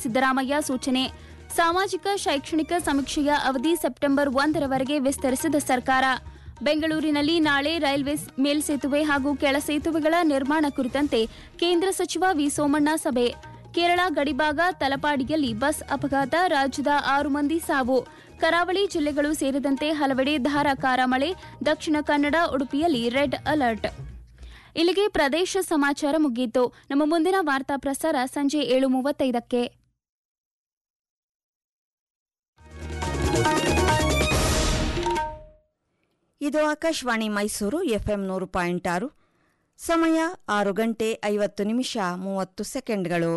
ಸಿದ್ದರಾಮಯ್ಯ ಸೂಚನೆ ಸಾಮಾಜಿಕ ಶೈಕ್ಷಣಿಕ ಸಮೀಕ್ಷೆಯ ಅವಧಿ ಸೆಪ್ಟೆಂಬರ್ ಒಂದರವರೆಗೆ ವಿಸ್ತರಿಸಿದ ಸರ್ಕಾರ ಬೆಂಗಳೂರಿನಲ್ಲಿ ನಾಳೆ ರೈಲ್ವೆ ಮೇಲ್ಸೇತುವೆ ಹಾಗೂ ಕೆಳ ಸೇತುವೆಗಳ ನಿರ್ಮಾಣ ಕುರಿತಂತೆ ಕೇಂದ್ರ ಸಚಿವ ವಿ ಸೋಮಣ್ಣ ಸಭೆ ಕೇರಳ ಗಡಿಭಾಗ ತಲಪಾಡಿಯಲ್ಲಿ ಬಸ್ ಅಪಘಾತ ರಾಜ್ಯದ ಆರು ಮಂದಿ ಸಾವು ಕರಾವಳಿ ಜಿಲ್ಲೆಗಳು ಸೇರಿದಂತೆ ಹಲವೆಡೆ ಧಾರಾಕಾರ ಮಳೆ ದಕ್ಷಿಣ ಕನ್ನಡ ಉಡುಪಿಯಲ್ಲಿ ರೆಡ್ ಅಲರ್ಟ್ ಇಲ್ಲಿಗೆ ಪ್ರದೇಶ ಸಮಾಚಾರ ಮುಗಿಯಿತು ನಮ್ಮ ಮುಂದಿನ ವಾರ್ತಾ ಪ್ರಸಾರ ಸಂಜೆ ಏಳು ಮೂವತ್ತೈದಕ್ಕೆ ಇದು ಆಕಾಶವಾಣಿ ಮೈಸೂರು ಎಫ್ಎಂ ನೂರು ಪಾಯಿಂಟ್ ಆರು ಸಮಯ ಆರು ಗಂಟೆ ಐವತ್ತು ನಿಮಿಷ ಮೂವತ್ತು ಸೆಕೆಂಡ್ಗಳು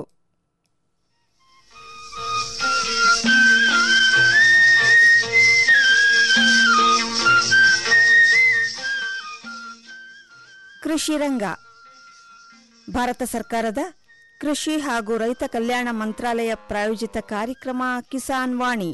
ಕೃಷಿ ರಂಗ ಭಾರತ ಸರ್ಕಾರದ ಕೃಷಿ ಹಾಗೂ ರೈತ ಕಲ್ಯಾಣ ಮಂತ್ರಾಲಯ ಪ್ರಾಯೋಜಿತ ಕಾರ್ಯಕ್ರಮ ಕಿಸಾನ್ ವಾಣಿ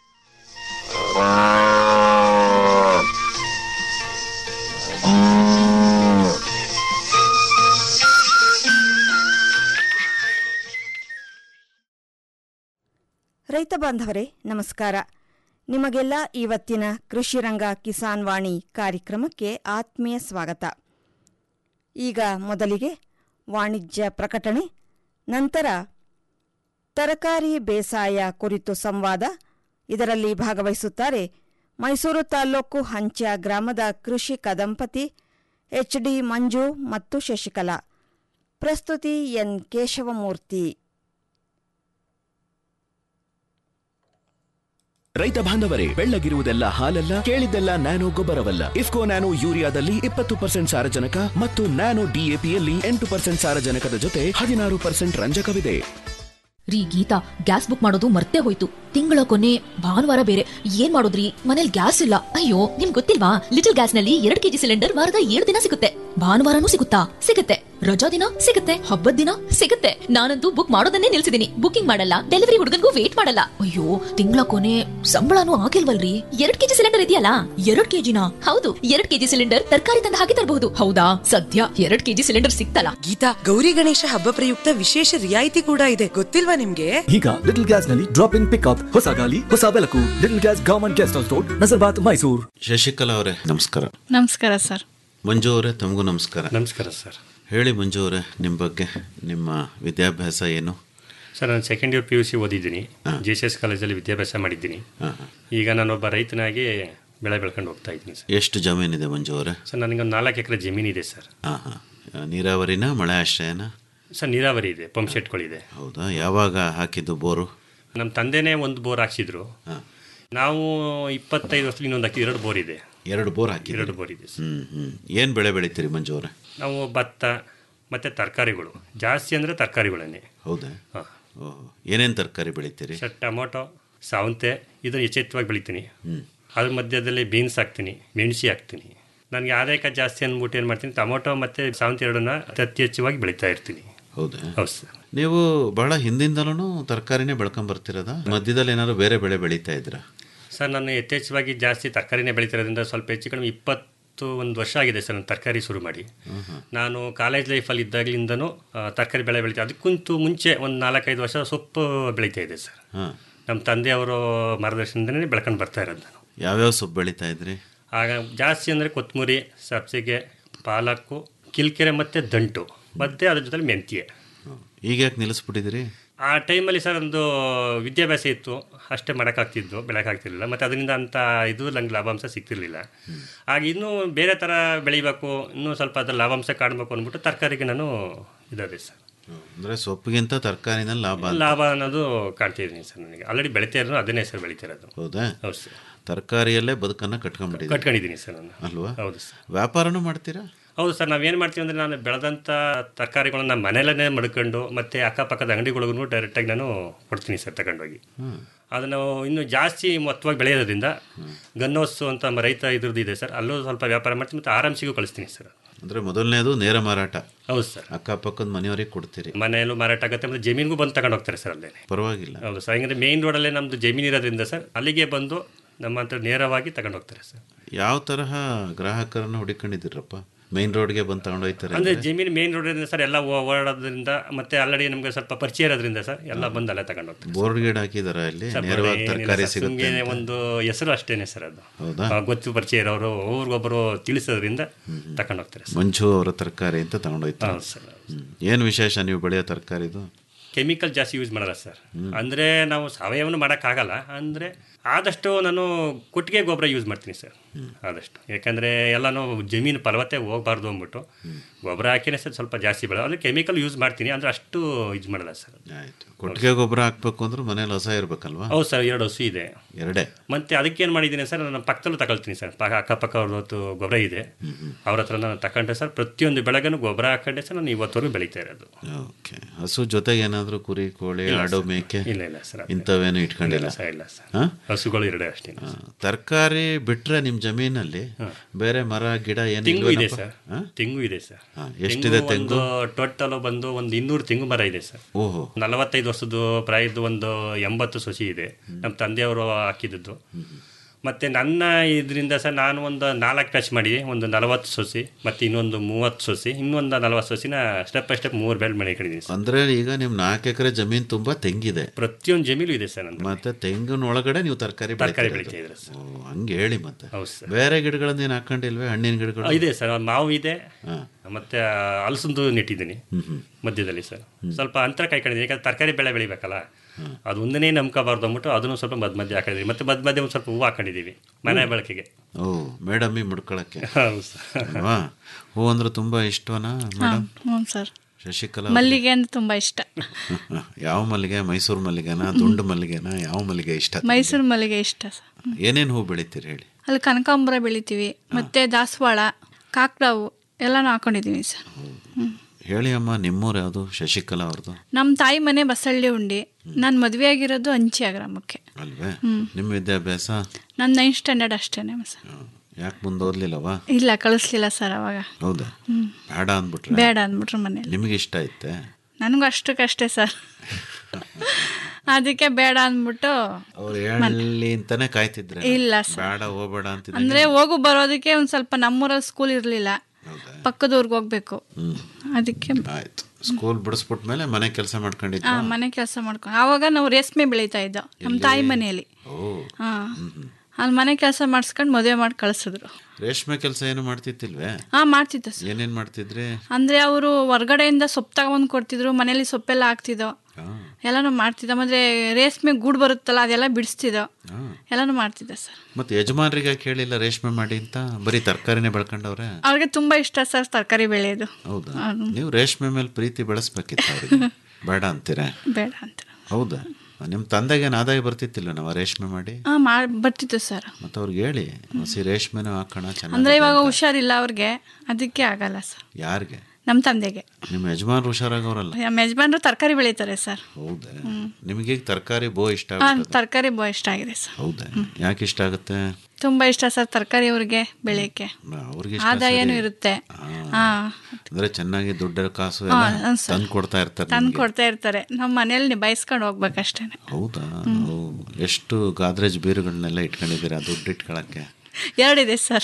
ರೈತ ಬಾಂಧವರೇ ನಮಸ್ಕಾರ ನಿಮಗೆಲ್ಲ ಇವತ್ತಿನ ಕೃಷಿ ರಂಗ ಕಿಸಾನ್ ವಾಣಿ ಕಾರ್ಯಕ್ರಮಕ್ಕೆ ಆತ್ಮೀಯ ಸ್ವಾಗತ ಈಗ ಮೊದಲಿಗೆ ವಾಣಿಜ್ಯ ಪ್ರಕಟಣೆ ನಂತರ ತರಕಾರಿ ಬೇಸಾಯ ಕುರಿತು ಸಂವಾದ ಇದರಲ್ಲಿ ಭಾಗವಹಿಸುತ್ತಾರೆ ಮೈಸೂರು ತಾಲ್ಲೂಕು ಹಂಚ ಗ್ರಾಮದ ಕೃಷಿ ಕದಂಪತಿ ಎಚ್ ಡಿ ಮಂಜು ಮತ್ತು ಶಶಿಕಲಾ ಪ್ರಸ್ತುತಿ ಎನ್ ಕೇಶವಮೂರ್ತಿ ರೈತ ಬಾಂಧವರೇ ಬೆಳ್ಳಗಿರುವುದೆಲ್ಲ ಹಾಲಲ್ಲ ಕೇಳಿದ್ದೆಲ್ಲ ನ್ಯಾನೋ ಗೊಬ್ಬರವಲ್ಲ ಇಫ್ಕೋ ನ್ಯಾನೋ ಯೂರಿಯಾದಲ್ಲಿ ಇಪ್ಪತ್ತು ಪರ್ಸೆಂಟ್ ಸಾರಜನಕ ಮತ್ತು ನ್ಯಾನೋ ಡಿಎಪಿಯಲ್ಲಿ ಎಂಟು ಪರ್ಸೆಂಟ್ ಸಾರಜನಕದ ಜೊತೆ ಹದಿನಾರು ಪರ್ಸೆಂಟ್ ರಂಜಕವಿದೆ ರೀ ಗೀತಾ ಗ್ಯಾಸ್ ಬುಕ್ ಮಾಡೋದು ಮರ್ತೇ ಹೋಯ್ತು ತಿಂಗಳ ಕೊನೆ ಭಾನುವಾರ ಬೇರೆ ಏನ್ ಮಾಡೋದ್ರಿ ಮನೇಲಿ ಗ್ಯಾಸ್ ಇಲ್ಲ ಅಯ್ಯೋ ನಿಮ್ ಗೊತ್ತಿಲ್ವಾ ಲಿಟಲ್ ಗ್ಯಾಸ್ ನಲ್ಲಿ ಎರಡ್ ಕೆಜಿ ಸಿಲಿಂಡರ್ ವಾರದ ಏಳು ದಿನ ಸಿಗುತ್ತೆ ಭಾನುವಾರನೂ ಸಿಗುತ್ತಾ ಸಿಗುತ್ತೆ ರಜಾ ದಿನ ಸಿಗುತ್ತೆ ಹಬ್ಬದ ದಿನ ಸಿಗುತ್ತೆ ನಾನಂತೂ ಬುಕ್ ಮಾಡೋದನ್ನೇ ನಿಲ್ಸಿದೀನಿ ಬುಕಿಂಗ್ ಮಾಡಲ್ಲ ಡೆಲಿವರಿ ಹುಡುಗನ್ಗೂ ವೇಟ್ ಮಾಡಲ್ಲ ಅಯ್ಯೋ ತಿಂಗಳ ಕೊನೆ ಸಂಬಳನೂ ಆಗಿಲ್ವಲ್ರಿ ಎರಡ್ ಕೆಜಿ ಸಿಲಿಂಡರ್ ಇದೆಯಲ್ಲ ಎರಡ್ ಕೆಜಿನ ಹೌದು ಎರಡ್ ಕೆಜಿ ಸಿಲಿಂಡರ್ ತರಕಾರಿ ತಂದು ಹಾಕಿ ತರಬಹುದು ಹೌದಾ ಸದ್ಯ ಎರಡ್ ಕೆಜಿ ಸಿಲಿಂಡರ್ ಸಿಕ್ತಲ್ಲ ಗೀತಾ ಗೌರಿ ಗಣೇಶ ಹಬ್ಬ ಪ್ರಯುಕ್ತ ವಿಶೇಷ ರಿಯಾಯಿತಿ ಕೂಡ ಇದೆ ಗೊತ್ತಿಲ್ವಾ ನಿಮ್ಗೆ ಈಗ ಲಿಟಲ್ ಗ್ಯಾಸ್ ನಲ್ಲಿ ಡ್ರಾಪ್ ಇನ್ ಪಿಕ್ಅಪ್ ಹೊಸ ಗಾಲಿ ಹೊಸ ಬೆಳಕು little gas government guest house road Nazarbad Mysuru Shashikala ಅವರೇ ನಮಸ್ಕಾರ ನಮಸ್ಕಾರ ಸರ್ ಮಂಜು ಅವರೇ ತಮಗೂ ನಮಸ್ಕಾರ ನಮಸ್ಕಾರ ಸರ್ ಹೇಳಿ ಮಂಜು ಅವರೇ ನಿಮ್ಮ ಬಗ್ಗೆ ನಿಮ್ಮ ವಿದ್ಯಾಭ್ಯಾಸ ಏನು ಸರ್ ನಾನು second year P U C ಓದಿದ್ದೀನಿ ಜೆ ಸಿ ಎಸ್ ಕಾಲೇಜಲ್ಲಿ ವಿದ್ಯಾಭ್ಯಾಸ ಮಾಡಿದ್ದೀನಿ ಈಗ ನಾನೊಬ್ಬ ರೈತನಾಗಿ ಬೆಳೆ ಬೆಳ್ಕೊಂಡು ಹೋಗ್ತಾ ಇದ್ದೀನಿ ಸರ್ ಎಷ್ಟು ಜಮೀನಿದೆ ಮಂಜು ಅವರೇ ಸರ್ ನನಗೊಂದು ನಾಲ್ಕು ಎಕರೆ ಜಮೀನಿದೆ ಸರ್ ಹಾಂ ಹಾಂ ನೀರಾವರಿನ ಮಳೆ ಆಶ್ರಯನ ಸರ್ ನೀರಾವರಿ ಇದೆ ಪಂಪ್ ಸೆಟ್ಗಳಿದೆ ಹೌದಾ ಯಾವಾಗ ಹಾಕಿದ್ದು ಬೋರು ನಮ್ಮ ತಂದೆನೇ ಒಂದು ಬೋರ್ ಹಾಕ್ಸಿದ್ರು ನಾವು ಇಪ್ಪತ್ತೈದು ವರ್ಷದಲ್ಲಿ ಇನ್ನೊಂದು ಹಾಕಿ ಎರಡು ಬೋರ್ ಇದೆ ಎರಡು ಬೋರ್ ಹಾಕಿ ಎರಡು ಬೋರ್ ಇದೆ ಸರ್ ಹ್ಞೂ ಹ್ಞೂ ಏನು ಬೆಳೆ ಬೆಳಿತೀರಿ ಮಂಜು ಅವರೇ ನಾವು ಭತ್ತ ಮತ್ತು ತರಕಾರಿಗಳು ಜಾಸ್ತಿ ಅಂದರೆ ತರಕಾರಿಗಳನ್ನೇ ಹೌದಾ ಹಾಂ ಓಹ್ ಏನೇನು ತರಕಾರಿ ಬೆಳಿತೀರಿ ಸರ್ ಟೊಮೊಟೊ ಸಾವಂತೆ ಇದನ್ನು ಯಥೇಚ್ಛವಾಗಿ ಬೆಳಿತೀನಿ ಅದ್ರ ಮಧ್ಯದಲ್ಲಿ ಬೀನ್ಸ್ ಹಾಕ್ತೀನಿ ಮೆಣಸಿ ಹಾಕ್ತೀನಿ ನನಗೆ ಆದಾಯಕ ಜಾಸ್ತಿ ಅಂದ್ಬಿಟ್ಟು ಏನು ಮಾಡ್ತೀನಿ ಟೊಮೊಟೊ ಮತ್ತು ಸಾವಂತಿ ಎರಡನ್ನ ಅತಿ ಹೆಚ್ಚವಾಗಿ ಬೆಳೀತಾ ಇರ್ತೀನಿ ಹೌದಾ ಹೌದು ಸರ್ ನೀವು ಬಹಳ ಹಿಂದಿಂದಲೂ ತರಕಾರಿನೇ ಬೆಳ್ಕೊಂಬರ್ತಿರೋದ ಮಧ್ಯದಲ್ಲಿ ಏನಾದ್ರು ಬೇರೆ ಬೆಳೆ ಬೆಳೀತಾ ಇದ್ರಾ ಸರ್ ನಾನು ಯಥೇಚ್ಛವಾಗಿ ಜಾಸ್ತಿ ತರಕಾರಿನೇ ಬೆಳೀತಿರೋದ್ರಿಂದ ಸ್ವಲ್ಪ ಹೆಚ್ಚು ಕಡಿಮೆ ಇಪ್ಪತ್ತು ಒಂದು ವರ್ಷ ಆಗಿದೆ ಸರ್ ನಾನು ತರಕಾರಿ ಶುರು ಮಾಡಿ ನಾನು ಕಾಲೇಜ್ ಲೈಫಲ್ಲಿ ಇದ್ದಾಗಲಿಂದನೂ ತರಕಾರಿ ಬೆಳೆ ಬೆಳೀತಾ ಅದಕ್ಕಂತೂ ಮುಂಚೆ ಒಂದು ನಾಲ್ಕೈದು ವರ್ಷ ಸೊಪ್ಪು ಬೆಳೀತಾ ಇದೆ ಸರ್ ಹಾಂ ನಮ್ಮ ತಂದೆಯವರು ಮಾರ್ಗದರ್ಶನದಿಂದನೇ ಬೆಳ್ಕೊಂಡು ಬರ್ತಾ ಇರೋದು ನಾನು ಯಾವ್ಯಾವ ಸೊಪ್ಪು ಬೆಳೀತಾ ಇದ್ರಿ ಆಗ ಜಾಸ್ತಿ ಅಂದರೆ ಕೊತ್ತಂಬರಿ ಸಬ್ಸಿಗೆ ಪಾಲಕ್ಕು ಕಿಲ್ಕೆರೆ ಮತ್ತು ದಂಟು ಮತ್ತು ಅದ್ರ ಜೊತೆಲಿ ಮೆಂತ್ಯೆ ಈಗ ಯಾಕೆ ನಿಲ್ಲಿಸ್ಬಿಟ್ಟಿದ್ದೀರಿ ಆ ಟೈಮಲ್ಲಿ ಸರ್ ಒಂದು ವಿದ್ಯಾಭ್ಯಾಸ ಇತ್ತು ಅಷ್ಟೇ ಮಾಡೋಕ್ಕಾಗ್ತಿದ್ದು ಬೆಳಕಾಗ್ತಿರ್ಲಿಲ್ಲ ಮತ್ತು ಅದರಿಂದ ಅಂಥ ಇದು ನಂಗೆ ಲಾಭಾಂಶ ಸಿಗ್ತಿರ್ಲಿಲ್ಲ ಆಗ ಇನ್ನೂ ಬೇರೆ ಥರ ಬೆಳಿಬೇಕು ಇನ್ನೂ ಸ್ವಲ್ಪ ಅದ್ರ ಲಾಭಾಂಶ ಕಾಣಬೇಕು ಅಂದ್ಬಿಟ್ಟು ತರಕಾರಿಗೆ ನಾನು ಇದಾದೆ ಸರ್ ಅಂದರೆ ಸೊಪ್ಪಿಗಿಂತ ತರಕಾರಿನಲ್ಲಿ ಲಾಭ ಅಂತ. ಲಾಭ ಅನ್ನೋದು ಕಾಣ್ತಿದ್ದೀನಿ ಸರ್ ನನಗೆ ಆಲ್ರೆಡಿ ಬೆಳಿತಾ ಇರೋದು ಅದನ್ನೇ ಸರ್ ಬೆಳಿತಾ ಇರೋದು ಹೌದಾ ಹೌದು ಸರ್ ತರಕಾರಿಯಲ್ಲೇ ಬದುಕನ್ನು ಕಟ್ಕೊಂಡ್ಬಿಟ್ಟಿದ್ದೀರಿ ಕಟ್ಕೊಂಡಿದ್ದೀನಿ ಸರ್ ನಾನು ಅಲ್ವಾ ಹೌದು ಸರ್ ವ್ಯಾಪಾರನೂ ಮಾಡ್ತೀರಾ ಹೌದು ಸರ್ ನಾವೇನು ಮಾಡ್ತೀವಿ ಅಂದರೆ ನಾನು ಬೆಳೆದಂಥ ತರಕಾರಿಗಳನ್ನ ನಮ್ಮ ಮನೆಯಲ್ಲೇ ಮಡ್ಕೊಂಡು ಮತ್ತು ಅಕ್ಕಪಕ್ಕದ ಅಂಗಡಿಗಳಿಗೂ ಡೈರೆಕ್ಟಾಗಿ ನಾನು ಕೊಡ್ತೀನಿ ಸರ್ ತಗೊಂಡೋಗಿ ಅದನ್ನು ಇನ್ನು ಜಾಸ್ತಿ ಮೊತ್ತವಾಗಿ ಬೆಳೆಯೋದ್ರಿಂದ ಗನ್ನೋತ್ಸವ ಅಂತ ನಮ್ಮ ರೈತ ಇದ್ರದ್ದು ಇದೆ ಸರ್ ಅಲ್ಲೂ ಸ್ವಲ್ಪ ವ್ಯಾಪಾರ ಮಾಡ್ತೀನಿ ಮತ್ತು ಆರಾಮ್ಸಿಗೂ ಕಳಿಸ್ತೀನಿ ಸರ್ ಅಂದರೆ ಮೊದಲನೇದು ನೇರ ಮಾರಾಟ ಹೌದು ಸರ್ ಅಕ್ಕಪಕ್ಕದ ಮನೆಯವರಿಗೆ ಕೊಡ್ತೀರಿ ಮನೆಯಲ್ಲೂ ಮಾರಾಟ ಆಗುತ್ತೆ ಮತ್ತು ಜಮೀನಿಗೂ ಬಂದು ತಗೊಂಡು ಹೋಗ್ತಾರೆ ಸರ್ ಅಲ್ಲೇ ಪರವಾಗಿಲ್ಲ ಹೌದು ಸರ್ ಹಿಂಗಂದ್ರೆ ಮೇಯ್ನ್ ರೋಡಲ್ಲೇ ನಮ್ಮದು ಜಮೀನು ಇರೋದ್ರಿಂದ ಸರ್ ಅಲ್ಲಿಗೆ ಬಂದು ನಮ್ಮ ಹತ್ರ ನೇರವಾಗಿ ತಗೊಂಡು ಹೋಗ್ತಾರೆ ಸರ್ ಯಾವ ತರಹ ಗ್ರಾಹಕರನ್ನು ಹುಡುಕೊಂಡಿದ್ದೀರಪ್ಪ ಮೈನ್ ರೋಡ್ಗೆ ಬಂದು ತಗೊಂಡೋಯ್ತಾರೆ ಅಂದ್ರೆ ಜಮೀನು ಮೇನ್ ರೋಡ್ ಸರ್ ಎಲ್ಲ ಓ- ಓಡಾಡೋದ್ರಿಂದ ಮತ್ತೆ ಆಲ್ರೆಡಿ ನಮ್ಗೆ ಸ್ವಲ್ಪ ಪರಿಚಯ ಇರೋದ್ರಿಂದ ಸರ್ ಎಲ್ಲ ಬಂದು ಅಲ್ಲೇ ತಗೊಂಡು ಹೋಗ್ತಾರೆ ಬೋರ್ಡ್ ಗಿಡ ಹಾಕಿದಾರ ಇಲ್ಲಿ ಸರ್, ನೇರವಾಗಿ ಏನಿಲ್ಲ ತರಕಾರಿ ಸರ್, ಸಿಗುತ್ತೆ ಸುಮ್ನೆ ಅಂತ. ಒಂದು ಹೆಸರು ಅಷ್ಟೇನೆ ಸರ್ ಅದು ಹೌದಾ? ಆ, ಗೊತ್ತು ಪರಿಚಯ ಇರೋರು ಅವ್ರಿಗೊಬ್ಬರು ತಿಳಿಸೋದ್ರಿಂದ ತಗೊಂಡು ಹೋಗ್ತಾರೆ ಸರ್ ಮಂಜು ಅವರ ತರಕಾರಿ ಅಂತ ತಗೊಂಡೋಯ್ತಾರೆ ಹೌದು ಸರ್ ಹ್ಮ್. ಏನ್ ವಿಶೇಷ ನೀವು ಬೆಳೆಯೋ ತರಕಾರಿದು ಕೆಮಿಕಲ್ ಜಾಸ್ತಿ ಯೂಸ್ ಮಾಡಲ್ಲ ಸರ್ ಅಂದರೆ ನಾವು ಸಾವಯವನು ಮಾಡೋಕ್ಕಾಗಲ್ಲ ಅಂದರೆ ಆದಷ್ಟು ನಾನು ಕೊಟ್ಟಿಗೆ ಗೊಬ್ಬರ ಯೂಸ್ ಮಾಡ್ತೀನಿ ಸರ್ ಆದಷ್ಟು ಯಾಕಂದರೆ ಎಲ್ಲನೂ ಜಮೀನು ಫಲವತ್ತೆ ಹೋಗಬಾರ್ದು ಅಂದ್ಬಿಟ್ಟು ಗೊಬ್ಬರ ಹಾಕಿನೇ ಸರ್ ಸ್ವಲ್ಪ ಜಾಸ್ತಿ ಬೆಳೆ ಅಂದರೆ ಕೆಮಿಕಲ್ ಯೂಸ್ ಮಾಡ್ತೀನಿ ಅಂದರೆ ಅಷ್ಟು ಯೂಸ್ ಮಾಡಲ್ಲ ಸರ್ ಆಯ್ತು ಕೊಟ್ಟಿಗೆ ಗೊಬ್ಬರ ಹಾಕ್ಬೇಕು ಅಂದ್ರೆ ಮನೇಲಿ ಹೊಸ ಇರ್ಬೇಕಲ್ವಾ ಹೌದು ಸರ್ ಎರಡು ಹಸು ಇದೆ ಎರಡೇ ಮತ್ತೆ ಅದಕ್ಕೆ ಏನು ಮಾಡಿದ್ದೀನಿ ಸರ್ ನನ್ನ ಪಕ್ಕದಲ್ಲೂ ತಗೊಳ್ತೀನಿ ಸರ್ ಪಕ್ಕ ಅಕ್ಕಪಕ್ಕ ಅವ್ರದ್ದು ಗೊಬ್ಬರ ಇದೆ ಅವ್ರ ಹತ್ರ ನಾನು ತಗೊಂಡೆ ಸರ್ ಪ್ರತಿಯೊಂದು ಬೆಳೆಗೂ ಗೊಬ್ಬರ ಹಾಕೊಂಡೆ ಸರ್ ನಾನು ಇವತ್ತವರೆಗೂ ಬೆಳೀತಾ ಇರೋದು ಓಕೆ ಹಸು ಜೊತೆಗೆ ಏನಾದ್ರು ಕುರಿ ಕೋಳಿ ಇಲ್ಲ ಆಡು ಸರ್. ಮೇಕೆ ಇಲ್ಲ ಇಲ್ಲ ಸರ್ ಇಂಥವೇನು ಇಟ್ಕೊಂಡಿಲ್ಲ ಇಲ್ಲ ಸರ್ ಇಲ್ಲ ಸರ್ ಹಾ? ಹಸುಗಳು ಎರಡೇ ಅಷ್ಟೇ ತರಕಾರಿ ಬಿಟ್ರೆ ನಿಮ್ ಜಮೀನಲ್ಲಿ ಬೇರೆ ಮರ ಗಿಡ ಏನು ತೆಂಗು ಇದೆ ಸರ್ ತೆಂಗು ಇದೆ ಸರ್ ಹಾ, ಎಷ್ಟಿದೆ ಒಂದು ಟೋಟಲ್ ಬಂದು ಒಂದು ಇನ್ನೂರು ತೆಂಗು ಮರ ಇದೆ ಸರ್ ಓಹೋ ನಲವತ್ತೈದು ವರ್ಷದ ಪ್ರಾಯದ್ದು ಒಂದು ಎಂಬತ್ತು ಸೊಸಿ ಇದೆ ನಮ್ಮ ತಂದೆಯವರು ಹಾಕಿದ್ದು ಮತ್ತು ನನ್ನ ಇದರಿಂದ ಸರ್ ನಾನು ಒಂದು ನಾಲ್ಕು ಟಚ್ ಮಾಡಿ ಒಂದು ನಲವತ್ತು ಸೊಸಿ ಮತ್ತು ಇನ್ನೊಂದು ಮೂವತ್ತು ಸೊಸಿ ಇನ್ನೊಂದು ನಲವತ್ತು ಸೊಸಿನ ಸ್ಟೆಪ್ ಬೈ ಸ್ಟೆಪ್ ಮೂರು ಬೆಳೆ ಮಾಡಿಕೊಂಡಿದ್ದೀನಿ ಸರ್ ಅಂದ್ರೆ ಈಗ ನಿಮ್ ನಾಲ್ಕು ಎಕರೆ ಜಮೀನ್ ತುಂಬಾ ತೆಂಗಿದೆ ಪ್ರತಿಯೊಂದು ಜಮೀನು ಇದೆ ಸರ್ ನಂದು ಮತ್ತೆ ತೆಂಗಿನ ಒಳಗಡೆ ನೀವು ತರಕಾರಿ ತರಕಾರಿ ಬೆಳಿತಾ ಬೆಳಿತಾ ಇರೋದು. ಇದ್ರೆ ಸರ್ ಓ, ಹಂಗೆ ಹೇಳಿ ಮತ್ತೆ ಹೌದು ಸರ್ ಬೇರೆ ಗಿಡಗಳನ್ನ ಏನು ಹಾಕೊಂಡಿಲ್ವೇ ಹಣ್ಣಿನ ಗಿಡಗಳು ಇದೆ ಸರ್ ಒಂದು ಮಾವು ಇದೆ ಹಾ. ಮತ್ತೆ ಹಲಸಂದು ನೆಟ್ಟಿದ್ದೀನಿ ಮಧ್ಯದಲ್ಲಿ ಸರ್ ಸ್ವಲ್ಪ ಅಂತರ ಕಾಯ್ಕೊಂಡಿದ್ದೀನಿ ಯಾಕಂದ್ರೆ ತರಕಾರಿ ಬೆಳೆ ಬೆಳಿಬೇಕಲ್ಲ ಅದು ಒಂದನೇ ನಂಬ್ಕೋಬಾರ್ದು ಅಂದ್ಬಿಟ್ಟು ಅದನ್ನು ಸ್ವಲ್ಪ ಮಧ್ಯ ಮಧ್ಯೆ ಹಾಕೊಂಡಿದ್ದೀವಿ ಮತ್ತೆ ಮಧ್ಯ ಮಧ್ಯೆ ಒಂದು ಸ್ವಲ್ಪ ಹೂವು ಹಾಕೊಂಡಿದ್ದೀವಿ ಮನೆ ಬಳಕೆಗೆ ಓ ಮೇಡಮ್ಮಿ ಮುಡ್ಕೊಳಕ್ಕೆ ಹೌದು ಸರ್ ಅಲ್ವಾ ಹೂ ಅಂದ್ರೆ ತುಂಬಾ ಇಷ್ಟವನಾ ಮೇಡಮ್ ಹ್ಞೂ ಸರ್ ಶಶಿಕಲಾ ಅವ್ರಿಗೆ? ಮಲ್ಲಿಗೆ ಅಂದ್ರೆ ತುಂಬ ಇಷ್ಟ ಯಾವ ಮಲ್ಲಿಗೆ ಮೈಸೂರು ಮಲ್ಲಿಗೆನಾ ದುಂಡು ಮಲ್ಲಿಗೆನಾ ಯಾವ ಮಲ್ಲಿಗೆ ಇಷ್ಟ ನಿಮ್ಗೆ? ಮೈಸೂರು ಮಲ್ಲಿಗೆ ಇಷ್ಟ ಸರ್ ಏನೇನ್ ಹೂ ಬೆಳಿತೀರಿ ಹೇಳಿ ಅಲ್ಲಿ ಕನಕಾಂಬರ ಬೆಳಿತೀವಿ ಮತ್ತೆ ದಾಸವಾಳ ಕಾಕಡಾವು ಎಲ್ಲನೂ ಹಾಕೊಂಡಿದ್ದೀವಿ ಸರ್ ಹೇಳಿ ಅಮ್ಮ ನಿಮ್ಮೂರು ಯಾವುದು ಶಶಿಕಲಾ ಅವ್ರದ್ದು ನಮ್ಮ ತಾಯಿ ಮನೆ ಬಸಳ್ಳಿ ಉಂಡಿ ನಾನು ಮದುವೆ ಆಗಿರೋದು ಅಂಚಿ ಗ್ರಾಮಕ್ಕೆ ಅಲ್ವೇ ನಿಮ್ಮ ವಿದ್ಯಾಭ್ಯಾಸ ನಾನು ನೈನ್ತ್ ಸ್ಟ್ಯಾಂಡರ್ಡ್ ಅಷ್ಟೇನೆ ಸರ್ ಯಾಕೆ ಮುಂದೆ ಓದ್ಲಿಲ್ಲವಾ ಇಲ್ಲ ಕಳಿಸ್ಲಿಲ್ಲ ಸರ್ ಅವಾಗ ಹೌದಾ ಹ್ಮ್. ಬೇಡ ಅಂದ್ಬಿಟ್ರೆ ಬೇಡ ಅಂದ್ಬಿಟ್ರು ಮನೇಲಿ ನಿಮಗೆ ಇಷ್ಟ ಐತೆ ನನಗೂ ಅಷ್ಟಕ್ಕಷ್ಟೇ ಸರ್ ಅದಕ್ಕೆ ಬೇಡ ಅಂದ್ಬಿಟ್ಟು ಅವ್ರು ಹೇಳಿ ಅಂತಾನೆ ಕಾಯ್ತಿದ್ರೆ ಇಲ್ಲ ಸರ್. ಬೇಡ ಹೋಗ್ಬೇಡ ಅಂತಿದ್ರೆ ಅಂದ್ರೆ ಹೋಗು ಬರೋದಕ್ಕೆ ಒಂದು ಸ್ವಲ್ಪ ನಮ್ಮೂರಲ್ಲಿ ಸ್ಕೂಲ್ ಇರಲಿಲ್ಲ ಪಕ್ಕದ ಊರಿಗೆ ಹೋಗ್ಬೇಕು ಅದಕ್ಕೆ ಆಯ್ತು ಸ್ಕೂಲ್ ಬಿಡಿಸ್ಬಿಟ್ಮೇಲೆ ಮನೆ ಕೆಲಸ ಮಾಡ್ಕೊಂಡಿದ್ದ ಆ, ಮನೆ ಕೆಲಸ ಮಾಡ್ಕೊಂಡು ಆವಾಗ ನಾವು ರೇಷ್ಮೆ ಬೆಳೀತಾ ಇದ್ದೋ ನಮ್ಮ ತಾಯಿ ಮನೆಯಲ್ಲಿ ಓ ಹಾ ಅಲ್ಲಿ ಮನೆ ಕೆಲಸ ಮಾಡಿಸ್ಕೊಂಡು ಮದುವೆ ಮಾಡಿ ಕಳಿಸಿದ್ರು ರೇಷ್ಮೆ ಕೆಲಸ ಏನು ಮಾಡ್ತಿತ್ತಿಲ್ವೇ ಹಾ ಮಾಡ್ತಿದ್ದೆ ಸರ್ ಏನೇನ್ ಮಾಡ್ತಿದ್ರಿ ಅಂದ್ರೆ ಅವರು ಹೊರ್ಗಡೆಯಿಂದ ಸೊಪ್ಪು ತಗೊಂಬಂದು ಕೊಡ್ತಿದ್ರು ಮನೇಲಿ ಸೊಪ್ಪೆಲ್ಲ ಹಾಕ್ತಿದ್ದೋ ಎಲ್ಲನೂ ಮಾಡ್ತಿದ್ದ ಮತ್ತೆ ರೇಷ್ಮೆ ಗೂಡು ಬರುತ್ತಲ್ಲ ಅದೆಲ್ಲ ಬಿಡಿಸ್ತಿದ್ದೋ ಎಲ್ಲನೂ ಮಾಡ್ತಿದ್ದೆ ಸರ್ ಮತ್ತೆ ಯಜಮಾನ್ರಿಗೆ ಕೇಳಿಲ್ಲ ರೇಷ್ಮೆ ಮಾಡಿ ಅಂತ ಬರೀ ತರಕಾರಿನೇ ಬೆಳ್ಕೊಂಡವ್ರೆ ಅವ್ರಿಗೆ ತುಂಬಾ ಇಷ್ಟ ಸರ್ ತರಕಾರಿ ಬೆಳೆಯೋದು ಹೌದಾ ನೀವು ರೇಷ್ಮೆ ಮೇಲೆ ಪ್ರೀತಿ ಬೆಳೆಸ್ಬೇಕಿತ್ತು ಅವ್ರಿಗೆ ಬೇಡ ಅಂತೀರಾ ಬೇಡ ಅಂತ ಹೌದಾ ನಿಮ್ಮ ತಂದೆಗೇನು ಆದಾಯ ಬರ್ತಿತ್ತಿಲ್ಲ ನಾವು ರೇಷ್ಮೆ ಮಾಡಿ ಹಾ ಮಾಡಿ ಬರ್ತಿತ್ತು ಸರ್ ಮತ್ತೆ ಅವ್ರಿಗೆ ಹೇಳಿ ಹಸಿ ರೇಷ್ಮೆನೂ ಹಾಕೋಣ ಅಂದ್ರೆ ಚೆನ್ನಾಗಿ ಇವಾಗ ಹುಷಾರಿಲ್ಲ ಅವ್ರಿಗೆ ಅದಕ್ಕೆ ಆಗಲ್ಲ ಸರ್ ಯಾರಿಗೆ ನಮ್ಮ ತಂದೆಗೆ ನಿಮ್ಮ ಯಜಮಾನ್ರು ಹುಷಾರಾಗವ್ರಲ್ಲ ನಮ್ಮ ಯಜಮಾನ್ರು ತರಕಾರಿ ಬೆಳೀತಾರೆ ಸರ್ ಹೌದಾ ನಿಮಗೆ ತರಕಾರಿ ಬೋ ಇಷ್ಟ ಹಾ ಆಗ್ಬಿಟ್ಟದ? ತರಕಾರಿ ಬೋ ಇಷ್ಟ ಆಗಿದೆ ಸರ್ ಹೌದಾ ಯಾಕೆ ಇಷ್ಟ ಆಗುತ್ತೆ ತುಂಬಾ ಇಷ್ಟ ಸರ್ ತರಕಾರಿ ಅವ್ರಿಗೆ ಬೆಳೆಯಕ್ಕೆ ಅವ್ರಿಗೆ ಆದಾಯನೂ ಇರುತ್ತೆ ಹಾ ಅಂದ್ರೆ ಚೆನ್ನಾಗಿ ದುಡ್ಡ ಕಾಸು ಹಾ, ಎಲ್ಲ ಹೌದ್ ಸರ್. ತಂದು ಕೊಡ್ತಾ ಇರ್ತಾರೆ ತಂದು ನಿಮ್ಗೆ. ಕೊಡ್ತಾ ಇರ್ತಾರೆ ನಮ್ಮ ಮನೇಲಿ ನಿಭಾಯಿಸ್ಕೊಂಡು ಹೋಗ್ಬೇಕಷ್ಟೇನೆ ಹೌದಾ ಓ, ಎಷ್ಟು ಗಾದ್ರೇಜ್ ಬೀರುಗಳನ್ನೆಲ್ಲ ಇಟ್ಕೊಂಡಿದ್ದೀರಾ ದುಡ್ಡು ಇಟ್ಕೊಳಕ್ಕೆ ಎರಡಿದೆ ಸರ್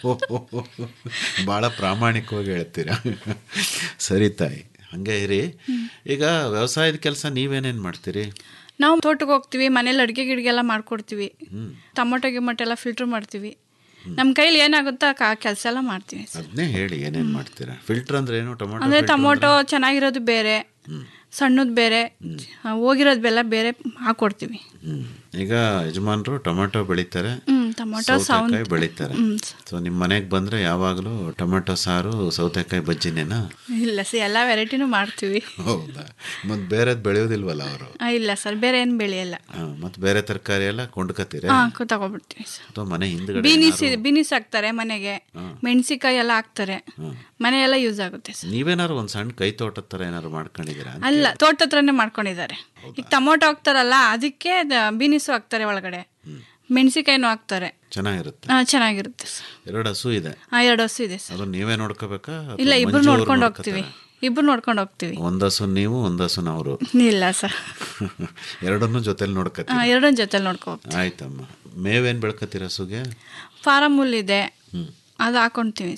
ಭಾಳ ಪ್ರಾಮಾಣಿಕವಾಗಿ ಹೇಳ್ತೀರಾ ಸರಿ ತಾಯಿ ಹಂಗೆ ಇರಿ ಈಗ ವ್ಯವಸಾಯದ ಕೆಲಸ ನೀವೇನೇನು ಮಾಡ್ತೀರಿ ನಾವು ತೋಟಕ್ಕೆ ಹೋಗ್ತೀವಿ ಮನೇಲಿ ಅಡುಗೆ ಗಿಡ್ಗೆಲ್ಲ ಮಾಡ್ಕೊಡ್ತೀವಿ ಟೊಮೊಟೊ ಗಿಮೊಟೊ ಎಲ್ಲ ಫಿಲ್ಟರ್ ಮಾಡ್ತೀವಿ ನಮ್ಮ ಕೈಲಿ ಏನಾಗುತ್ತೋ ಆ ಕೆಲಸ ಎಲ್ಲ ಮಾಡ್ತೀವಿ ಅದನ್ನೇ ಹೇಳಿ ಏನೇನು ಮಾಡ್ತೀರಾ ಫಿಲ್ಟರ್ ಅಂದ್ರೆ ಏನು ಟೊಮೊಟೊ ಅಂದರೆ filter ಟೊಮೊಟೊ ಚೆನ್ನಾಗಿರೋದು ಬೇರೆ ಸಣ್ಣದು ಬೇರೆ ಹೋಗಿರೋದು ಬೆಲ್ಲ ಬೇರೆ ಹಾಕೊಡ್ತೀವಿ ಹ್ಮ್. ಈಗ ಯಜಮಾನ್ರು ಟೊಮೆಟೊ ಬೆಳಿತಾರೆ ಹ್ಮ್, ಟೊಮೊಟೊ, ಸೌತೆಕಾಯಿ ಸೌನ್- ಬೆಳಿತಾರೆ ಹ್ಮ್. ಸೊ ನಿಮ್ಮ ಮನೆಗೆ ಬಂದ್ರೆ ಯಾವಾಗಲೂ ಟೊಮೆಟೊ ಸಾರು ಸೌತೆಕಾಯಿ ಬಜ್ಜಿನೇನಾ ಇಲ್ಲ ಸರ್ ಎಲ್ಲ ವೆರೈಟಿನೂ ಮಾಡ್ತೀವಿ ಹೌದಾ ಮತ್ತೆ ಬೇರೆದ್ ಬೆಳೆಯೋದಿಲ್ವಲ್ಲ ಅವರು ಆ, ಇಲ್ಲ ಸರ್ ಬೇರೆ ಏನು ಬೆಳೆಯಲ್ಲ ಮತ್ತೆ ಬೇರೆ ತರಕಾರಿ ಎಲ್ಲ ಕೊಂಡ್ಕತ್ತೀರ ಹಾಂ ತಗೊಬಿಡ್ತೀವಿ ಸರ್ ಅಥವಾ ಮನೆ ಹಿಂದ್ಗಡೆ ಬೀನಿಸ್ ಏನಾರು- ಇದೆ ಬೀನಿಸ್ ಹಾಕ್ತಾರೆ ಮನೆಗೆ ಮೆಣಸಿಕಾಯಿ ಎಲ್ಲ ಹಾಕ್ತಾರೆ ಮನೆ ಎಲ್ಲ ಯೂಸ್ ಆಗುತ್ತೆ ಸರ್ ನೀವೇನಾರು ಒಂದ್ ಸಣ್ಣ ಕೈ ತೋಟದ ತರ ಏನಾರು ಮಾಡ್ಕೊಂಡಿದ್ದೀರಾ ಅಂತ? ಅಲ್ಲ ತೋಟ ಹತ್ರನೇ ಮಾಡ್ಕೊಂಡಿದ್ದಾರೆ ಈಗ ಟೊಮೊಟೊ ಹಾಕ್ತಾರಲ್ಲ ಅದಕ್ಕೆ ದ- ಬೀನಿಸು ಹಾಕ್ತಾರೆ ಒಳಗಡೆ ಮೆಣಸಿಕಾಯಿನೂ ಹಾಕ್ತಾರೆ ಚೆನ್ನಾಗಿರುತ್ತೆ ಆ, ಚೆನ್ನಾಗಿರುತ್ತೆ ಸರ್ ಎರಡು ಹಸು ಇದೆ ಆ, ಎರಡು ಹಸು ಇದೆ ಸರ್ ಅದನ್ನ ನೀವೇ ನೋಡ್ಕೋಬೇಕಾ ಅಥವಾ ಇಲ್ಲ ಇಬ್ರು ಮಂಜು ಅವ್ರು ನೋಡ್ಕೊಂಡು ನೋಡ್ಕೊತಾರಾ? ಹೋಗ್ತೀವಿ ಇಬ್ರು ನೋಡ್ಕೊಂಡು ಹೋಗ್ತೀವಿ ಒಂದ್ ಹಸು ನೀವು ಒಂದ್ ಹಸು ಅವರು ಇಲ್ಲ ಸರ್ ಎರಡನ್ನೂ ಜೊತೆಲಿ ನೋಡ್ಕತ್ತೀರ ಎರಡೊಂದು ಜೊತೆಲಿ ನೋಡ್ಕೊ ಹೋಗ್ತೀವಿ ಆಯ್ತಮ್ಮ ಮೇವೇನ್ ಬೆಳ್ಕತ್ತೀರ ಹಸುಗೆ ಫಾರಮ್ ಹುಲ್ ಇದೆ ಅದು ಹಾಕೊಂತೀವಿ ಸರ್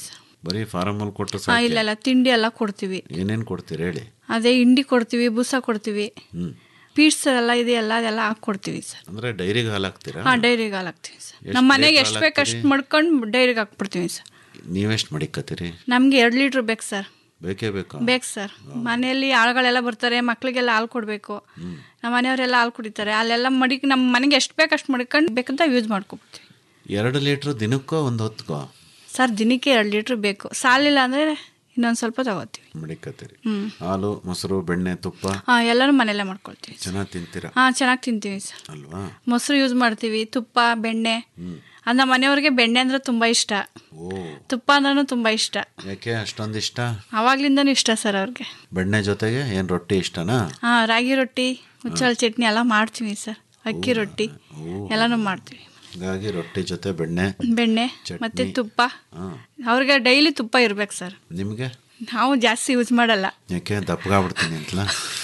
ಬರೀ ಫಾರಮಲ್ಲಿ ಕೊಟ್ಟು ಹಾಂ ಇಲ್ಲ ಇಲ್ಲ ತಿಂಡಿ ಎಲ್ಲ ಕೊಡ್ತೀವಿ ಏನೇನು ಕೊಡ್ತೀರಿ ಹೇಳಿ ಅದೇ ಹಿಂಡಿ ಕೊಡ್ತೀವಿ ಬೂಸ ಕೊಡ್ತೀವಿ ಹ್ಞೂ ಪೀಡ್ಸ್ ಎಲ್ಲ ಇದೆಯಲ್ಲ ಅದೆಲ್ಲ ಹಾಕ್ಕೊಡ್ತೀವಿ ಸರ್ ಅಂದರೆ ಡೈರಿಗೆ ಹಾಲು ಹಾಕ್ತೀರಾ ಹಾಂ ಡೈರಿಗೆ ಹಾಲು ಹಾಕ್ತೀವಿ ಸರ್ ಎಷ್ಟ್ ನಮ್ಮ ಮನೆಗೆ ಲೀಟ್ರ್ ಎಷ್ಟು ಹಾಲು ಬೇಕು ಅಷ್ಟು ಮಾಡ್ಕೊಂಡು ಡೈರಿಗೆ ಹಾಕ್ಬಿಡ್ತೀವಿ ಸರ್ ನೀವೆಷ್ಟು ಮಡಿಕತ್ತೀರಿ ನಮಗೆ ಎರಡು ಲೀಟ್ರ್ ಬೇಕು ಸರ್ ಬೇಕೇ ಬೇಕಾ ಬೇಕು ಸರ್ ಮನೆಯಲ್ಲಿ ಆಳುಗಳೆಲ್ಲ ಬರ್ತಾರೆ ಮಕ್ಳಿಗೆಲ್ಲ ಹಾಲು ಕೊಡಬೇಕು ನಮ್ಮ ಮನೆಯವರೆಲ್ಲ ಹಾಲು ಕುಡಿತಾರೆ ಅಲ್ಲೆಲ್ಲ ಮಡಿ ನಮ್ಮ ಮನೆಗೆ ಎಷ್ಟು ಬೇಕು ಅಷ್ಟು ಮಡ್ಕೊಂಡು ಬೇಕಂತ ಯೂಸ್ ಮಾಡ್ಕೊಬಿಡ್ತೀವಿ ಎರಡು ಲೀಟ್ರ್ ದಿನಕ್ಕೋ ಒಂದು ಹೊತ್ಕೋ ಸರ್ ದಿನಕ್ಕೆ ಎರಡು ಲೀಟ್ರ್ ಬೇಕು ಸಾಲಿಲ್ಲ ಅಂದರೆ ಇನ್ನೊಂದು ಸ್ವಲ್ಪ ತಗೋತೀವಿ ಮಡಿಕತ್ತೀರಿ ಹ್ಞೂ ಹಾಲು ಮೊಸರು ಬೆಣ್ಣೆ ತುಪ್ಪ ಹಾಂ ಎಲ್ಲರೂ ಮನೆಯಲ್ಲೇ ಮಾಡ್ಕೊಳ್ತೀವಿ ಚೆನ್ನಾಗಿ ತಿಂತೀರಾ ಹಾಂ ಚೆನ್ನಾಗಿ ತಿಂತೀವಿ ಸರ್ ಅಲ್ವಾ ಮೊಸರು ಯೂಸ್ ಮಾಡ್ತೀವಿ ತುಪ್ಪ ಬೆಣ್ಣೆ ಅದು ನಮ್ಮ ಮನೆಯವ್ರಿಗೆ ಬೆಣ್ಣೆ ಅಂದರೆ ತುಂಬ ಇಷ್ಟ ಓ ತುಪ್ಪ ಅಂದ್ರೂ ತುಂಬ ಇಷ್ಟ ಯಾಕೆ ಅಷ್ಟೊಂದು ಇಷ್ಟ ಆವಾಗ್ಲಿಂದನೂ ಇಷ್ಟ ಸರ್ ಅವ್ರಿಗೆ ಬೆಣ್ಣೆ ಜೊತೆಗೆ ಏನು ರೊಟ್ಟಿ ಇಷ್ಟನಾ ಹಾಂ ರಾಗಿ ರೊಟ್ಟಿ ಮುಚ್ಚಳ ಚಟ್ನಿ ಎಲ್ಲ ಮಾಡ್ತೀವಿ ಸರ್ ಅಕ್ಕಿ ರೊಟ್ಟಿ ಎಲ್ಲನೂ ಮಾಡ್ತೀವಿ ಹಾಗಾಗಿ ರೊಟ್ಟಿ ಜೊತೆ ಬೆಣ್ಣೆ ಬೆಣ್ಣೆ ಚಟ್ನಿ. ಮತ್ತೆ ತುಪ್ಪ ಹಾಂ ಅವ್ರಿಗೆ ಡೈಲಿ ತುಪ್ಪ ಇರ್ಬೇಕು ಸರ್ ನಿಮಗೆ ನಾವು ಜಾಸ್ತಿ ಯೂಸ್ ಮಾಡಲ್ಲ ಯಾಕೆ ದಪ್ಪಗಾಗ್ಬಿಡ್ತೀನಿ ಅಂತಲ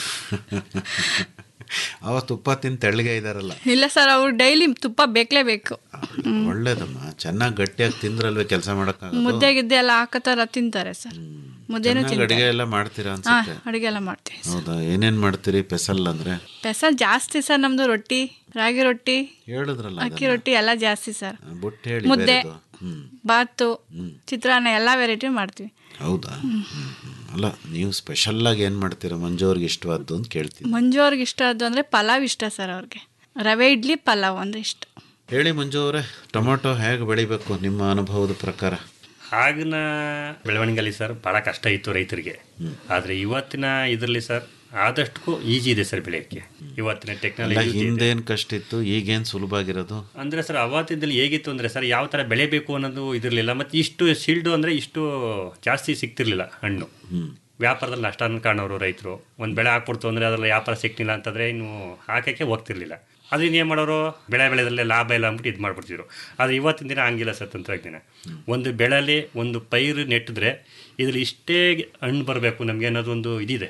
ಅವ ತುಪ್ಪ ತಿಂದು ತೆಳ್ಳಗೆ ಇದಾರಲ್ಲ ಇಲ್ಲ ಸರ್ ಅವ್ರು ಡೈಲಿ ತುಪ್ಪ ಬೇಕಲೇಬೇಕು ಒಳ್ಳೇದಮ್ಮ ಚೆನ್ನಾಗಿ ಗಟ್ಟಿಯಾಗಿ ತಿಂದ್ರಲ್ವೇ ಕೆಲಸ ಮಾಡೋಕ್ಕಾಗಲ್ಲ ಮುದ್ದೆ ಗಿದ್ದೆ ಎಲ್ಲ ಹಾಕತ್ತಾರ ತಿಂತಾರೆ ಸರ್ ಮುದ್ದೆನೂ ಚೆನ್ನಾಗಿ ತಿಂತಾರೆ ಅಡುಗೆ ಎಲ್ಲ ಮಾಡ್ತೀರಾ ಹಾಂ ಅನ್ಸುತ್ತೆ ಅಡುಗೆ ಎಲ್ಲ ಮಾಡ್ತೀವಿ ಹೌದಾ ಏನೇನು ಮಾಡ್ತೀರಿ ಪೆಸಲ್ ಅಂದರೆ ಪೆಸಲ್ ಜಾಸ್ತಿ ಸರ್ ನಮ್ದು ರೊಟ್ಟಿ ರಾಗಿ ರೊಟ್ಟಿ ಹೇಳಿದ್ರಲ್ಲ ಅಕ್ಕಿ ರೊಟ್ಟಿ ಎಲ್ಲ ಜಾಸ್ತಿ ಸರ್ ಬುಟ್ಟು ಹೇಳಿ ಮುದ್ದೆ ಬೇರೆದು. ಹ್ಮ್ ಬಾತು ಚಿತ್ರಾನ್ನ ಎಲ್ಲ ವೆರೈಟಿ ಮಾಡ್ತೀವಿ ಹೌದಾ ಹ್ಮ್, ಹ್ಮ್. ಅಲ್ಲ ನೀವು ಸ್ಪೆಷಲ್ಲಾಗಿ ಏನು ಮಾಡ್ತೀರಾ ಮಂಜು ಅವ್ರಿಗೆ ಇಷ್ಟವಾದ್ದು ಅಂತ ಕೇಳ್ತೀನಿ ಮಂಜು ಅವ್ರಿಗೆ ಇಷ್ಟ ಆದ್ದು ಅಂದರೆ ಪಲಾವ್ ಇಷ್ಟ ಸರ್ ಅವ್ರಿಗೆ ರವೆ ಇಡ್ಲಿ ಪಲಾವ್ ಅಂದರೆ ಇಷ್ಟ ಹೇಳಿ ಮಂಜು ಅವರೇ ಟೊಮೊಟೊ ಹೇಗೆ ಬೆಳಿಬೇಕು ನಿಮ್ಮ ಅನುಭವದ ಪ್ರಕಾರ ಆಗಿನ ಬೆಳವಣಿಗೆಯಲ್ಲಿ ಸರ್ ಭಾಳ ಕಷ್ಟ ಇತ್ತು ರೈತರಿಗೆ ಆದರೆ ಇವತ್ತಿನ ಇದರಲ್ಲಿ ಸರ್ ಆದಷ್ಟು ಈಜಿ ಇದೆ ಸರ್ ಬೆಳೆಯೋಕ್ಕೆ ಇವತ್ತಿನ ಅಲ್ಲ ಟೆಕ್ನಾಲಜಿ ಹಿಂದೇನು ಕಷ್ಟ ಇತ್ತು ಈಗೇನು ಸುಲಭ ಆಗಿರೋದು ಅಂದರೆ ಸರ್ ಅವತ್ತಿದ್ದಲ್ಲಿ ಹೇಗಿತ್ತು ಅಂದರೆ ಸರ್ ಯಾವ ಥರ ಬೆಳೆಬೇಕು ಅನ್ನೋದು ಇದಿರಲಿಲ್ಲ ಮತ್ತು ಇಷ್ಟು ಶೀಲ್ಡು ಅಂದರೆ ಇಷ್ಟು ಜಾಸ್ತಿ ಸಿಗ್ತಿರ್ಲಿಲ್ಲ ಹಣ್ಣು ವ್ಯಾಪಾರದಲ್ಲಿ ನಷ್ಟ ಕಾಣೋರು ರೈತರು ಒಂದು ಬೆಳೆ ಹಾಕ್ಬಿಡ್ತು ಅಂದರೆ ಅದರಲ್ಲಿ ವ್ಯಾಪಾರ ಸಿಕ್ತಿಲ್ಲ ಅಂತಂದರೆ ಇನ್ನು ಹಾಕೋಕ್ಕೆ ಹೋಗ್ತಿರ್ಲಿಲ್ಲ ಅದರಿಂದ ಏನು ಮಾಡೋರು ಬೆಳೆ ಬೆಳೆದಲ್ಲೇ ಲಾಭ ಇಲ್ಲ ಅಂದ್ಬಿಟ್ಟು ಇದು ಮಾಡ್ಬಿಡ್ತಿದ್ರು ಆದರೆ ಇವತ್ತಿನ ದಿನ ಹಂಗಿಲ್ಲ ಸರ್ ತಂತ್ರಜ್ಞಾನ ಒಂದು ಬೆಳೆಯಲ್ಲಿ ಒಂದು ಪೈರು ನೆಟ್ಟಿದ್ರೆ ಇದ್ರಲ್ಲಿ ಇಷ್ಟೇ ಹಣ್ಣು ಬರಬೇಕು ನಮಗೆ ಅನ್ನೋದೊಂದು ಇದಿದೆ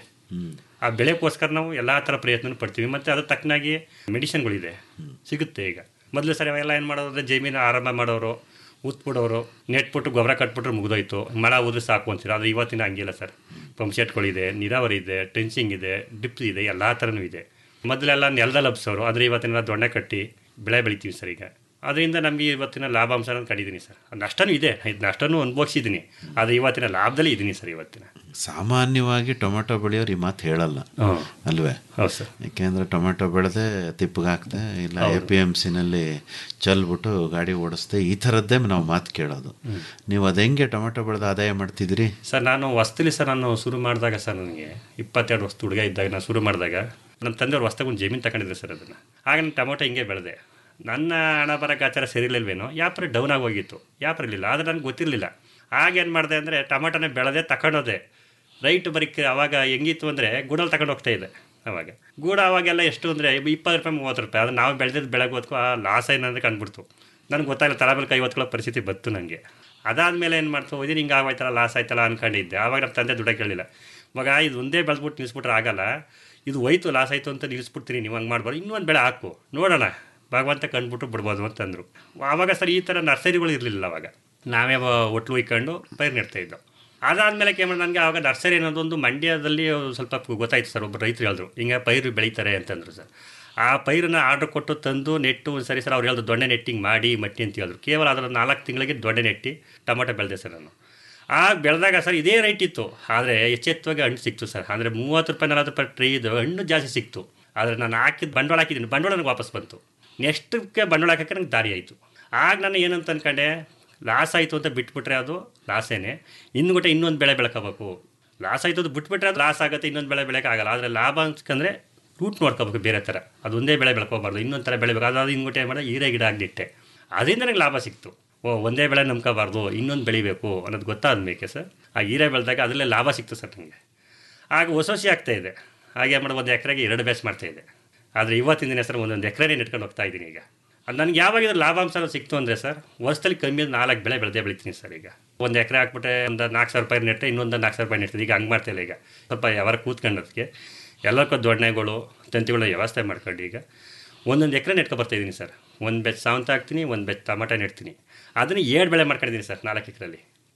ಆ ಬೆಳೆಗೋಸ್ಕರ ನಾವು ಎಲ್ಲ ಥರ ಪ್ರಯತ್ನ ಪಡ್ತೀವಿ ಮತ್ತು ಅದ್ರ ತಕ್ಕನಾಗಿ ಮೆಡಿಸಿನ್ಗಳಿದೆ ಸಿಗುತ್ತೆ ಈಗ ಮೊದಲು ಸರಿ ಅವೆಲ್ಲ ಏನು ಮಾಡೋದು ಅಂದರೆ ಜಮೀನು ಆರಂಭ ಮಾಡೋರು ಉತ್ಬಿಡೋರು ನೆಟ್ಬಿಟ್ಟು ಗೊಬ್ಬರ ಕಟ್ಬಿಟ್ರೆ ಮುಗಿದೋಯ್ತು ಮಳೆ ಹೋದ್ರೆ ಸಾಕು ಅಂತೀರ ಆದರೆ ಇವತ್ತಿನ ಹಂಗಿಲ್ಲ ಸರ್ ಪಂಪ್ ಸೆಟ್ಗಳಿದೆ ನೀರಾವರಿ ಇದೆ ಟ್ರೆನ್ಸಿಂಗ್ ಇದೆ ಡಿಪ್ ಇದೆ ಎಲ್ಲ ಥರನೂ ಇದೆ ಮೊದಲೆಲ್ಲ ನೆಲದಲ್ಲಿ ಹಬ್ಸೋರು ಆದರೆ ಇವತ್ತಿನ ದೊಣ್ಣೆ ಕಟ್ಟಿ ಬೆಳೆ ಬೆಳಿತೀವಿ ಸರ್ ಈಗ ಅದರಿಂದ ನಮಗೆ ಇವತ್ತಿನ ಲಾಭಾಂಶನ ಕಂಡಿದ್ದೀನಿ ಸರ್ ನಷ್ಟನೂ ಇದೆ ಇದು ನಷ್ಟನೂ ಅನುಭವಿಸಿದ್ದೀನಿ ಆದರೆ ಇವತ್ತಿನ ಲಾಭದಲ್ಲಿ ಇದ್ದೀನಿ ಸರ್ ಇವತ್ತಿನ ಸಾಮಾನ್ಯವಾಗಿ ಟೊಮೆಟೊ ಬೆಳೆಯೋರು ಈ ಮಾತು ಹೇಳಲ್ಲ ಹ್ಮ್. ಅಲ್ವೇ ಹೌದು ಸರ್ ಯಾಕೆಂದ್ರೆ ಟೊಮೆಟೊ ಬೆಳೆದೆ ತಿಪ್ಪಗಾಕ್ದೆ ಇಲ್ಲ ಎ ಪಿ ಎಮ್ ಸಿನಲ್ಲಿ ಚೆಲ್ಬಿಟ್ಟು ಗಾಡಿ ಓಡಿಸ್ದೆ ಈ ಥರದ್ದೇ ನಾವು ಮಾತು ಕೇಳೋದು ನೀವು ಅದು ಹೆಂಗೆ ಟೊಮೆಟೊ ಬೆಳೆದು ಆದಾಯ ಮಾಡ್ತಿದ್ದೀರಿ ಸರ್ ನಾನು ಹೊಸ್ತಲಿ ಸರ್ ನಾನು ಶುರು ಮಾಡಿದಾಗ ಸರ್ ನನಗೆ ಇಪ್ಪತ್ತೆರಡು ವರ್ಷದ ಹುಡುಗ ಇದ್ದಾಗ ನಾನು ಶುರು ಮಾಡಿದಾಗ ನಮ್ಮ ತಂದೆಯವ್ರು ಹೊಸ್ತಾಗ ಒಂದು ಜಮೀನು ತಗೊಂಡಿದ್ರು ಸರ್ ಅದನ್ನು ಆಗ ನಾನು ಟೊಮೊಟೊ ಹಿಂಗೆ ಬೆಳೆದೆ ನನ್ನ ಹಣ ಬರೋಕ್ಕಾಚಾರ ಸರಿಲಿಲ್ವೇನೋ ವ್ಯಾಪಾರ ಡೌನ್ ಆಗೋಗಿತ್ತು ವ್ಯಾಪಾರ ಇರಲಿಲ್ಲ ಆದರೆ ನನಗೆ ಗೊತ್ತಿರಲಿಲ್ಲ ಆಗ ಏನು ಮಾಡಿದೆ ಅಂದರೆ ಟೊಮೊಟೊನೇ ಬೆಳೆದೆ ತಗೊಂಡೋದೆ ರೈಟ್ ಬರೀಕ್ ಅವಾಗ ಹೆಂಗಿತ್ತು ಅಂದರೆ ಗೂಡಲ್ಲಿ ತಗೊಂಡು ಹೋಗ್ತಾ ಇದೆ ಅವಾಗ ಗೂಡ ಅವಾಗೆಲ್ಲ ಎಷ್ಟು ಅಂದರೆ ಇಪ್ಪತ್ತು ರೂಪಾಯಿ ಮೂವತ್ತು ರೂಪಾಯಿ ಅದು ನಾವು ಬೆಳೆದಿದ್ದು ಬೆಳಗ್ಗೆ ಹೊತ್ಕೊ ಆ ಲಾಸ್ ಏನಂದ್ರೆ ಕಂಡುಬಿಡ್ತು ನನಗೆ ಗೊತ್ತಾಗಿಲ್ಲ ತಲೆ ಮೇಲೆ ಕೈ ಹೊತ್ಕೊಳ್ಳೋ ಪರಿಸ್ಥಿತಿ ಬಂತು ನನಗೆ ಅದಾದಮೇಲೆ ಏನು ಮಾಡ್ತು ಹೋದ್ರೆ ಹಿಂಗೆ ಆಗೋಯ್ತಲ್ಲ ಲಾಸ್ ಆಯ್ತಲ್ಲ ಅನ್ಕೊಂಡಿದ್ದೆ ಆವಾಗ ನಮ್ಮ ತಂದೆ ದುಡ್ಡ ಕೇಳಲಿಲ್ಲ ಮಗ ಇದು ಒಂದೇ ಬೆಳೆದ್ಬಿಟ್ಟು ನಿಲ್ಲಿಸ್ಬಿಟ್ರೆ ಆಗಲ್ಲ ಇದು ಹೋಯ್ತು ಲಾಸ್ ಆಯಿತು ಅಂತ ನಿಲ್ಲಿಸ್ಬಿಡ್ತೀನಿ ನೀವು ಹಂಗೆ ಮಾಡ್ಬಾರ್ದು ಇನ್ನೊಂದು ಬೆಳೆ ಹಾಕು ನೋಡೋಣ ಭಗವಂತ ಕಂಡುಬಿಟ್ಟು ಬಿಡ್ಬೋದು ಅಂತಂದರು ಆವಾಗ ಸರ್ ಈ ಥರ ನರ್ಸರಿಗಳು ಇರಲಿಲ್ಲ ಅವಾಗ ನಾವೇ ಒಟ್ಲು ಇಕ್ಕೊಂಡು ಪೈರು ನೆಡ್ತಾ ಇದ್ದೋ ಅದಾದಮೇಲೆ ಏನು ನನಗೆ ಆವಾಗ ನರ್ಸರಿ ಅನ್ನೋದೊಂದು ಮಂಡ್ಯದಲ್ಲಿ ಸ್ವಲ್ಪ ಗೊತ್ತಾಯ್ತು ಸರ್ ಒಬ್ಬರು ರೈತರು ಹೇಳಿದ್ರು ಹಿಂಗೆ ಪೈರು ಬೆಳೀತಾರೆ ಅಂತಂದ್ರು ಸರ್ ಆ ಪೈರನ್ನ ಆರ್ಡ್ರ್ ಕೊಟ್ಟು ತಂದು ನೆಟ್ಟು ಒಂದು ಸರಿ ಸರ್ ಅವ್ರು ಹೇಳಿದ್ರು ದೊಣ್ಣೆ ನೆಟ್ಟಿಂಗ್ ಮಾಡಿ ಮಟ್ಟಿ ಅಂತ ಹೇಳಿದ್ರು ಕೇವಲ ಅದರ ನಾಲ್ಕು ತಿಂಗಳಿಗೆ ದೊಣ್ಣೆ ನೆಟ್ಟಿ ಟೊಮೊಟೊ ಬೆಳೆದೆ ಸರ್ ನಾನು ಆಗ ಬೆಳೆದಾಗ ಸರ್ ಇದೇ ರೈಟ್ ಇತ್ತು ಆದರೆ ಎಚ್ಚೆತ್ತವಾಗಿ ಹಣ್ಣು ಸಿಕ್ತು ಸರ್ ಅಂದರೆ ಮೂವತ್ತು ರೂಪಾಯಿ ನಲ್ವತ್ತು ರೂಪಾಯಿ ಟ್ರೈ ಇದು ಹಣ್ಣು ಜಾಸ್ತಿ ಸಿಕ್ತು ಆದರೆ ನಾನು ಹಾಕಿದ ಬಂಡವಾಳ ಹಾಕಿದ್ದೀನಿ ಬಂಡವಾಳ ನನಗೆ ವಾಪಸ್ ಬಂತು ನೆಕ್ಸ್ಟ್ಗೆ ಬಂಡವಾಳ ಹಾಕೋಕ್ಕೆ ನಂಗೆ ದಾರಿ ಆಯಿತು ಆಗ ನಾನು ಏನಂತ ಅನ್ಕೊಂಡೆ ಲಾಸ್ ಆಯಿತು ಅಂತ ಬಿಟ್ಬಿಟ್ರೆ ಅದು ಲಾಸೇನೆ ಇನ್ನು ಗೊಟ್ಟೆ ಇನ್ನೊಂದು ಬೆಳೆ ಬೆಳ್ಕೋಬೇಕು ಲಾಸ್ ಆಯಿತು ಅದು ಬಿಟ್ಬಿಟ್ರೆ ಅದು ಲಾಸ್ ಆಗುತ್ತೆ ಇನ್ನೊಂದು ಬೆಳೆ ಬೆಳೆಯೋಕ್ಕಾಗಲ್ಲ ಆದರೆ ಲಾಭ ಅನ್ಸ್ಕೊಂಡ್ರೆ ರೂಟ್ ನೋಡ್ಕೋಬೇಕು ಬೇರೆ ಥರ ಅದು ಒಂದೇ ಬೆಳೆ ಬೆಳ್ಕೋಬಾರ್ದು ಇನ್ನೊಂದು ಥರ ಬೆಳೆಬೇಕು ಅದಾದ ಇನ್ನೊಟ್ಟೆ ಏನು ಮಾಡಿದೆ ಹೀರೆ ಗಿಡ ಆಗಿಟ್ಟೆ ಅದರಿಂದ ನನಗೆ ಲಾಭ ಸಿಕ್ತು ಓ ಒಂದೇ ಬೆಳೆ ನಂಬ್ಕೋಬಾರ್ದು ಇನ್ನೊಂದು ಬೆಳಿಬೇಕು ಅನ್ನೋದು ಗೊತ್ತಾದ್ಮೇಲೆ ಸರ್ ಆ ಹೀರೆ ಬೆಳೆದಾಗ ಅದರಲ್ಲೇ ಲಾಭ ಸಿಕ್ತು ಸರ್ ನನಗೆ ಆಗ ಹೊಸ ಹೊಸಿ ಆಗ್ತಾ ಇದೆ ಹಾಗೆ ಮಾಡಿ ಒಂದು ಎಕರೆಗೆ ಎರಡು ಬೇಸ್ ಮಾಡ್ತಾ ಇದೆ ಆದರೆ ಇವತ್ತಿನ ದಿನ ಸರ್ ಒಂದೊಂದು ಎಕರೆನೇ ನೆಟ್ಕೊಂಡು ಹೋಗ್ತಾ ಇದ್ದೀನಿ ಈಗ ಅದು ನನಗೆ ಯಾವಾಗ ಇದ್ರ ಲಾಭಾಂಶ ಸಿಕ್ತು ಅಂದರೆ ಸರ್ ವರ್ಷದಲ್ಲಿ ಕಮ್ಮಿ ಅಂದ್ರೆ ನಾಲ್ಕು ಬೆಳೆ ಬೆಳೆದೇ ಬೆಳಿತೀನಿ ಸರ್ ಈಗ ಒಂದು ಎಕರೆ ಹಾಕ್ಬಿಟ್ಟೆ ಒಂದು ನಾಲ್ಕು ಸಾವಿರ ರೂಪಾಯಿ ನೆಟ್ಟರೆ ಇನ್ನೊಂದು ನಾಲ್ಕು ಸಾವಿರ ರೂಪಾಯಿ ನೆಡ್ತಿದ್ದೆ ಈಗ ಹಂಗೆ ಮಾಡ್ತಾಯಿಲ್ಲ ಈಗ ಸ್ವಲ್ಪ ಯಾವಾಗ ಕೂತ್ಕೊಂಡೋದಕ್ಕೆ ಎಲ್ಲಕ್ಕೂ ದೊಣ್ಣೆಗಳು ತಂತಿಗಳ ವ್ಯವಸ್ಥೆ ಮಾಡ್ಕೊಂಡು ಈಗ ಒಂದೊಂದು ಎಕರೆ ನೆಟ್ಕೊ ಬರ್ತಾಯಿದ್ದೀನಿ ಸರ್ ಒಂದು ಬೆಚ್ಚ ಸಾವಂತ ಹಾಕ್ತೀನಿ ಒಂದು ಬೆಚ್ಚ ಟಮಾಟ ನೆಡ್ತೀನಿ ಅದನ್ನು ಏಳು ಬೆಳೆ ಮಾಡ್ಕೊಂಡಿದ್ದೀನಿ ಸರ್ ನಾಲ್ಕು ಎಕರೆಲಿ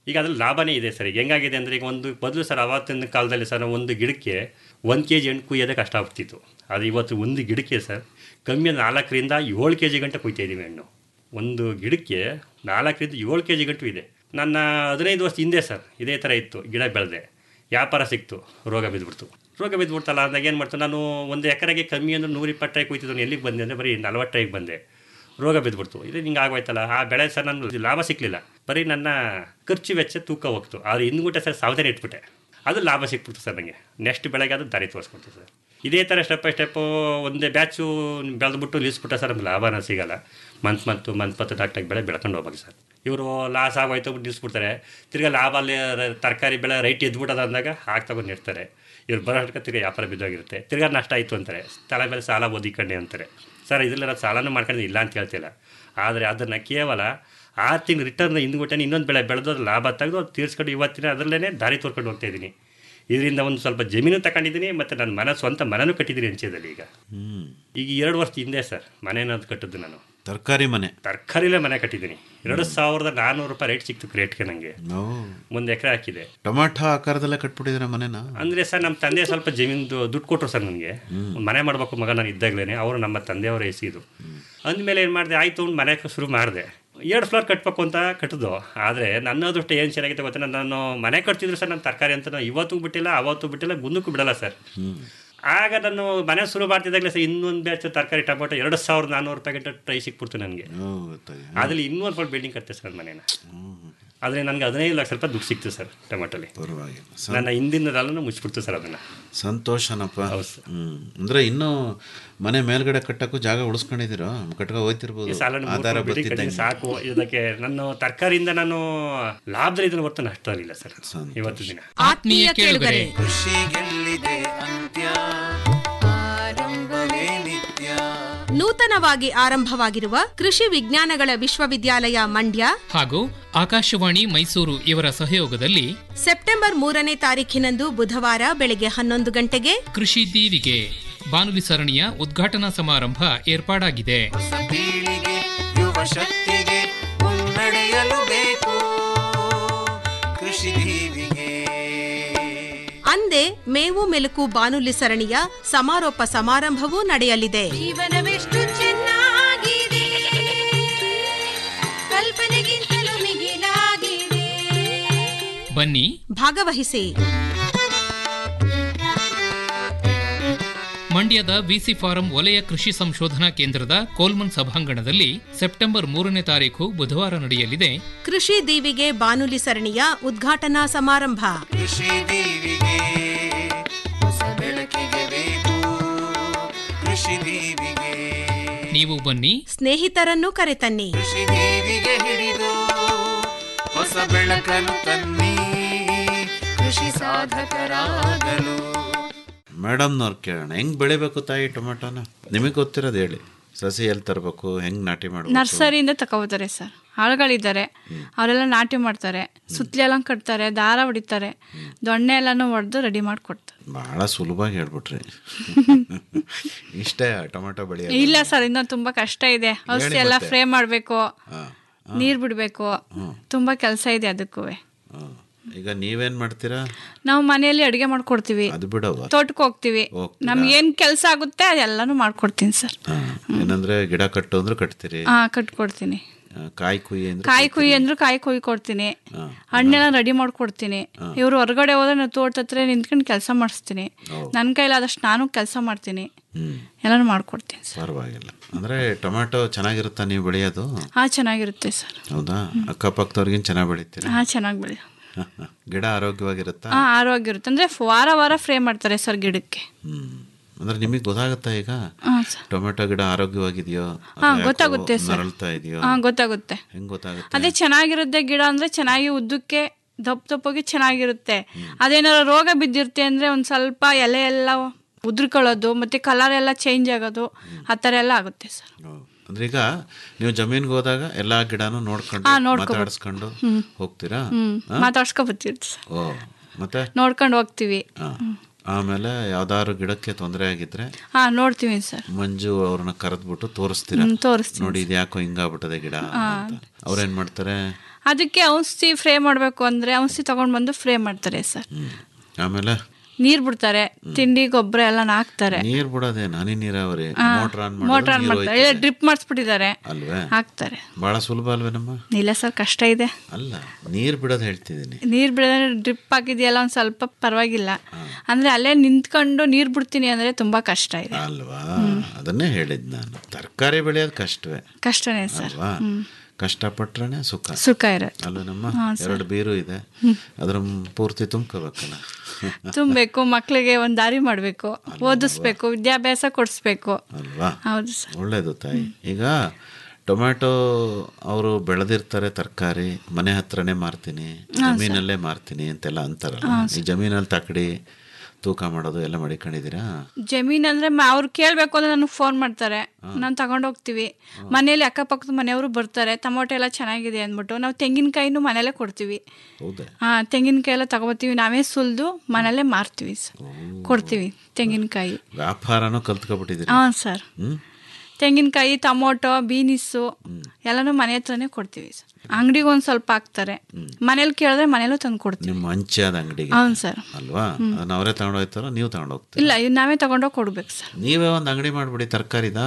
ಈಗ ಅದ್ರಲ್ಲಿ ಲಾಭನೇ ಇದೆ ಸರ್ ಈಗ ಹೆಂಗಾಗಿದೆ ಅಂದರೆ ಈಗ ಒಂದು ಮೊದಲು ಸರ್ ಅವತ್ತಿನ ಕಾಲದಲ್ಲಿ ಸರ್ ಒಂದು ಗಿಡಕ್ಕೆ ಒಂದು ಕೆ ಜಿ ಹಣ್ಣು ಕುಯ್ಯೋದೇ ಕಷ್ಟ ಆಗ್ತಿತ್ತು ಅದು ಇವತ್ತು ಒಂದು ಗಿಡಕ್ಕೆ ಸರ್ ಕಮ್ಮಿ ಅಂದ್ರೆ ನಾಲ್ಕರಿಂದ ಏಳು ಕೆ ಜಿ ಗಂಟೆ ಕುಯ್ತಾ ಇದ್ದೀವಿ ಹಣ್ಣು ಒಂದು ಗಿಡಕ್ಕೆ ನಾಲ್ಕರಿಂದ ಏಳು ಕೆ ಜಿ ಗಂಟು ಇದೆ ನನ್ನ ಹದಿನೈದು ವರ್ಷ ಹಿಂದೆ ಸರ್ ಇದೇ ಥರ ಇತ್ತು ಗಿಡ ಬೆಳೆದೆ ವ್ಯಾಪಾರ ಸಿಕ್ತು ರೋಗ ಬಿದ್ದುಬಿಡ್ತು ರೋಗ ಬಿದ್ದುಬಿಡ್ತಲ್ಲ ಅಂದಾಗ ಏನು ಮಾಡ್ತು ನಾನು ಒಂದು ಎಕರೆಗೆ ಕಮ್ಮಿ ಅಂದ್ರೆ ನೂರ ಇಪ್ಪತ್ತೈದು ಕುಯ್ತಿದ್ದು ಎಲ್ಲಿಗೆ ಬಂದೆ ಅಂದರೆ ಬರೀ ನಲವತ್ತೈದು ಬಂದೆ ರೋಗ ಬಿದ್ದುಬಿಡ್ತು ಇದು ಹಿಂಗೆ ಆಗೋಯ್ತಲ್ಲ ಆ ಬೆಳೆ ಸರ್ ನಾನು ಲಾಭ ಸಿಕ್ಕಲಿಲ್ಲ ಬರೀ ನನ್ನ ಖರ್ಚು ವೆಚ್ಚ ತೂಕ ಹೋಗ್ತು ಆದರೆ ಹಿಂದ್ಗುಟ್ಟೆ ಸರ್ ಸಾವಧಾನ ಇಟ್ಬಿಟ್ಟೆ ಅದು ಲಾಭ ಸಿಕ್ಬಿಡ್ತು ಸರ್ ನನಗೆ ನೆಕ್ಸ್ಟ್ ಬೆಳೆಗೆ ಅದು ದಾರಿ ತೋರಿಸ್ಕೊಡ್ತು ಸರ್ ಇದೇ ಥರ ಸ್ಟೆಪ್ ಬೈ ಸ್ಟೆಪ್ಪು ಒಂದೇ ಬ್ಯಾಚು ಬೆಳೆದ್ಬಿಟ್ಟು ನಿಲ್ಲಿಸ್ಬಿಟ್ರೆ ಸರ್ ನಮ್ಗೆ ಲಾಭನ ಸಿಗಲ್ಲ ಮಂತ್ ಮಂತು ಮಂತ್ ಪತ್ತು ಡಾಕ್ಟಾಗಿ ಬೆಳೆ ಬೆಳ್ಕೊಂಡು ಹೋಗ್ಬೇಕು ಸರ್ ಇವರು ಲಾಸ್ ಆಗೋಯ್ತು ಬಿಟ್ಟು ನಿಲ್ಲಿಸ್ಬಿಡ್ತಾರೆ ತಿರ್ಗಾ ಲಾಭ ಅಲ್ಲಿ ತರಕಾರಿ ಬೆಳೆ ರೈಟ್ ಎದ್ಬಿಟ್ಟದ ಅಂದಾಗ ಹಾಕಿ ತಗೊಂಡು ಇರ್ತಾರೆ ಇವ್ರು ಬರೋ ಅಷ್ಟಕ್ಕೆ ತಿರ್ಗಾ ವ್ಯಾಪಾರ ಬಿದ್ದೋಗಿರುತ್ತೆ ತಿರ್ಗಾ ನಷ್ಟ ಆಯಿತು ಅಂತಾರೆ ತಲೆ ಮೇಲೆ ಸಾಲ ಓದಿಕೊಂಡೆ ಅಂತಾರೆ ಸರ್ ಇದರಲ್ಲಿ ನಾನು ಸಾಲನೂ ಮಾಡ್ಕೊಂಡಿದ್ದು ಇಲ್ಲ ಅಂತ ಹೇಳ್ತಿಲ್ಲ ಆದರೆ ಅದನ್ನು ಕೇವಲ ಆರು ತಿಂಗಳು ರಿಟರ್ನ್ ಹಿಂದ್ಬಿಟ್ಟೆ ಇನ್ನೊಂದು ಬೆಳೆ ಬೆಳೆದು ಅದು ಲಾಭ ತೆಗೆದು ಅದು ತೀರಿಸ್ಕೊಂಡು ಇವತ್ತಿನ ಅದರಲ್ಲೇ ದಾರಿ ತೋರ್ಕೊಂಡು ಹೋಗ್ತಾ ಇದ್ದೀನಿ ಇದರಿಂದ ಒಂದು ಸ್ವಲ್ಪ ಜಮೀನು ತಗೊಂಡಿದ್ದೀನಿ ಮತ್ತು ನನ್ನ ಮನೆ ಸ್ವಂತ ಮನೆನೂ ಕಟ್ಟಿದ್ದೀನಿ ಅಂಚೆದಲ್ಲಿ ಈಗ ಈಗ ಎರಡು ವರ್ಷ ಹಿಂದೆ ಸರ್ ಮನೆನದು ಕಟ್ಟಿದ್ದು ನಾನು ತರಕಾರಿ ಮನೆ ತರಕಾರಿಲೇ ಮನೆ ಕಟ್ಟಿದ್ದೀನಿ ಎರಡು ಸಾವಿರದ ನಾನ್ನೂರು ರೂಪಾಯಿ ರೇಟ್ ಸಿಕ್ತು ರೇಟ್ಗೆ ನನಗೆ ಓ ಒಂದು ಎಕರೆ ಹಾಕಿದೆ ಟೊಮಾಟೊ ಆಕಾರದಲ್ಲೇ ಕಟ್ಬಿಟ್ಟಿದ್ದೀರಾ ಮನೆನ ಅಂದರೆ ಸರ್ ನಮ್ಮ ತಂದೆ ಸ್ವಲ್ಪ ಜಮೀನ್ದು ದುಡ್ಡು ಕೊಟ್ಟರು ಸರ್ ನನಗೆ ಮನೆ ಮಾಡಬೇಕು ಮಗ ನಾನು ಇದ್ದಾಗಲೇ ಅವರು ನಮ್ಮ ತಂದೆಯವರ ಎಸಿದು ಅಂದಮೇಲೆ ಏನು ಮಾಡಿದೆ ಆಯಿತು ಒಂದು ಮನೆ ಶುರು ಮಾಡಿದೆ ಎರಡು ಫ್ಲೋರ್ ಕಟ್ಟಬೇಕು ಅಂತ ಕಟ್ಟಿದ್ದು ಆದರೆ ನನ್ನ ಅದೃಷ್ಟ ಏನು ಚೆನ್ನಾಗಿದೆ ಗೊತ್ತಾ ನಾನು ಮನೆ ಕಟ್ತಿದ್ರು ಸರ್ ನನ್ನ ತರಕಾರಿ ಅಂತ ನಾನು ಇವತ್ತು ಬಿಟ್ಟಿಲ್ಲ ಅವತ್ತು ಬಿಟ್ಟಿಲ್ಲ ಮುಂದಕ್ಕೂ ಬಿಡಲ್ಲ ಸರ್ ಆಗ ನಾನು ಮನೆ ಶುರು ಮಾಡ್ತಿದ್ದಾಗಲೇ ಸರ್ ಇನ್ನೊಂದು ಬ್ಯಾಚ್ ತರಕಾರಿ ಟೊಮೊಟೊ ಎರಡು ಸಾವಿರದ ನಾನ್ನೂರು ರೂಪಾಯಿ ಗಂಟೆ ಟ್ರೈ ಸಿಕ್ಬಿಡ್ತು ನನಗೆ ಓ ಗೊತ್ತಾಗಿ ಅದ್ರಲ್ಲಿ ಇನ್ನೂರು ಫೋಟ್ ಬಿಲ್ಡಿಂಗ್ ಕಟ್ತೆ ಸರ್ ಮನೇನ ಆದರೆ ನನಗೆ ಹದಿನೈದು ಲಕ್ಷ ರೂಪಾಯಿ ದುಡ್ಡು ಸಿಕ್ತು ಸರ್ ಟೊಮೆಟೊಲಿ ಪರವಾಗಿಲ್ಲ ನನ್ನ ಹಿಂದಿನದೆಲ್ಲ ಮುಚ್ಚಿಬಿಡ್ತು ಸರ್ ಅದನ್ನು ಸಂತೋಷನಪ್ಪ ಹೌದು ಸರ್. ಹ್ಮ್ ಅಂದ್ರೆ ಇನ್ನೂ ಮನೆ ಮೇಲ್ಗಡೆ ಕಟ್ಟಕ್ಕೂ ಜಾಗ ಉಳಿಸ್ಕೊಂಡಿದ್ದೀರೋ ಕಟ್ಕೊ ಹೋಯ್ತಿರ್ಬೋದು ಸಾಲನ್ನು ಆಧಾರ ಮೂರು ಬಿಲ್ಡಿಂಗ್ ಕಟ್ಟಿದ್ದೀನಿ ಬರ್ತಿದ್ದಂಗೆ ಸಾಕು ಇದಕ್ಕೆ ನಾನು ತರಕಾರಿಯಿಂದ ನಾನು ಲಾಭದಲ್ಲಿ ಇದನ್ನು ಹೊರತು ನಷ್ಟ ಇಲ್ಲ ಸರ್ ಇವತ್ತು ದಿನ ಆತ್ಮೀಯ ಕೇಳುಗರೆ ನೂತನವಾಗಿ ಆರಂಭವಾಗಿರುವ ಕೃಷಿ ವಿಜ್ಞಾನಗಳ ವಿಶ್ವವಿದ್ಯಾಲಯ ಮಂಡ್ಯ ಹಾಗೂ ಆಕಾಶವಾಣಿ ಮೈಸೂರು ಇವರ ಸಹಯೋಗದಲ್ಲಿ ಸೆಪ್ಟೆಂಬರ್ ಮೂರನೇ ತಾರೀಖಿನಂದು ಬುಧವಾರ ಬೆಳಗ್ಗೆ ಹನ್ನೊಂದು ಗಂಟೆಗೆ ಕೃಷಿ ದೀವಿಗೆ ಬಾನುಲಿ ಸರಣಿಯ ಉದ್ಘಾಟನಾ ಸಮಾರಂಭ ಏರ್ಪಾಡಾಗಿದೆ ಯುವ ಶಕ್ತಿಗೆ ಮುನ್ನಡೆಯಲು ಬೇಕು ಕೃಷಿ ದೀವಿಗೆ ಅಂದೇ ಮೇವು ಮೆಲುಕು ಬಾನುಲಿ ಸರಣಿಯ ಸಮಾರೋಪ ಸಮಾರಂಭವೂ ನಡೆಯಲಿದೆ ಜೀವನವೆಷ್ಟು ಚೆನ್ನಾಗಿದೆ ಕಲ್ಪನೆಗಿಂತಲೂ ಮಿಗಿಲಾಗಿದೆ ಬನ್ನಿ ಭಾಗವಹಿಸಿ ಮಂಡ್ಯದ ವಿಸಿ ಫಾರಂ ವಲಯ ಕೃಷಿ ಸಂಶೋಧನಾ ಕೇಂದ್ರದ ಕೋಲ್ಮನ್ ಸಭಾಂಗಣದಲ್ಲಿ ಸೆಪ್ಟೆಂಬರ್ ಮೂರನೇ ತಾರೀಕು ಬುಧವಾರ ನಡೆಯಲಿದೆ ಕೃಷಿ ದೀವಿಗೆ ಬಾನುಲಿ ಸರಣಿಯ ಉದ್ಘಾಟನಾ ಸಮಾರಂಭ ಕೃಷಿ ದೀವಿಗೆ ಹೊಸ ಬೆಳಕಿಗೆ ಬೇಕು ಕೃಷಿ ದೀವಿಗೆ ನೀವು ಬನ್ನಿ ಸ್ನೇಹಿತರನ್ನು ಕರೆತನ್ನಿ ಕೃಷಿ ದೀವಿಗೆ ಹಿಡಿದು ಹೊಸ ಬೆಳಕನ್ನು ತನ್ನಿ ಕೃಷಿ ಸಾಧಕರಾಗಲು ಮೇಡಮ್ನವ್ರು ಕೇಳೋಣ ಹೆಂಗ್ ಬೆಳಿಬೇಕು ತಾಯಿ ಟೊಮೆಟೊನ ನಿಮಗೆ ಗೊತ್ತಿರೋದು ಹೇಳಿ ಸಸಿ ಎಲ್ಲಿ ತರಬೇಕು ಹೆಂಗ್ ನಾಟಿ ಮಾಡಬೇಕು ನರ್ಸರಿಯಿಂದ ತಗೋತಾರೆ ಸರ್ ಆಳುಗಳಿದ್ದಾರೆ ಅವರೆಲ್ಲ ನಾಟಿ ಮಾಡ್ತಾರೆ ಸುತ್ತಲೆಲ್ಲ ಕಟ್ತಾರೆ ದಾರ ಹೊಡಿತಾರೆ ದೊಣ್ಣೆ ಎಲ್ಲನೂ ಹೊಡೆದು ರೆಡಿ ಮಾಡಿಕೊಡ್ತಾರೆ ಬಹಳ ಸುಲಭವಾಗಿ ಹೇಳ್ಬಿಟ್ರಿ ಇಷ್ಟೇ ಟೊಮೆಟೊ ಬೆಳೆಯೋದು ಇಲ್ಲ ಸರ್ ಇನ್ನೂ ತುಂಬಾ ಕಷ್ಟ ಇದೆ ಔಷಧಿ ಎಲ್ಲ ಮತ್ತೆ. ಫ್ರೇ ಮಾಡಬೇಕು ಹಾ, ನೀರು ಬಿಡಬೇಕು ತುಂಬಾ ಕೆಲಸ ಇದೆ ಅದಕ್ಕೂ ಹಾ. ಈಗ ನೀವೇನ್ ಮಾಡ್ತೀರಾ ನಾವು ಮನೆಯಲ್ಲಿ ಅಡುಗೆ ಮಾಡ್ಕೊಡ್ತೀವಿ ಅದು ಬಿಡವ ತೋಟಕ್ಕೆ ಹೋಗ್ತೀವಿ ಹೋಗ್ತೀರಾ? ನಮ್ಗೆ ಏನ್ ಕೆಲಸ ಆಗುತ್ತೆ ಅದೆಲ್ಲಾನು ಮಾಡ್ಕೊಡ್ತೀನಿ ಸರ್ ಹಾ. ಏನಂದ್ರೆ ಗಿಡ ಕಟ್ಟು ಅಂದ್ರೆ ಕಟ್ತೀರಿ ಹಾ ಕಟ್ಕೊಡ್ತೀನಿ ಆ, ಕಾಯಿ ಕುಯ್ಯಿ ಅಂದ್ರೆ ಕಾಯಿ ಕುಯ್ಯಿ ಅಂದ್ರು ಕಾಯಿ ಕುಯ್ಯಿ ಕೊಡ್ತೀನಿ ಹಣ್ಣೆಲ್ಲ ರೆಡಿ ಮಾಡ್ಕೊಡ್ತೀನಿ ಇವ್ರು ಹೊರಗಡೆ ಹೋದ್ರೆ ನಾನು ತೋಟದ ಹತ್ರ ನಿಂತ್ಕೊಂಡು ಕೆಲಸ ಮಾಡಿಸ್ತೀನಿ ನನ್ನ ಕೈಲಾದಷ್ಟು ನಾನು ಕೆಲಸ ಮಾಡ್ತೀನಿ ಹ್ಮ್ ಎಲ್ಲಾನು ಮಾಡ್ಕೊಡ್ತೀನಿ ಸರ್ ಪರವಾಗಿಲ್ಲ ಅಂದ್ರೆ ಟೊಮೆಟೊ ಚೆನ್ನಾಗಿರುತ್ತಾ ನೀವು ಬೆಳೆಯೋದು ಹಾ ಚೆನ್ನಾಗಿರುತ್ತೆ ಸರ್ ಹೌದಾ ಅಕ್ಕಪಕ್ಕದವ್ರಿಗಿನ್ ಚೆನ್ನಾಗಿ ಬೆಳಿತೀರಾ ಹಾ ಚೆನ್ನಾಗಿ ಬೆಳೆ ಗಿಡ ಆರೋಗ್ಯವಾಗಿರುತ್ತಾ ಹಾ ಆರೋಗ್ಯ ಇರುತ್ತೆ ಅಂದ್ರೆ ವಾರ ವಾರ ಫ್ರೈ ಮಾಡ್ತಾರೆ ಸರ್ ಗಿಡಕ್ಕೆ ಹ್ಮ್ ಅಂದ್ರೆ ನಿಮಗೆ ಗೊತ್ತಾಗುತ್ತಾ ಈಗ ಹಾ ಸರ್ ಟೊಮೆಟೊ ಗಿಡ ಆರೋಗ್ಯವಾಗಿದೆಯೋ ಹಾ ಗೊತ್ತಾಗುತ್ತೆ ಸರ್ ನರಳ್ತಾ ಇದೆಯೋ ಹಾ ಗೊತ್ತಾಗುತ್ತೆ ಹೆಂಗ್ ಗೊತ್ತಾಗುತ್ತೆ ಅದೇ ಚೆನ್ನಾಗಿರುತ್ತೆ ಗಿಡ ಅಂದ್ರೆ ಚೆನ್ನಾಗಿ ಉದ್ದಕ್ಕೆ ದಪ್ಪ ದಪ್ಪಗೆ ಚೆನ್ನಾಗಿರುತ್ತೆ ಅದೇನಾದ್ರು ರೋಗ ಬಿದ್ದಿರುತ್ತೆ ಅಂದ್ರೆ ಒಂದ್ ಸ್ವಲ್ಪ ಎಲೆ ಎಲ್ಲ ಉದ್ರಕೊಳ್ಳೋದು ಮತ್ತೆ ಕಲರ್ ಎಲ್ಲ ಚೇಂಜ್ ಆಗೋದು ಆ ಥರ ಎಲ್ಲ ಆಗುತ್ತೆ ಸರ್ ಅಂದ್ರೆ ಈಗ ನೀವು ಜಮೀನ್ಗೆ ಹೋದಾಗ ಎಲ್ಲಾ ಗಿಡನೂ ನೋಡ್ಕೊಂಡು ಹಾ, ನೋಡ್ಕೊಬೋದು. ಮಾತಾಡಿಸ್ಕೊಂಡು ಹ್ಮ್. ಹೋಗ್ತೀರಾ ಹ್ಮ್ ಹಾ? ಮಾತಾಡ್ಸ್ಕೊ ಬರ್ತಿರ್ತೀವಿ ಸರ್ ಓ ಮತ್ತೆ ನೋಡ್ಕೊಂಡು ಹೋಗ್ತೀವಿ ಹಾ. ಆಮೇಲೆ ಯಾವ್ದಾದ್ರು ಗಿಡಕ್ಕೆ ತೊಂದರೆ ಆಗಿದ್ರೆ ಹಾ ನೋಡ್ತೀವಿ ಸರ್ ಮಂಜು ಅವ್ರನ್ನ ಕರೆದ್ಬಿಟ್ಟು ತೋರಿಸ್ತೀರಾ ಹ್ಮ್, ತೋರಿಸ್ತೀನಿ ನೋಡಿ ಇದು ಯಾಕೋ ಹಿಂಗಾಗ್ಬಿಟ್ಟದೆ ಗಿಡ ಹಾ. ಅಂತ ಅವ್ರೇನ್ ಮಾಡ್ತಾರೆ ಅದಕ್ಕೆ ಔಷಧಿ ಫ್ರೇ ಮಾಡಬೇಕು ಅಂದರೆ ಔಷಧಿ ತೊಗೊಂಡು ಬಂದು ಫ್ರೇ ಮಾಡ್ತಾರೆ ಸರ್ ಆಮೇಲೆ ನೀರು ಬಿಡ್ತಾರೆ ತಿಂಡಿ ಗೊಬ್ಬರ ಎಲ್ಲ ಹಾಕ್ತಾರೆ ನೀರ್ ಬಿಡೋದೇ ಹನಿ ನೀರಾವರಿ ಆ, ಮೋಟರ್ ಆನ್ ಮೋಟರ್ ಆನ್ ಮಾಡೋದು ನೀರು ಮಾಡ್ತಾರೆ ಹೋಯ್ತದೆ. ಡ್ರಿಪ್ ಮಾಡಿಸ್ಬಿಟ್ಟಿದ್ದಾರೆ ಅಲ್ವೇ ಹಾಕ್ತಾರೆ ಬಹಳ ಸುಲಭ ಅಲ್ವೇನಮ್ಮ ಇಲ್ಲ ಸರ್ ಕಷ್ಟ ಇದೆ ಅಲ್ಲ ನೀರ್ ಬಿಡೋದು ಹೇಳ್ತಿದ್ದೀನಿ ನೀರು ಬಿಡೋದ್ರೆ ಡ್ರಿಪ್ ಹಾಕಿದೆಯಲ್ಲ ಒಂದು ಸ್ವಲ್ಪ ಪರವಾಗಿಲ್ಲ ಅಂದರೆ ಅಲ್ಲೇ ನಿಂತ್ಕೊಂಡು ನೀರು ಬಿಡ್ತೀನಿ ಅಂದರೆ ತುಂಬ ಕಷ್ಟ ಇದೆ ಅಲ್ವಾ ಅದನ್ನೇ ಹೇಳಿದ್ ನಾನು ತರಕಾರಿ ಬೆಳೆಯೋದು ಕಷ್ಟವೇ ಕಷ್ಟನೇ ಸರ್ ಅಲ್ವಾ ಕಷ್ಟಪಟ್ರೆ ಸುಖ ಸುಖ ಇರುತ್ತೆ ಅಲ್ವ ನಮ್ಮ ಹಾ, ಸರ್. ಎರಡು ಬೀರು ಇದೆ ಅದ್ರ ಪೂರ್ತಿ ತುಂಬ್ಕೋಬೇಕಲ್ಲ ತುಂಬಬೇಕು ಮಕ್ಕಳಿಗೆ ಒಂದು ದಾರಿ ಮಾಡಬೇಕು ಓದಿಸ್ಬೇಕು ವಿದ್ಯಾಭ್ಯಾಸ ಕೊಡಿಸ್ಬೇಕು ಅಲ್ವಾ ಹೌದು ಸರ್ ಒಳ್ಳೇದು ತಾಯಿ ಈಗ ಟೊಮ್ಯಾಟೊ ಅವರು ಬೆಳೆದಿರ್ತಾರೆ ತರಕಾರಿ ಮನೆ ಹತ್ರನೇ ಮಾರ್ತೀನಿ ಜಮೀನಲ್ಲೇ ಮಾರ್ತೀನಿ ಅಂತೆಲ್ಲ ಅಂತಾರಲ್ಲ ಈ ಜಮೀನಲ್ಲಿ ತಕಡಿ ತೂಕ ಮಾಡೋದು ಎಲ್ಲ ಮಡಿಕೊಂಡಿದ್ದೀರಾ ಜಮೀನ್ ಅಂದ್ರೆ ಮ- ಅವ್ರು ಕೇಳಬೇಕು ಅಂದ್ರೆ ನನಗೆ ಫೋನ್ ಮಾಡ್ತಾರೆ ನಾನು ತಗೊಂಡು ಹೋಗ್ತೀವಿ ಮನೇಲಿ ಅಕ್ಕಪಕ್ಕದ ಮನೆಯವರು ಬರ್ತಾರೆ ಟೊಮೊಟೊ ಎಲ್ಲ ಚೆನ್ನಾಗಿದೆ ಅಂದ್ಬಿಟ್ಟು ನಾವು ತೆಂಗಿನಕಾಯಿನೂ ಮನೇಲೇ ಕೊಡ್ತೀವಿ ಹೌದಾ ಹಾಂ ತೆಂಗಿನಕಾಯಿ ಎಲ್ಲ ತಗೋತೀವಿ ನಾವೇ ಸುಲಿದು ಮನೇಲೇ ಮಾರ್ತೀವಿ ಸರ್ ಕೊಡ್ತೀವಿ ತೆಂಗಿನಕಾಯಿ ವ್ಯಾಪಾರನೂ ಕಲ್ತ್ಕೊಬಿಟ್ಟಿದ್ದೀರಿ ಹಾಂ ಸರ್ ಹ್ಮ್ ತೆಂಗಿನಕಾಯಿ ಟೊಮೊಟೊ ಬೀನಿಸ್ಸು ಎಲ್ಲನೂ ಮನೆ ಹತ್ರನೇ ಕೊಡ್ತೀವಿ ಸರ್ ಅಂಗಡಿಗೆ ಒಂದು ಸ್ವಲ್ಪ ಹಾಕ್ತಾರೆ ಮನೇಲಿ ಕೇಳಿದ್ರೆ ಮನೇಲೂ ತಂದು ಕೊಡ್ತೀವಿ ನಿಮ್ಮ ಹಂಚಾದ ಅಂಗಡಿಗೆ ಹೌದು ಸರ್ ಅಲ್ವಾ ಅದನ್ನ ಅವರೇ ತಗೊಂಡು ಹೋಗ್ತಾರೋ ನೀವು ತಗೊಂಡು ಹೋಗ್ತೀರಾ ಇಲ್ಲ ಇವ್ ನಾವೇ ತಗೊಂಡೋಗಿ ಕೊಡ್ಬೇಕು ಸರ್ ನೀವೇ ಒಂದು ಅಂಗಡಿ ಮಾಡ್ಬಿಡಿ ತರಕಾರಿದ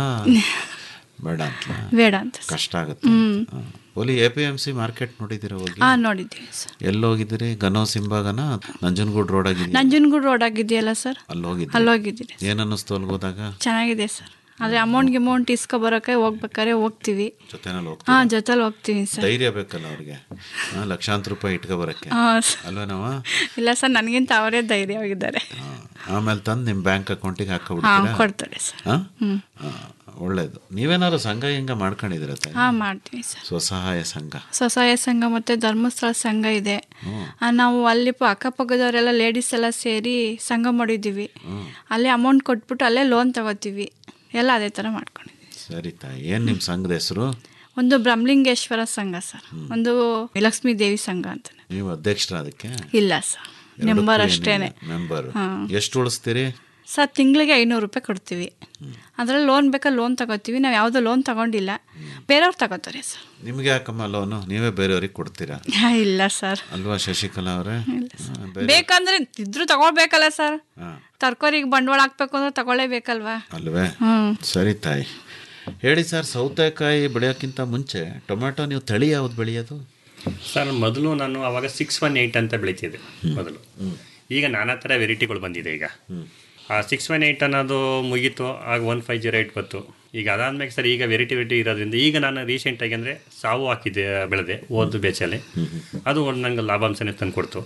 ಬೇಡ ಅಂತ ಬೇಡ ಅಂತ ಸರ್. ಕಷ್ಟ ಆಗುತ್ತೆ ಹ್ಮ್. ಹಾ. ಒಲಿ A P M C market ನೋಡಿದ್ದೀರಾ ಹೋಗಿ ಹಾಂ ನೋಡಿದ್ದೀವಿ ಸರ್ ಎಲ್ಲಿ ಹೋಗಿದ್ದೀರಿ ಗನೋ ಸಿಂಬಾಗನ ನಂಜನಗೂಡು ರೋಡ್ ಆಗಿದ್ದೀರಿ ನಂಜನಗೂಡು ರೋಡ್ ಆಗಿದೆಯಲ್ಲ ಸರ್ ಅಲ್ಲಿ ಹೋಗಿದ್ದೀರಿ ಅಲ್ಲಿ ಹೋಗಿದ್ದೀರಿ ಏನ್ ಅನ್ನಿಸ್ತು ಅಲ್ಲಿ ಹೋದಾಗ ಚೆನ್ನಾಗಿದೆ ಸರ್ ಆದರೆ ಅಮೌಂಟ್ ಗಿಮೌಂಟ್ ಇಸ್ಕೊ ಬರೋಕೆ ಹೋಗ್ಬೇಕಾದ್ರೆ ಹೋಗ್ತೀವಿ ಜೊತೆನಲ್ಲಿ ಹೋಗ್ತೀರಾ? ಹಾಂ ಜೊತೆಲಿ ಹೋಗ್ತೀವಿ ಸರ್ ಧೈರ್ಯ ಬೇಕಲ್ಲ ಅವ್ರಿಗೆ ಹಾ, ಲಕ್ಷಾಂತರ ರೂಪಾಯಿ ಇಟ್ಕೊ ಬರಕ್ಕೆ ಹಾಂ ಸರ್ ಅಲ್ವಾ ನಾವ ಇಲ್ಲ ಸರ್ ನನಗಿಂತ ಅವರೇ ಧೈರ್ಯವಾಗಿದ್ದಾರೆ ಆಮೇಲೆ ತಂದು ನಿಮ್ಮ ಬ್ಯಾಂಕ್ ಅಕೌಂಟಿಗೆ ಹಾಂ ಹಾಕೊಬಿಡ್ತೀರಾ ಕೊಡ್ತಾರೆ ಸರ್ ಹಾ? ಹ್ಞೂ ಹಾ, ಒಳ್ಳೇದು ನೀವೇನಾದ್ರು ಸಂಘ ಹಿಂಗ ಮಾಡ್ಕೊಂಡಿದ್ದೀರ ತಾಯಿ? ಹಾಂ ಮಾಡ್ತೀವಿ ಸರ್ ಸ್ವಸಹಾಯ ಸಂಘ ಸ್ವಸಹಾಯ ಸಂಘ ಮತ್ತು ಧರ್ಮಸ್ಥಳ ಸಂಘ ಇದೆ ಆ, ನಾವು ಅಲ್ಲಿ ಪ- ಅಕ್ಕಪಕ್ಕದವರೆಲ್ಲ ಲೇಡೀಸ್ ಎಲ್ಲ ಸೇರಿ ಸಂಘ ಮಾಡಿದ್ದೀವಿ ಅಲ್ಲೇ ಅಮೌಂಟ್ ಕೊಟ್ಬಿಟ್ಟು ಅಲ್ಲೇ ಲೋನ್ ತಗೋತೀವಿ ಎಲ್ಲ ಅದೇ ಥರ ಮಾಡ್ಕೊಂಡಿದ್ದೀವಿ ಸರಿ ತಾಯಿ ಏನ್ ನಿಮ್ಮ ಸಂಘದ ಹೆಸರು ಒಂದು ಬ್ರಹ್ಮಲಿಂಗೇಶ್ವರ ಸಂಘ ಸರ್ ಒಂದು ಲಕ್ಷ್ಮೀ ದೇವಿ ಸಂಘ ಅಂತ ನೀವು ಅಧ್ಯಕ್ಷರ ಅದಕ್ಕೆ ಇಲ್ಲ ಸರ್ ನಂಬರ್ ಅಷ್ಟೇನೆ ಮೆಂಬರ್ ಹಾಂ. ಎಷ್ಟು ಉಳಿಸ್ತೀರಿ ಸರ್ ತಿಂಗಳಿಗೆ ಐನೂರು ರೂಪಾಯಿ ಕೊಡ್ತೀವಿ ಅದರಲ್ಲಿ ಲೋನ್ ಬೇಕಾ ಲೋನ್ ತಗೋತೀವಿ ನಾವು ಯಾವುದೋ ಲೋನ್ ತಗೊಂಡಿಲ್ಲ ಬೇರೆಯವ್ರು ತಗೋತಾರೆ ಸರ್ ನಿಮ್ಗೆ ಯಾಕಮ್ಮ ಲೋನು ನೀವೇ ಬೇರೆಯವ್ರಿಗೆ ಕೊಡ್ತೀರಾ ಹಾ, ಇಲ್ಲ ಸರ್ ಅಲ್ವಾ ಶಶಿಕಲಾ ಅವರೇ ಬೇಕಂದ್ರೆ ಇದ್ರು ತಗೊಳ್ಬೇಕಲ್ಲ ಸರ್ ಹಾ. ತರಕಾರಿಗೆ ಬಂಡವಾಳ ಹಾಕ್ಬೇಕು ಅಂದ್ರೆ ತಗೊಳ್ಳೇಬೇಕಲ್ವಾ ಅಲ್ವೇ ಹ್ಮ್. ಸರಿ ತಾಯಿ ಹೇಳಿ ಸರ್ ಸೌತೆಕಾಯಿ ಬೆಳೆಯೋಕ್ಕಿಂತ ಮುಂಚೆ ಟೊಮ್ಯಾಟೊ ನೀವು ತಳಿ ಯಾವ್ದು ಬೆಳೆಯೋದು ಸರ್ ಮೊದಲು ನಾನು ಅವಾಗ ಸಿಕ್ಸ್ ಒನ್ ಏಯ್ಟ್ ಅಂತ ಬೆಳೀತಿದ್ದೆ ಮೊದಲು ಈಗ ನಾನಾ ಥರ ವೆರೈಟಿಗಳು ಬಂದಿದೆ ಈಗ ಆ ಸಿಕ್ಸ್ ಒನ್ ಏಯ್ಟ್ ಅನ್ನೋದು ಮುಗೀತು ಆಗ ಒನ್ ಫೈವ್ ಜೀರೋ ಏಯ್ಟ್ ಬಂತು ಈಗ ಅದಾದ್ಮೇಲೆ ಸರ್ ಈಗ ವೆರೈಟಿ ವೆರೈಟಿ ಇರೋದ್ರಿಂದ ಈಗ ನಾನು ರೀಸೆಂಟಾಗಿ ಅಂದರೆ ಸಾವು ಹಾಕಿದ್ದೆ ಬೆಳೆದೆ ಓದು ಬೇಚಲ್ಲಿ ಅದು ಒಂದು ನಂಗೆ ಲಾಭಾಂಶನೇ ತಂದು ಕೊಡ್ತು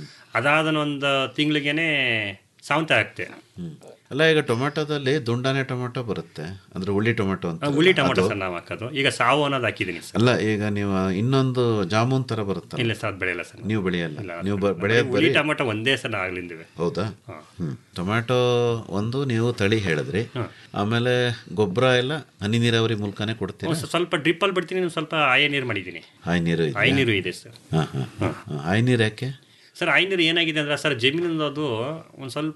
ಅದಾದ ಒಂದು ತಿಂಗಳಿಗೇನೆ ಸಾವಂತೆ ಹಾಕ್ತೆ ಅಲ್ಲ ಈಗ ಟೊಮ್ಯಾಟೊದಲ್ಲಿ ದುಂಡಾನೆ ಟೊಮ್ಯಾಟೊ ಬರುತ್ತೆ ಅಂದ್ರೆ ಉಳ್ಳಿ ಟೊಮ್ಯಾಟೊ ಅಂತ ಉಳ್ಳಿ ಟೊಮೊಟೊ ಅದು- ಸರ್ ನಾವು ಹಾಕೋದು ಈಗ ಸಾವು ಅನ್ನೋದು ಹಾಕಿದ್ದೀನಿ ಸರ್ ಅಲ್ಲ ಈಗ ನೀವು ಇನ್ನೊಂದು ಜಾಮೂನ್ ತರ ಬರುತ್ತೆ ಇಲ್ಲ ಸರ್ ಅದು ಬೆಳೆಯಲ್ಲ ಸರ್ ನೀವು ಬೆಳೆಯಲ್ಲ ಇಲ್ಲ, ನೀವು ಅದು ಬೆಳೆಯೋದು ಉಳ್ಳಿ ಬರೀ ಟೊಮೊಟೊ ಒಂದೇ ಸಲ ಆಗ್ಲಿಂದಿವೆ ಹೌದಾ ಹ್ಮ್ ಟೊಮ್ಯಾಟೊ ಒಂದು ನೀವು ತಳಿ ಹೇಳಿದ್ರಿ ಆಮೇಲೆ ಗೊಬ್ಬರ ಎಲ್ಲ ಹನಿ ನೀರಾವರಿ ಮೂಲಕನೇ ಕೊಡ್ತೀರಾ ಒಂದು ಸ್ವಲ್ಪ ಡ್ರಿಪ್ಪಲ್ಲಿ ಬಿಡ್ತೀನಿ ಇನ್ನು ಸ್ವಲ್ಪ ಆಯ ನೀರು ಮಾಡಿದ್ದೀನಿ ಹಾಯ್ ನೀರು ಇದೆಯಾ? ಆಯ ನೀರು ಇದೆ ಸರ್ ಹಾ ಹಾ ಹಾ ಹಾಯ್ ನೀರು ಯಾಕೆ ಸರ್ ಆಯ ನೀರು ಏನಾಗಿದೆ ಅಂದ್ರೆ ಸರ್ ಜಮೀನಿಂದ ಅದು ಒಂದು ಸ್ವಲ್ಪ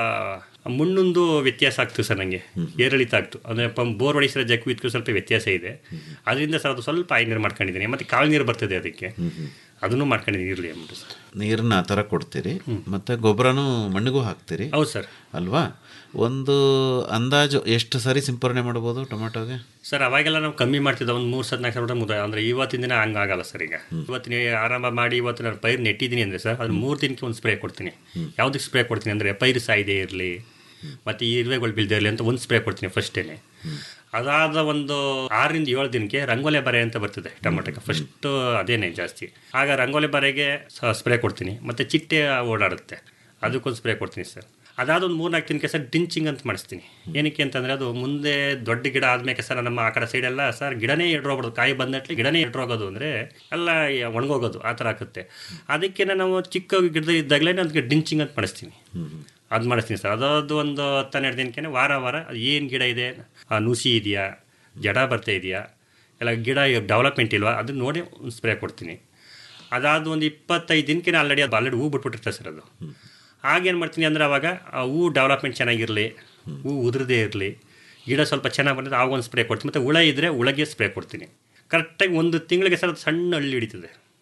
ಮಣ್ಣೊಂದು ವ್ಯತ್ಯಾಸ ಆಗ್ತದೆ ಸರ್ ನನಗೆ ಏರಿಳಿತ ಆಗ್ತು ಅಂದರೆ ಪಂಪ್ ಬೋರ್ ಹೊಡಿಸಿರೋ ಜಕ್ಕು ಇದಕ್ಕೂ ಸ್ವಲ್ಪ ವ್ಯತ್ಯಾಸ ಇದೆ ಅದರಿಂದ ಸರ್ ಅದು ಸ್ವಲ್ಪ ಆಯ ನೀರು ಮಾಡ್ಕೊಂಡಿದ್ದೀನಿ ಮತ್ತು ಕಾಳು ನೀರು ಬರ್ತದೆ ಅದಕ್ಕೆ ಅದನ್ನು ಮಾಡ್ಕೊಂಡಿದ್ದೀನಿ ಇರಲಿ ಅಂದ್ಬಿಟ್ಟು ಸರ್ ನೀರನ್ನ ಆ ಥರ ಕೊಡ್ತೀರಿ ಮತ್ತೆ ಗೊಬ್ಬರನೂ ಮಣ್ಣಿಗೂ ಹಾಕ್ತೀರಿ ಹೌದು ಸರ್ ಅಲ್ವಾ ಒಂದು ಅಂದಾಜು ಎಷ್ಟು ಸರಿ ಸಿಂಪರಣೆ ಮಾಡ್ಬೋದು ಟೊಮ್ಯಾಟೊಗೆ ಸರ್ ಅವಾಗೆಲ್ಲ ನಾವು ಕಮ್ಮಿ ಮಾಡ್ತಿದ್ದ ಒಂದು ಮೂರು ಸತ್ ನಾಲ್ಕು ಸಾವಿರ ಮುದ ಅಂದರೆ ಇವತ್ತಿನ ದಿನ ಹಂಗೆ ಆಗಲ್ಲ ಸರ್ ಈಗ ಇವತ್ತಿನ ಆರಂಭ ಮಾಡಿ ಇವತ್ತು ನಾನು ಪೈರು ನೆಟ್ಟಿದ್ದೀನಿ ಅಂದರೆ ಸರ್ ಅದು ಮೂರು ದಿನಕ್ಕೆ ಒಂದು ಸ್ಪ್ರೇ ಕೊಡ್ತೀನಿ ಯಾವುದಕ್ಕೆ ಸ್ಪ್ರೇ ಕೊಡ್ತೀನಿ ಅಂದರೆ ಪೈರು ಸಾಯ್ದೇ ಇರಲಿ ಮತ್ತು ಈ ಇರುವೆಗಳು ಬೀಳದೇ ಇರಲಿ ಅಂತ ಒಂದು ಸ್ಪ್ರೇ ಕೊಡ್ತೀನಿ ಫಸ್ಟೇನೆ ಅದಾದ ಒಂದು ಆರರಿಂದ ಏಳು ದಿನಕ್ಕೆ ರಂಗೋಲೆ ಬರೆ ಅಂತ ಬರ್ತದೆ ಟೊಮೆಟೊಗೆ ಫಸ್ಟ್ ಅದೇನೆ ಜಾಸ್ತಿ ಆಗ ರಂಗೋಲೆ ಬರೆಗೆ ಸ್ಪ್ರೇ ಕೊಡ್ತೀನಿ ಮತ್ತು ಚಿಟ್ಟೆ ಓಡಾಡುತ್ತೆ ಅದಕ್ಕೊಂದು ಸ್ಪ್ರೇ ಕೊಡ್ತೀನಿ ಸರ್ ಅದಾದ ಒಂದು ಮೂರ್ನಾಲ್ಕು ದಿನಕ್ಕೆ ಸರ್ ಡಿಂಚಿಂಗ್ ಅಂತ ಮಾಡಿಸ್ತೀನಿ ಏನಕ್ಕೆ ಅಂತಂದರೆ ಅದು ಮುಂದೆ ದೊಡ್ಡ ಗಿಡ ಆದ್ಮೇಲೆ ಸರ್ ನಮ್ಮ ಆ ಕಡೆ ಸೈಡೆಲ್ಲ ಸರ್ ಗಿಡನೇ ಎಡ್ರೋಗ್ಬಿಡೋದು ಕಾಯಿ ಬಂದಟ್ಲಿ ಗಿಡನೇ ಎಡ್ರೋಗೋದು ಅಂದರೆ ಎಲ್ಲ ಒಣಗೋಗೋದು ಆ ಥರ ಆಗುತ್ತೆ ಅದಕ್ಕೆ ನಾವು ಚಿಕ್ಕ ಗಿಡದ ಇದ್ದಾಗಲೇ ಅದಕ್ಕೆ ಡಿಂಚಿಂಗ್ ಅಂತ ಮಾಡಿಸ್ತೀನಿ ಅದು ಮಾಡಿಸ್ತೀನಿ ಸರ್ ಅದಾದ ಒಂದು ಹತ್ತು ಹನ್ನೆರಡು ದಿನಕ್ಕೆ ವಾರ ವಾರ ಅದು ಏನು ಗಿಡ ಇದೆ ಆ ನುಸಿ ಇದೆಯಾ ಜಡ ಬರ್ತಾ ಇದೆಯಾ ಎಲ್ಲ ಗಿಡ ಡೆವಲಪ್ಮೆಂಟ್ ಇಲ್ವಾ ಅದನ್ನ ನೋಡಿ ಒಂದು ಸ್ಪ್ರೇ ಕೊಡ್ತೀನಿ ಅದಾದ ಒಂದು ಇಪ್ಪತ್ತೈದು ದಿನಕ್ಕೆ ಆಲ್ರೆಡಿ ಅದು ಆಲ್ರೆಡಿ ಹೂ ಬಿಟ್ಬಿಟ್ಟಿರ್ತಾರೆ ಸರ್ ಅದು ಆಗೇನು ಮಾಡ್ತೀನಿ ಅಂದರೆ ಅವಾಗ ಆ ಹೂ ಡೆವಲಪ್ಮೆಂಟ್ ಚೆನ್ನಾಗಿರಲಿ ಹೂ ಉದುರದೇ ಇರಲಿ ಗಿಡ ಸ್ವಲ್ಪ ಚೆನ್ನಾಗಿ ಬಂದರೆ ಆವಾಗ ಒಂದು ಸ್ಪ್ರೇ ಕೊಡ್ತೀನಿ ಮತ್ತು ಹುಳ ಇದ್ದರೆ ಹುಳಗೆ ಸ್ಪ್ರೇ ಕೊಡ್ತೀನಿ ಕರೆಕ್ಟಾಗಿ ಒಂದು ತಿಂಗಳಿಗೆ ಸರ್ ಅದು ಸಣ್ಣ ಹಳ್ಳಿ ಹಿಡಿತದೆ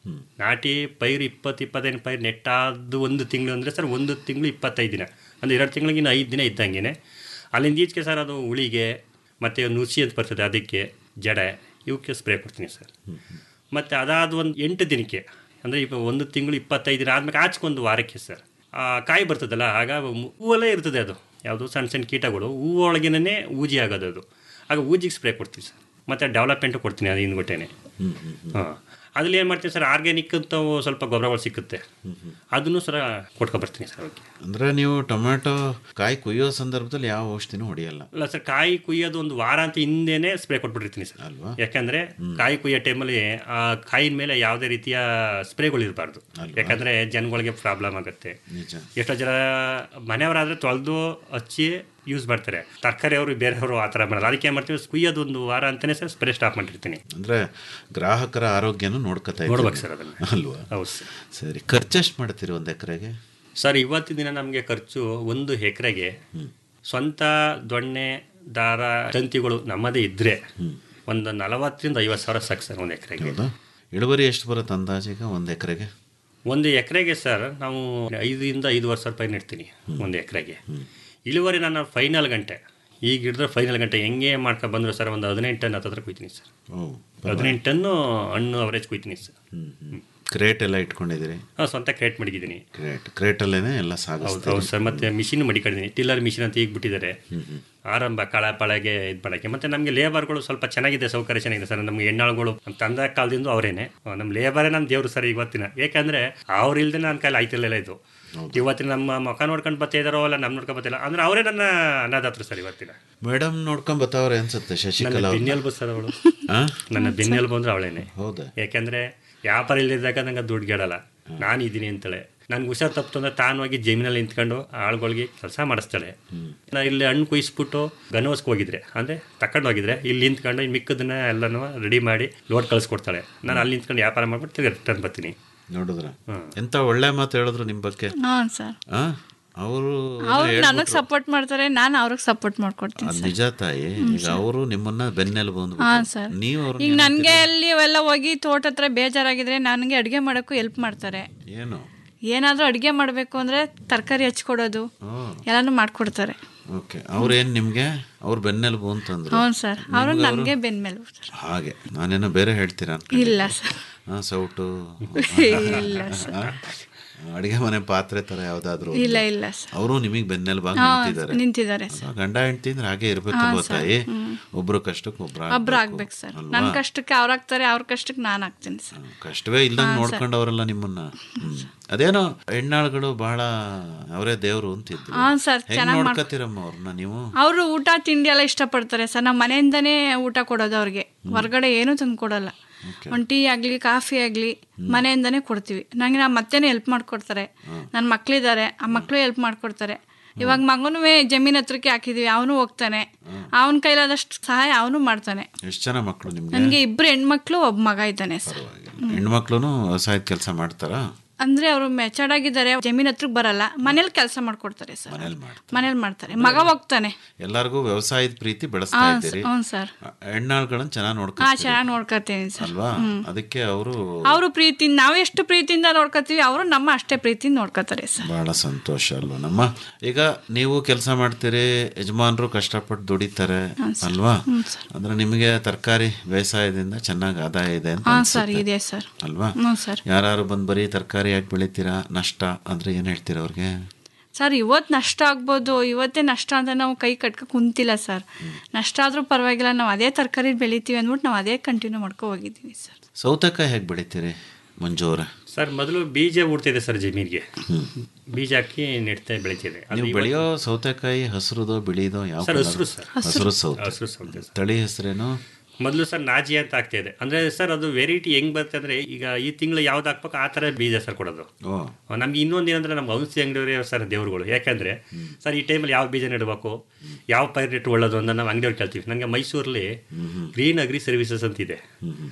ನಾಟಿ ಪೈರು ಇಪ್ಪತ್ತು ಇಪ್ಪತ್ತೈದು ಪೈರು ನೆಟ್ಟಾದ್ದು ಒಂದು ತಿಂಗಳು ಅಂದರೆ ಸರ್ ಒಂದು ತಿಂಗಳು ಇಪ್ಪತ್ತೈದು ದಿನ ಅಂದರೆ ಎರಡು ತಿಂಗಳಿಗೆ ಇನ್ನು ಐದು ದಿನ ಇದ್ದಂಗೆ ಅಲ್ಲಿಂದ ಈಚೆಗೆ ಸರ್ ಅದು ಉಳಿಗೆ ಮತ್ತು ನುಸಿ ಅಂತ ಬರ್ತದೆ ಅದಕ್ಕೆ ಜಡೆ ಇವಕ್ಕೆ ಸ್ಪ್ರೇ ಕೊಡ್ತೀನಿ ಸರ್ ಮತ್ತು ಅದಾದ ಒಂದು ಎಂಟು ದಿನಕ್ಕೆ ಅಂದರೆ ಈಗ ಒಂದು ತಿಂಗಳು ಇಪ್ಪತ್ತೈದು ದಿನ ಆದ್ಮೇಲೆ ಆಚೆಗೊಂದು ವಾರಕ್ಕೆ ಸರ್ ಆ ಕಾಯಿ ಬರ್ತದಲ್ಲ ಆಗ ಮು- ಹೂವಲ್ಲೇ ಇರ್ತದೆ ಅದು ಯಾವುದು ಸಣ್ಣ ಸಣ್ಣ ಕೀಟಗಳು ಹೂವೊಳಗಿನೇ ಊಜಿ ಆಗೋದು ಅದು ಆಗ ಊಜಿಗೆ ಸ್ಪ್ರೇ ಕೊಡ್ತೀವಿ ಸರ್ ಮತ್ತು ಡೆವಲಪ್ಮೆಂಟು ಕೊಡ್ತೀನಿ ಅದು ಹಿಂದ್ಗೊಟ್ಟೆನೆ ಹಾಂ ಅದ್ರಲ್ಲಿ ಏನು ಮಾಡ್ತೀನಿ ಸರ್ ಆರ್ಗ್ಯಾನಿಕ್ ಅಂತ ಸ್ವಲ್ಪ ಗೊಬ್ಬರಗಳು ಸಿಕ್ಕುತ್ತೆ ಅದನ್ನು ಸರ ಕೊಟ್ಕೊಬರ್ತೀನಿ ಸರ್ ಅವಕ್ಕೆ ಅಂದ್ರೆ ನೀವು ಟೊಮ್ಯಾಟೊ ಕಾಯಿ ಕುಯ್ಯೋ ಸಂದರ್ಭದಲ್ಲಿ ಯಾವ ಔಷಧಿನೂ ಹೊಡೆಯಲ್ಲ ಅಲ್ಲ ಸರ್ ಕಾಯಿ ಕುಯ್ಯೋದು ಒಂದು ವಾರ ಅಂತ ಹಿಂದೆನೇ ಸ್ಪ್ರೇ ಕೊಟ್ಬಿಟ್ಟಿರ್ತೀನಿ ಸರ್ ಅಲ್ವಾ ಯಾಕಂದ್ರೆ ಕಾಯಿ ಕುಯ್ಯೋ ಟೈಮಲ್ಲಿ ಆ ಕಾಯಿನ ಮೇಲೆ ಯಾವುದೇ ರೀತಿಯ ಸ್ಪ್ರೇಗಳು ಇರಬಾರ್ದು ಯಾಕಂದ್ರೆ ಜನಗಳಿಗೆ ಪ್ರಾಬ್ಲಮ್ ಆಗುತ್ತೆ ನಿಜ ಎಷ್ಟೋ ಜನ ಮನೆಯವರಾದ್ರೆ ತೊಳೆದು ಹಚ್ಚಿ ಯೂಸ್ ಮಾಡ್ತಾರೆ ತರಕಾರಿ ಅವರು ಬೇರೆಯವರು ಆ ಥರ ಮಾಡಲ್ಲ ಅದಕ್ಕೆ ಏನು ಮಾಡ್ತೀವಿ ಕುಯ್ಯೋದು ಒಂದು ವಾರ ಅಂತಲೇ ಸರ್ ಸ್ಪ್ರೇ ಸ್ಟಾಪ್ ಮಾಡಿರ್ತೀನಿ ಅಂದ್ರೆ ಗ್ರಾಹಕರ ಆರೋಗ್ಯನೂ ನೋಡ್ಕೊತಾ ಇದ್ದೀರಿ. ನೋಡ್ಬೇಕು ಸರ್ ಅದನ್ನ. ಅಲ್ವಾ ಹೌದು ಸರ್ ಸರಿ ಖರ್ಚೆಷ್ಟು ಮಾಡ್ತೀರಿ ಒಂದು ಎಕರೆಗೆ ಸರ್ ಇವತ್ತಿನ ದಿನ ನಮಗೆ ಖರ್ಚು ಒಂದು ಎಕರೆಗೆ ಸ್ವಂತ ದೊಣ್ಣೆ ದಾರ ತಂತಿಗಳು ನಮ್ಮದೇ ಇದ್ದರೆ ಒಂದು ನಲವತ್ತರಿಂದ ಐವತ್ತು ಸಾವಿರ ಸಾಕು ಸರ್ ಒಂದು ಎಕರೆಗೆ ಹೌದಾ ಇಳುವರಿ ಎಷ್ಟು ಬರುತ್ತೆ ಅಂದಾಜೀಗ ಒಂದು ಎಕರೆಗೆ ಒಂದು ಎಕರೆಗೆ ಸರ್ ನಾವು ಐದರಿಂದ ಐದುವರೆ ಸಾವಿರ ರೂಪಾಯಿ ನೆಡ್ತೀನಿ ಒಂದು ಎಕರೆಗೆ ಇಳುವರಿ ನಾನು ಫೈನಲ್ ಗಂಟೆ ಈಗ ಹಿಡಿದ್ರೆ ಫೈನಲ್ ಗಂಟೆ ಹೆಂಗೆ ಮಾಡ್ಕೊಂಡು ಬಂದ್ರು ಸರ್ ಒಂದು ಹದಿನೆಂಟು ಟನ್ ಹತ್ತತ್ರ ಕುಯ್ತೀನಿ ಸರ್ ಓ ಹದಿನೆಂಟು ಟನ್ನು ಹಣ್ಣು ಅವರೇಜ್ ಕುಯ್ತೀನಿ ಸರ್ ಕ್ರೇಟ್ ಎಲ್ಲ ಇಟ್ಕೊಂಡಿದ್ದೀರಿ ಹಾಂ ಸ್ವಂತ ಕ್ರೇಟ್ ಮಡಗಿದ್ದೀನಿ ಕ್ರೇಟ್ ಕ್ರೇಟಲ್ಲೇ ಎಲ್ಲ ಹೌದು ಸಾಗಿಸ್ತೀರಿ ಹೌದು ಸರ್ ಮತ್ತೆ ಮಿಷಿನ್ ಮಡಿಕೊಂಡಿದ್ದೀನಿ ಟಿಲ್ಲರ್ ಮಿಷಿನ್ ಅಂತ ಈಗ ಬಿಟ್ಟಿದ್ದಾರೆ ಆರಂಭ ಕಳ ಪಳಗೆ ಇದು ಮಾಡೋಕ್ಕೆ ಮತ್ತೆ ನಮಗೆ ಲೇಬರ್ಗಳು ಸ್ವಲ್ಪ ಚೆನ್ನಾಗಿದೆ ಸೌಕರ್ಯ ಚೆನ್ನಾಗಿದೆ ಸರ್ ನಮಗೆ ಹೆಣ್ಣಾಳುಗಳು ನಮ್ಮ ತಂದೆ ಕಾಲದಿಂದ ಅವರೇನೆ ನಮ್ಮ ಲೇಬರೇ ನಮ್ಮ ದೇವರು ಸರ್ ಇವತ್ತಿನ ಯಾಕಂದ್ರೆ ಅವ್ರು ಇಲ್ದೇ ನನ್ನ ಕೈಲಿ ಆಯ್ತಿರ್ಲಿಲ್ಲ ಇದು ಇವತ್ತಿನ ನಮ್ಮ ಮುಖ ನೋಡ್ಕೊಂಡು ಬರ್ತಾ ಇದಾರೋ ಅಲ್ಲ ನಮ್ಮ ನೋಡ್ಕೊಂಡು ಬರ್ತಿಲ್ಲ ಅಂದ್ರೆ ಅವರೇ ನನ್ನ ಅನ್ನದಾತ್ರು ಸರ್ ಇವತ್ತಿನ ಮೇಡಮ್ ನೋಡ್ಕೊಂಡ್ ಬತ್ತವ್ರೆ ಅನ್ಸುತ್ತೆ ನನ್ನ ಶಶಿಕಲಾ ಅವ್ರನ್ನ. ಬೆನ್ನೆಲ್ಬು ಸರ್ ಅವಳು ಆ? ನನ್ನ ಬೆನ್ನೆಲ್ಬು ಅಂದ್ರೆ ಅವಳೇನೆ ಹೌದಾ ಯಾಕಂದ್ರೆ ವ್ಯಾಪಾರ ಇಲ್ಲದಿದ್ದಾಗ ನಂಗೆ ದುಡ್ಡು ಗೆಡಲ್ಲ ನಾನು ಇದ್ದೀನಿ ಅಂತೇಳೆ ನನ್ಗೆ ಹುಷಾರ್ ತಪ್ಪಿತು ಅಂದ್ರೆ ತಾನು ಹೋಗಿ ಜಮೀನಲ್ಲಿ ನಿಂತ್ಕೊಂಡು ಆಳುಗಳಿಗೆ ಕೆಲಸ ಮಾಡಿಸ್ತಾಳೆ ನಾ ಇಲ್ಲಿ ಹಣ್ಣು ಕುಯ್ಸ್ಬಿಟ್ಟು ಗನವಸ್ಗೆ ಹೋಗಿದ್ರೆ ಅಂದರೆ ತಕೊಂಡು ಹೋಗಿದ್ರೆ ಇಲ್ಲಿ ನಿಂತ್ಕೊಂಡು ಇನ್ನು ಮಿಕ್ಕದನ್ನ ಎಲ್ಲನೂ ರೆಡಿ ಮಾಡಿ ಲೋಡ್ ಕಳಿಸ್ಕೊಡ್ತಾಳೆ ನಾನು ಅಲ್ಲಿ ನಿಂತ್ಕೊಂಡು ವ್ಯಾಪಾರ ಮಾಡ್ಬಿಟ್ಟು ತಿರ್ಗಿ ರಿಟರ್ನ್ ಬರ್ತೀನಿ ನೋಡಿದ್ರ ಎಂತ ಒಳ್ಳೆ ಮಾತು ಹೇಳಿದ್ರು ನಿಮ್ ಬಗ್ಗೆ ಹಾಂ ಸರ್ ಆ ಅವರು ಅವ್ರು ನನಗೆ ಸಪೋರ್ಟ್ ಮಾಡ್ತಾರೆ ನಾನು ಅವ್ರಿಗೆ ಸಪೋರ್ಟ್ ಮಾಡ್ಕೊಡ್ತೀನಿ ಅದ್ ನಿಜ ತಾಯಿ ಈಗ ಅವರು ನಿಮ್ಮನ್ನ ಬೆನ್ನೆಲುಬು ಹಾಂ ಅಂದ್ಬಿಟ್ಟು ಸರ್ ನೀವು ಅವ್ರನ್ನ ಈಗ ನನಗೆ ಅಲ್ಲಿ ಅವೆಲ್ಲ ಹೋಗಿ ತೋಟ ಹತ್ರ ಬೇಜಾರಾಗಿದ್ರೆ ನನಗೆ ಅಡುಗೆ ಮಾಡೋಕ್ಕೂ ಹೆಲ್ಪ್ ಮಾಡ್ತಾರೆ ಏನು ಏನಾದರೂ ಅಡುಗೆ ಮಾಡಬೇಕು ಅಂದರೆ ತರಕಾರಿ ಹಚ್ಕೊಡೋದು ಎಲ್ಲನೂ ಮಾಡ್ಕೊಡ್ತಾರೆ ಓಕೆ ಅವ್ರೇನ್ ನಿಮ್ಗೆ ಅವ್ರ ಬೆನ್ನೆಲುಬು ಅಂತಂದ್ರು ಹ್ಞೂ ಸರ್ ಅವರು ನಿಮ್ಗೆ ಅವ್ರು- ನನಗೆ ಬೆನ್ಮೇಲೆ ಹಾಗೆ ನಾನೇನೋ ಬೇರೆ ಹೇಳ್ತೀರಾ ಅನ್ಕೊಂಡೆ. ಇಲ್ಲ ಸರ್ ಆ, ಸೌಟು ಇಲ್ಲ ಸರ್. ಅಡಿಗೆ ಮನೆ ಪಾತ್ರೆ ತರ ಯಾವ್ದಾದ್ರು ಒಂದು. ಇಲ್ಲ ಇಲ್ಲ ಸರ್ ಅವರು ನಿಮಗೆ ಬೆನ್ನೆಲುಬಾಗಿ ಹಾ, ನಿಂತಿದ್ದಾರೆ ನಿಂತಿದ್ದಾರೆ ಸರ್ ಅಲ್ವಾ? ಗಂಡ ಹೆಂಡತಿ ಅಂದ್ರೆ ಹಾಗೆ ಇರ್ಬೇಕು ಹಾ, ಅಲ್ವಾ ಸರ್. ತಾಯಿ ಹ್ಮ್. ಒಬ್ರು ಕಷ್ಟಕ್ಕೆ ಒಬ್ರು ಒಬ್ರು ಆಗ್ಬೇಕು. ಆಗ್ಬೇಕು ಸರ್ ಅಲ್ವಾ? ನನ್ನ ಕಷ್ಟಕ್ಕೆ ಅವ್ರು ಹಾಕ್ತಾರೆ ಅವ್ರ ಕಷ್ಟಕ್ಕೆ ನಾನು ಹಾಕ್ತೀನಿ ಸರ್ ಕಷ್ಟವೇ ಇಲ್ದಂಗ್ ಹಾ, ಸರ್. ನೋಡ್ಕೊಂಡವರಲ್ಲ ನಿಮ್ಮನ್ನ ಹ್ಮ್. ಅದೇನೋ ಹೆಣ್ಣಾಳುಗಳು ಬಹಳ ಅವರೇ ದೇವ್ರು ಅಂತಿದ್ರು ಹಾ, ಸರ್, ಹೆಂಗ್ ಚೆನ್ನಾಗ್ ಮಾಡ್- ನೋಡ್ಕತ್ತೀರಮ್ಮ ಅವ್ರನ್ನ ನೀವು ಅವರು ಊಟ ತಿಂಡಿ ಎಲ್ಲ ಇಷ್ಟಪಡ್ತಾರೆ ಸರ್ ನಮ್ಮ ಮನೆಯಿಂದನೇ ಊಟ ಕೊಡೋದು ಅವ್ರಿಗೆ ಹೊರಗಡೆ ಏನೂ ತಂದು ಕೊಡಲ್ಲ ಒಂದು ಟೀ ಆಗಲಿ ಕಾಫಿ ಆಗಲಿ ಮನೆಯಿಂದನೇ ಕೊಡ್ತೀವಿ ನನಗೆ ನಮ್ಮ ಮತ್ತೇನೆ ಹೆಲ್ಪ್ ಮಾಡ್ಕೊಡ್ತಾರೆ ನನ್ನ ಮಕ್ಳಿದ್ದಾರೆ ಆ ಮಕ್ಕಳು ಹೆಲ್ಪ್ ಮಾಡ್ಕೊಡ್ತಾರೆ ಇವಾಗ ಮಗನೂ ಜಮೀನ್ ಹತ್ರಕ್ಕೆ ಹಾಕಿದೀವಿ ಅವನು ಹೋಗ್ತಾನೆ ಅವನ ಕೈಲಾದಷ್ಟು ಸಹಾಯ ಅವನು ಮಾಡ್ತಾನೆ ಎಷ್ಟು ಜನ ಮಕ್ಕಳು ನಿಮ್ಗೆ ನನಗೆ ಇಬ್ರು ಹೆಣ್ಮಕ್ಳು ಒಬ್ಬ ಮಗ ಇದ್ದಾನೆ ಸರ್ ಹೆಣ್ಮಕ್ಳು ವ್ಯವಸಾಯದ ಕೆಲಸ ಮಾಡ್ತಾರಾ ಅಂದ್ರೆ ಅವರು ಮೆಚರ್ಡ್ ಆಗಿದ್ದಾರೆ ಜಮೀನ್ ಹತ್ರಕ್ಕೆ ಬರಲ್ಲ ಮನೇಲಿ ಕೆಲಸ ಮಾಡ್ಕೊಡ್ತಾರೆ ಸರ್ ಮನೇಲಿ ಮನೇಲಿ ಮಾಡ್ತಾರೆ ಮಗ ಹೋಗ್ತಾನೆ ಎಲ್ಲಾರ್ಗೂ ವ್ಯವಸಾಯದ ಪ್ರೀತಿ ಬೆಳೆಸ್ತಾ ಹಾ, ಇದ್ದೀರಿ ಹ್ಞೂ ಸರ್ ಹೆಣ್ಣಾಳುಗಳನ್ನ ಚೆನ್ನಾಗಿ ಹಾ ನೋಡ್ಕೊತೀರಿ ಚೆನ್ನಾಗಿ ನೋಡ್ಕೊತೀನಿ ಸರ್ ಅಲ್ವಾ ಅದಕ್ಕೆ ಅವರು ಅವರು ಪ್ರೀತಿಯಿಂದ ನಾವು ಎಷ್ಟು ಪ್ರೀತಿಯಿಂದ ನೋಡ್ಕೊತೀವಿ ಅವರು ನಮ್ಮ ಅಷ್ಟೇ ಪ್ರೀತಿಯಿಂದ ನೋಡ್ಕೊತಾರೆ ಸರ್ ಬಹಳ ಸಂತೋಷ ಅಲ್ವಾ ನಮ್ಮ ಈಗ ನೀವು ಕೆಲಸ ಮಾಡ್ತೀರಿ ಯಜಮಾನರು ಕಷ್ಟಪಟ್ಟು ದುಡಿತಾರೆ ಅಲ್ವಾ ಅಂದ್ರೆ ನಿಮಗೆ ತರಕಾರಿ ಬೇಸಾಯದಿಂದ ಚೆನ್ನಾಗಿ ಆದಾಯ ಇದೆ ಅಂತ ಹಾ ಅನ್ಸುತ್ತೆ. ಸರ್ ಇದೆ ಸರ್ ಅಲ್ವಾ ಹ್ಞೂ ಸರ್ ಯಾರು ಬಂದ್ ಬರೀ ತರಕಾರಿ ಯಾಕೆ ಬೆಳಿತೀರಾ ನಷ್ಟ ಅಂದ್ರೆ ಏನ್ ಹೇಳ್ತೀರಾ ಅವ್ರಿಗೆ ಸರ್ ಇವತ್ತು ನಷ್ಟ ಆಗ್ಬೋದು ಇವತ್ತೇ ನಷ್ಟ ಅಂತ ನಾವು ಕೈ ಕಟ್ಕ ಕುಂತಿಲ್ಲ ಸರ್ ನಷ್ಟ ಆದರೂ ಪರವಾಗಿಲ್ಲ ನಾವು ಅದೇ ತರಕಾರಿ ಬೆಳಿತೀವಿ ಅಂದ್ಬಿಟ್ಟು ನಾವು ಅದೇ ಕಂಟಿನ್ಯೂ ಮಾಡ್ಕೊ ಹೋಗಿದ್ದೀವಿ ಸರ್ ಸೌತೆಕಾಯಿ ಹೇಗೆ ಬೆಳಿತೀರಿ ಮಂಜು ಅವ್ರೆ ಸರ್ ಮೊದಲು ಬೀಜ ಉಡ್ತಿದೆ ಸರ್ ಜಮೀನಿಗೆ ಬೀಜ ಹಾಕಿ ನೆಡ್ತಾ ಬೆಳಿತಿದೆ ಅದು ನೀವು ಇವತ್ತು- ಬೆಳೆಯೋ ಸೌತೆಕಾಯಿ ಹಸರುದೋ ಬಿಳಿದೋ ಯಾವ ಸರ್, colour? ಹಸ್ರು ಸರ್. ಹಸ್ರು ಸೌತೆ ಹಸ್ರು ಸೌತೆ ಸರ್. ತಳಿ ಹೆಸರೇನು ಮೊದಲು ಸರ್ ನಾಜಿ ಅಂತ ಆಗ್ತಾ ಇದೆ ಅಂದ್ರೆ ಸರ್ ಅದು ವೆರೈಟಿ ಹೆಂಗ್ ಬರುತ್ತೆ ಅಂದ್ರೆ ಈಗ ಈ ತಿಂಗಳು ಯಾವ್ದು ಹಾಕ್ಬೇಕು ಆ ಥರ ಬೀಜ ಸರ್ ಕೊಡೋದು ಓ ನಮ್ಗೆ ಇನ್ನೊಂದು ಏನಂದ್ರೆ ನಮ್ಮ ಔಷಧಿ ಅಂಗಡಿಯವರೇ ಸರ್ ದೇವರುಗಳು ಯಾಕಂದ್ರೆ ಸರ್ ಈ ಟೈಮಲ್ಲಿ ಯಾವ ಬೀಜ ನೆಡಬೇಕು ಯಾವ ಪೈರ್ ನೆಟ್ಟು ಒಳ್ಳೇದು ಅಂತ ನಾವು ಅಂಗಡಿಯವ್ರು ಕೇಳ್ತೀವಿ ನನಗೆ ಮೈಸೂರಲ್ಲಿ ಗ್ರೀನ್ ಅಗ್ರಿ ಸರ್ವಿಸಸ್ ಅಂತಿದೆ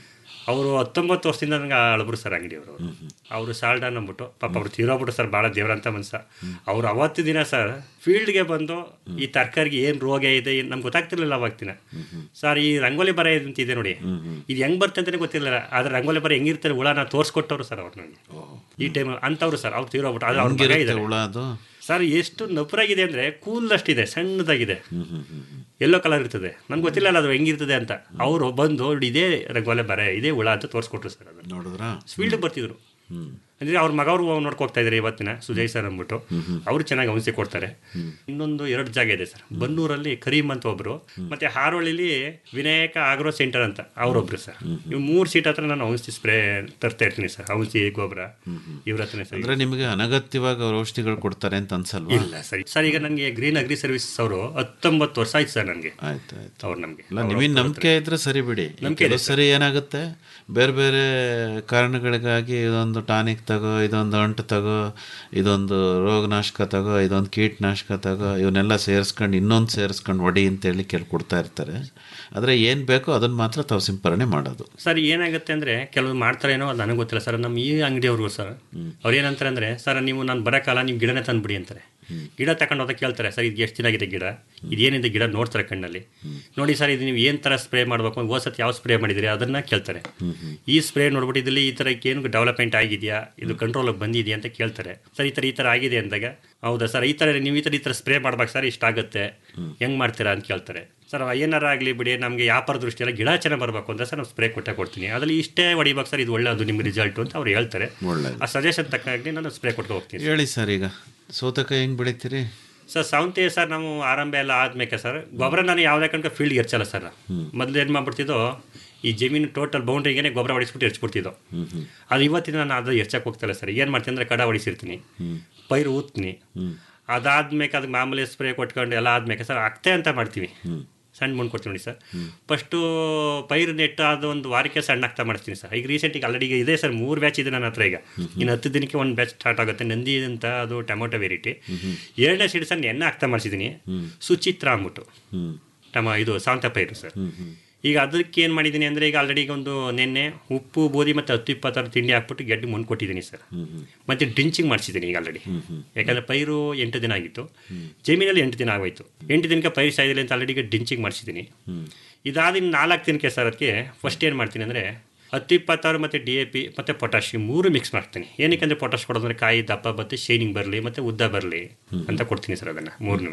ಅವರು ಹತ್ತೊಂಬತ್ತು ವರ್ಷದಿಂದ ನನಗೆ ಅಳಬ್ರು ಸರ್ ಅಂಗಡಿಯವರು ಅವರು ಸಾಲ್ಡನ್ ಅಂದ್ಬಿಟ್ಟು ಪಾಪ ಅವ್ರು ತೀರೋಗ್ಬಿಟ್ಟು ಸರ್ ಭಾಳ ದೇವರಂತ ಮನ್ಸ ಅವ್ರು ಅವತ್ತು ದಿನ ಸರ್ ಫೀಲ್ಡ್ಗೆ ಬಂದು ಈ ತರಕಾರಿಗೆ ಏನು ರೋಗ ಇದೆ ಏನ್ ನಮ್ಗೆ ಗೊತ್ತಾಗ್ತಿರ್ಲಿಲ್ಲ ಅವಾಗ್ತಿನ ಸರ್ ಈ ರಂಗೋಲಿ ಬರ ಅಂತಿದೆ ನೋಡಿ ಇದು ಹೆಂಗ್ ಬರ್ತಂತಾನೆ ಅಂತಾನೆ ಗೊತ್ತಿರಲಿಲ್ಲ ಆದ್ರೆ ರಂಗೋಲಿ ಬರ ಹೆಂಗಿರ್ತಾರೆ ಹುಳ ನಾ ತೋರಿಸ್ಕೊಟ್ಟವ್ರು ಸರ್ ಅವ್ರು ನನಗೆ ಈ ಟೈಮ್ ಅಂತವ್ರು ಸರ್ ಅವ್ರು ತೀರೋಗ್ಬಿಟ್ಟು ಆದ್ರೆ ಅವ್ರ ಮಗ ಹಂಗಿರುತ್ತೆ ಇದ್ದಾರೆ ಹುಳ ಅದು ಸರ್ ಎಷ್ಟು ನಪುರಾಗಿದೆ ಅಂದ್ರೆ ಕೂದಲಷ್ಟಿದೆ ಸಣ್ಣದಾಗಿದೆ ಎಲ್ಲೋ ಕಲರ್ ಇರ್ತದೆ ನನ್ಗೆ ಗೊತ್ತಿಲ್ಲ ಅಲ್ಲ ಅದು ಹೆಂಗಿರ್ತದೆ ಅಂತ ಅವರು ಬಂದು ನೋಡಿ ಇದೇ ರಂಗೋಲೆ ಬರೆ ಇದೇ ಹುಳ ಅಂತ ತೋರಿಸ್ಕೊಟ್ರು ಸರ್ ಅದು ನೋಡಿದ್ರಾ ಫೀಲ್ಡ್ ಬರ್ತಿದ್ರು ಅಂದ್ರೆ ಅವ್ರ ಮಗವ್ರು ನೋಡ್ಕೊ ಹೋಗ್ತಾ ಇದ್ದಾರೆ ಇವತ್ತಿನ ಸುಜಯ್ ಸರ್ ಅಂದ್ಬಿಟ್ಟು ಅವರು ಚೆನ್ನಾಗಿ ಔಷಧಿ ಕೊಡ್ತಾರೆ ಇನ್ನೊಂದು ಎರಡು ಜಾಗ ಇದೆ ಸರ್ ಬನ್ನೂರಲ್ಲಿ ಕರೀಮ್ ಅಂತ ಒಬ್ರು ಮತ್ತೆ ಹಾರೋಳಿಲಿ ವಿನಾಯಕ ಆಗ್ರೋ ಸೆಂಟರ್ ಅಂತ ಅವರೊಬ್ರು ಸರ್ ಇವ್ ಮೂರು ಸೀಟ್ ಹತ್ರ ನಾನು ಔಷಧಿ ಸ್ಪ್ರೇ ತರ್ತಾ ಇರ್ತೀನಿ ಸರ್ ಔಷಧಿ ಗೊಬ್ಬರ ಇವ್ರ ಹತ್ರನೇ ಸರ್ ಅಂದ್ರೆ ನಿಮಗೆ ಅನಗತ್ಯವಾಗಿ ಅವ್ರು ಔಷಧಿಗಳು ಕೊಡ್ತಾರೆ ಅಂತ ಅನ್ಸಲ್ವಾ ಇಲ್ಲ ಸರಿ ಸರ್ ಈಗ ನನಗೆ ಗ್ರೀನ್ ಅಗ್ರಿ ಸರ್ವಿಸ್ ಅವರು ಹತ್ತೊಂಬತ್ತು ವರ್ಷ ಆಯ್ತು ಸರ್ ನನಗೆ ಆಯ್ತು ಆಯ್ತು ಅವ್ರು ನಮಗೆ ಅಲ್ಲ ನಿಮಗೆ ನಂಬಿಕೆ ಇದ್ರೆ ಸರಿ ಬಿಡಿ ನಂಬಿಕೆ ಇದೆ ಕೆಲವು ಸರಿ ಏನಾಗುತ್ತೆ ಬೇರೆ ಬೇರೆ ಕಾರಣಗಳಿಗಾಗಿ ಇದೊಂದು ಟಾನಿಕ್ ತಗೋ ಇದೊಂದು ಅಂಟು ತಗೋ ಇದೊಂದು ರೋಗನಾಶಕ ತಗೋ ಇದೊಂದು ಕೀಟನಾಶಕ ತಗೋ ಇವನ್ನೆಲ್ಲ ಸೇರಿಸ್ಕೊಂಡು ಇನ್ನೊಂದು ಸೇರಿಸ್ಕೊಂಡು ಹೊಡಿ ಅಂತೇಳಿ ಕೇಳಿ ಕೊಡ್ತಾ ಇರ್ತಾರೆ ಆದರೆ ಏನು ಬೇಕೋ ಅದನ್ನು ಮಾತ್ರ ತಾವು ಸಿಂಪರಣೆ ಮಾಡೋದು ಸರ್ ಏನಾಗುತ್ತೆ ಅಂದ್ರೆ ಕೆಲವು ಮಾಡ್ತಾರೇನೋ ಅದು ನನಗೆ ಗೊತ್ತಿಲ್ಲ ಸರ್ ನಮ್ಮ ಈ ಅಂಗಡಿಯವ್ರಿಗೂ ಸರ್ ಅವ್ರು ಏನಂತಾರೆ ಅಂದ್ರೆ ಸರ್ ನೀವು ನಾನು ಬರೋಕ್ಕಲ್ಲ ನೀವು ಗಿಡನೇ ತಂದ್ಬಿಡಿ ಅಂತಾರೆ ಗಿಡ ತಗೊಂಡು ಹೋದಾಗ ಕೇಳ್ತಾರೆ ಸರ್ ಇದು ಎಷ್ಟು ದಿನ ಗಿಡ ಇದೇನಿದೆ ಗಿಡ ನೋಡ್ತಾರೆ ಕಣ್ಣಲ್ಲಿ ನೋಡಿ ಸರ್ ಇದು ನೀವು ಏನು ಥರ ಸ್ಪ್ರೇ ಮಾಡಬೇಕು ಹೋದ ಸತಿ ಯಾವ ಸ್ಪ್ರೇ ಮಾಡಿದಿರಿ ಅದನ್ನ ಕೇಳ್ತಾರೆ ಈ ಸ್ಪ್ರೇ ನೋಡ್ಬಿಟ್ಟು ಇದರಲ್ಲಿ ಈ ಥರ ಏನು ಡೆವಲಪ್ಮೆಂಟ್ ಆಗಿದೆಯಾ ಇದು ಕಂಟ್ರೋಲಿಗೆ ಬಂದಿದೆಯಾ ಅಂತ ಕೇಳ್ತಾರೆ ಸರ್ ಈ ಥರ ಈ ಥರ ಆಗಿದೆ ಅಂದಾಗ ಹೌದಾ ಸರ್ ಈ ಥರ ನೀವು ಈ ಥರ ಈ ಥರ ಸ್ಪ್ರೇ ಮಾಡ್ಬೇಕು ಸರ್ ಇಷ್ಟಾಗುತ್ತೆ ಹೆಂಗೆ ಮಾಡ್ತೀರಾ ಅಂತ ಕೇಳ್ತಾರೆ ಸರ್ ಏನಾರ ಆಗಲಿ ಬಿಡಿ ನಮಗೆ ವ್ಯಾಪಾರ ದೃಷ್ಟಿಯಲ್ಲ ಗಿಡ ಚೆನ್ನಾಗಿ ಬರಬೇಕು ಅಂತ ಸರ್ ನಾವು ಸ್ಪ್ರೇ ಕೊಟ್ಟೆ ಕೊಡ್ತೀನಿ ಅದರಲ್ಲಿ ಇಷ್ಟೇ ಹೊಡಿಬೇಕು ಸರ್ ಇದು ಒಳ್ಳೆಯದು ನಿಮ್ಮ ರಿಸಲ್ಟು ಅಂತ ಅವ್ರು ಹೇಳ್ತಾರೆ ಒಳ್ಳೆಯದು ಆ ಸಜೆಷನ್ ತಕ್ಕಾಗಿ ನಾನು ಸ್ಪ್ರೇ ಕೊಟ್ಟು ಹೋಗ್ತೀನಿ ಹೇಳಿ ಸರ್ ಈಗ ಸೌತೆಕಾಯಿ ಹೆಂಗೆ ಬೆಳಿತೀರಿ ಸರ್ ಸೌಂತಿ ಸರ್ ನಾವು ಆರಂಭ ಎಲ್ಲ ಆದ್ಮೇಲೆ ಸರ್ ಗೊಬ್ಬರ ನಾನು ಯಾವುದೇ ಕಣಕ್ಕೆ ಫೀಲ್ಡ್ಗೆ ಎರ್ಚಲ್ಲ ಸರ್ ಮೊದಲು ಏನು ಮಾಡ್ಬಿಡ್ತಿದ್ದೋ ಈ ಜಮೀನು ಟೋಟಲ್ ಬೌಂಡ್ರಿಗೇನೆ ಗೊಬ್ಬರ ಹೊಡಿಸ್ಬಿಟ್ಟು ಎರ್ಚ್ಬಿಡ್ತಿದ್ದೋ ಅದು ಇವತ್ತಿನ ನಾನು ಅದು ಎರ್ಚಕ್ಕೆ ಹೋಗ್ತಾಯಿಲ್ಲ ಸರ್ ಏನು ಮಾಡ್ತೀನಿ ಅಂದರೆ ಕಡ ಹೊಡಿಸಿರ್ತೀನಿ ಪೈರು ಊತ್ತೀನಿ ಅದಾದ್ಮೇಲೆ ಅದಕ್ಕೆ ಮಾಮೂಲಿ ಸ್ಪ್ರೇ ಕೊಟ್ಕೊಂಡು ಎಲ್ಲ ಆದ್ಮೇಲೆ ಸರ್ ಅಕ್ತೆ ಅಂತ ಮಾಡ್ತೀವಿ ಸಣ್ಣ ಮಣ್ಣು ಕೊಡ್ತೀನಿ ನೋಡಿ ಸರ್ ಫಸ್ಟು ಪೈರು ನೆಟ್ಟು ಅದು ಒಂದು ವಾರಕ್ಕೆ ಸಣ್ಣ ಆಗ್ತಾ ಮಾಡ್ತೀನಿ ಸರ್ ಈಗ ರೀಸೆಂಟಿಗೆ ಆಲ್ರೆಡಿ ಈಗ ಇದೆ ಸರ್ ಮೂರು ಬ್ಯಾಚ್ ಇದೆ ನನ್ನ ಹತ್ರ ಈಗ ಇನ್ನು ಹತ್ತು ದಿನಕ್ಕೆ ಒಂದು ಬ್ಯಾಚ್ ಸ್ಟಾರ್ಟ್ ಆಗುತ್ತೆ ನಂದಿ ಅಂತ ಅದು ಟೊಮೊಟೊ ವೆರೈಟಿ ಎರಡನೇ ಸೀಡ್ ಸರ್ ಎಣ್ಣೆ ಹಾಕ್ತಾ ಮಾಡಿಸಿದ್ದೀನಿ ಸುಚಿತ್ರ ಅಂದ್ಬಿಟ್ಟು ಟಮ ಇದು ಸಾಂತ ಪೈರು ಸರ್ ಈಗ ಅದಕ್ಕೆ ಏನು ಮಾಡಿದ್ದೀನಿ ಅಂದರೆ ಈಗ ಆಲ್ರೆಡಿ ಈಗ ಒಂದು ನಿನ್ನೆ ಉಪ್ಪು ಬೋದಿ ಮತ್ತು ಹತ್ತು ಇಪ್ಪತ್ತಾರು ತಿಂಡಿ ಹಾಕ್ಬಿಟ್ಟು ಗೆಡ್ಡೆ ಮಣ್ಣು ಕೊಟ್ಟಿದ್ದೀನಿ ಸರ್ ಮತ್ತು ಡ್ರಿಂಚಿಂಗ್ ಮಾಡಿಸಿದ್ದೀನಿ ಈಗ ಆಲ್ರೆಡಿ ಯಾಕಂದರೆ ಪೈರು ಎಂಟು ದಿನ ಆಗಿತ್ತು ಜಮೀನಲ್ಲಿ ಎಂಟು ದಿನ ಆಗೋಯ್ತು ಎಂಟು ದಿನಕ್ಕೆ ಪೈರು ಸಾಯ್ದಿಲ್ಲ ಅಂತ ಆಲ್ರೆಡಿ ಈಗ ಡ್ರಿಂಚಿಂಗ್ ಮಾಡಿಸಿದ್ದೀನಿ ಇದಾದ ಇನ್ನು ನಾಲ್ಕು ದಿನಕ್ಕೆ ಸರ್ ಅದಕ್ಕೆ ಫಸ್ಟ್ ಏನು ಮಾಡ್ತೀನಿ ಅಂದರೆ ಹತ್ತು ಇಪ್ಪತ್ತಾರು ಮತ್ತು ಡಿ ಎ ಪಿ ಮತ್ತು ಪೊಟ್ಯಾಶ್ ಈ ಮೂರು ಮಿಕ್ಸ್ ಮಾಡ್ತೀನಿ ಏನಕ್ಕೆ ಪೊಟ್ಯಾಶ್ ಕೊಡೋದಂದ್ರೆ ಕಾಯಿ ದಪ್ಪ ಬತ್ತೆ ಶೈನಿಂಗ್ ಬರಲಿ ಮತ್ತು ಉದ್ದ ಬರಲಿ ಅಂತ ಕೊಡ್ತೀನಿ ಸರ್ ಅದನ್ನು ಮೂರನ್ನೂ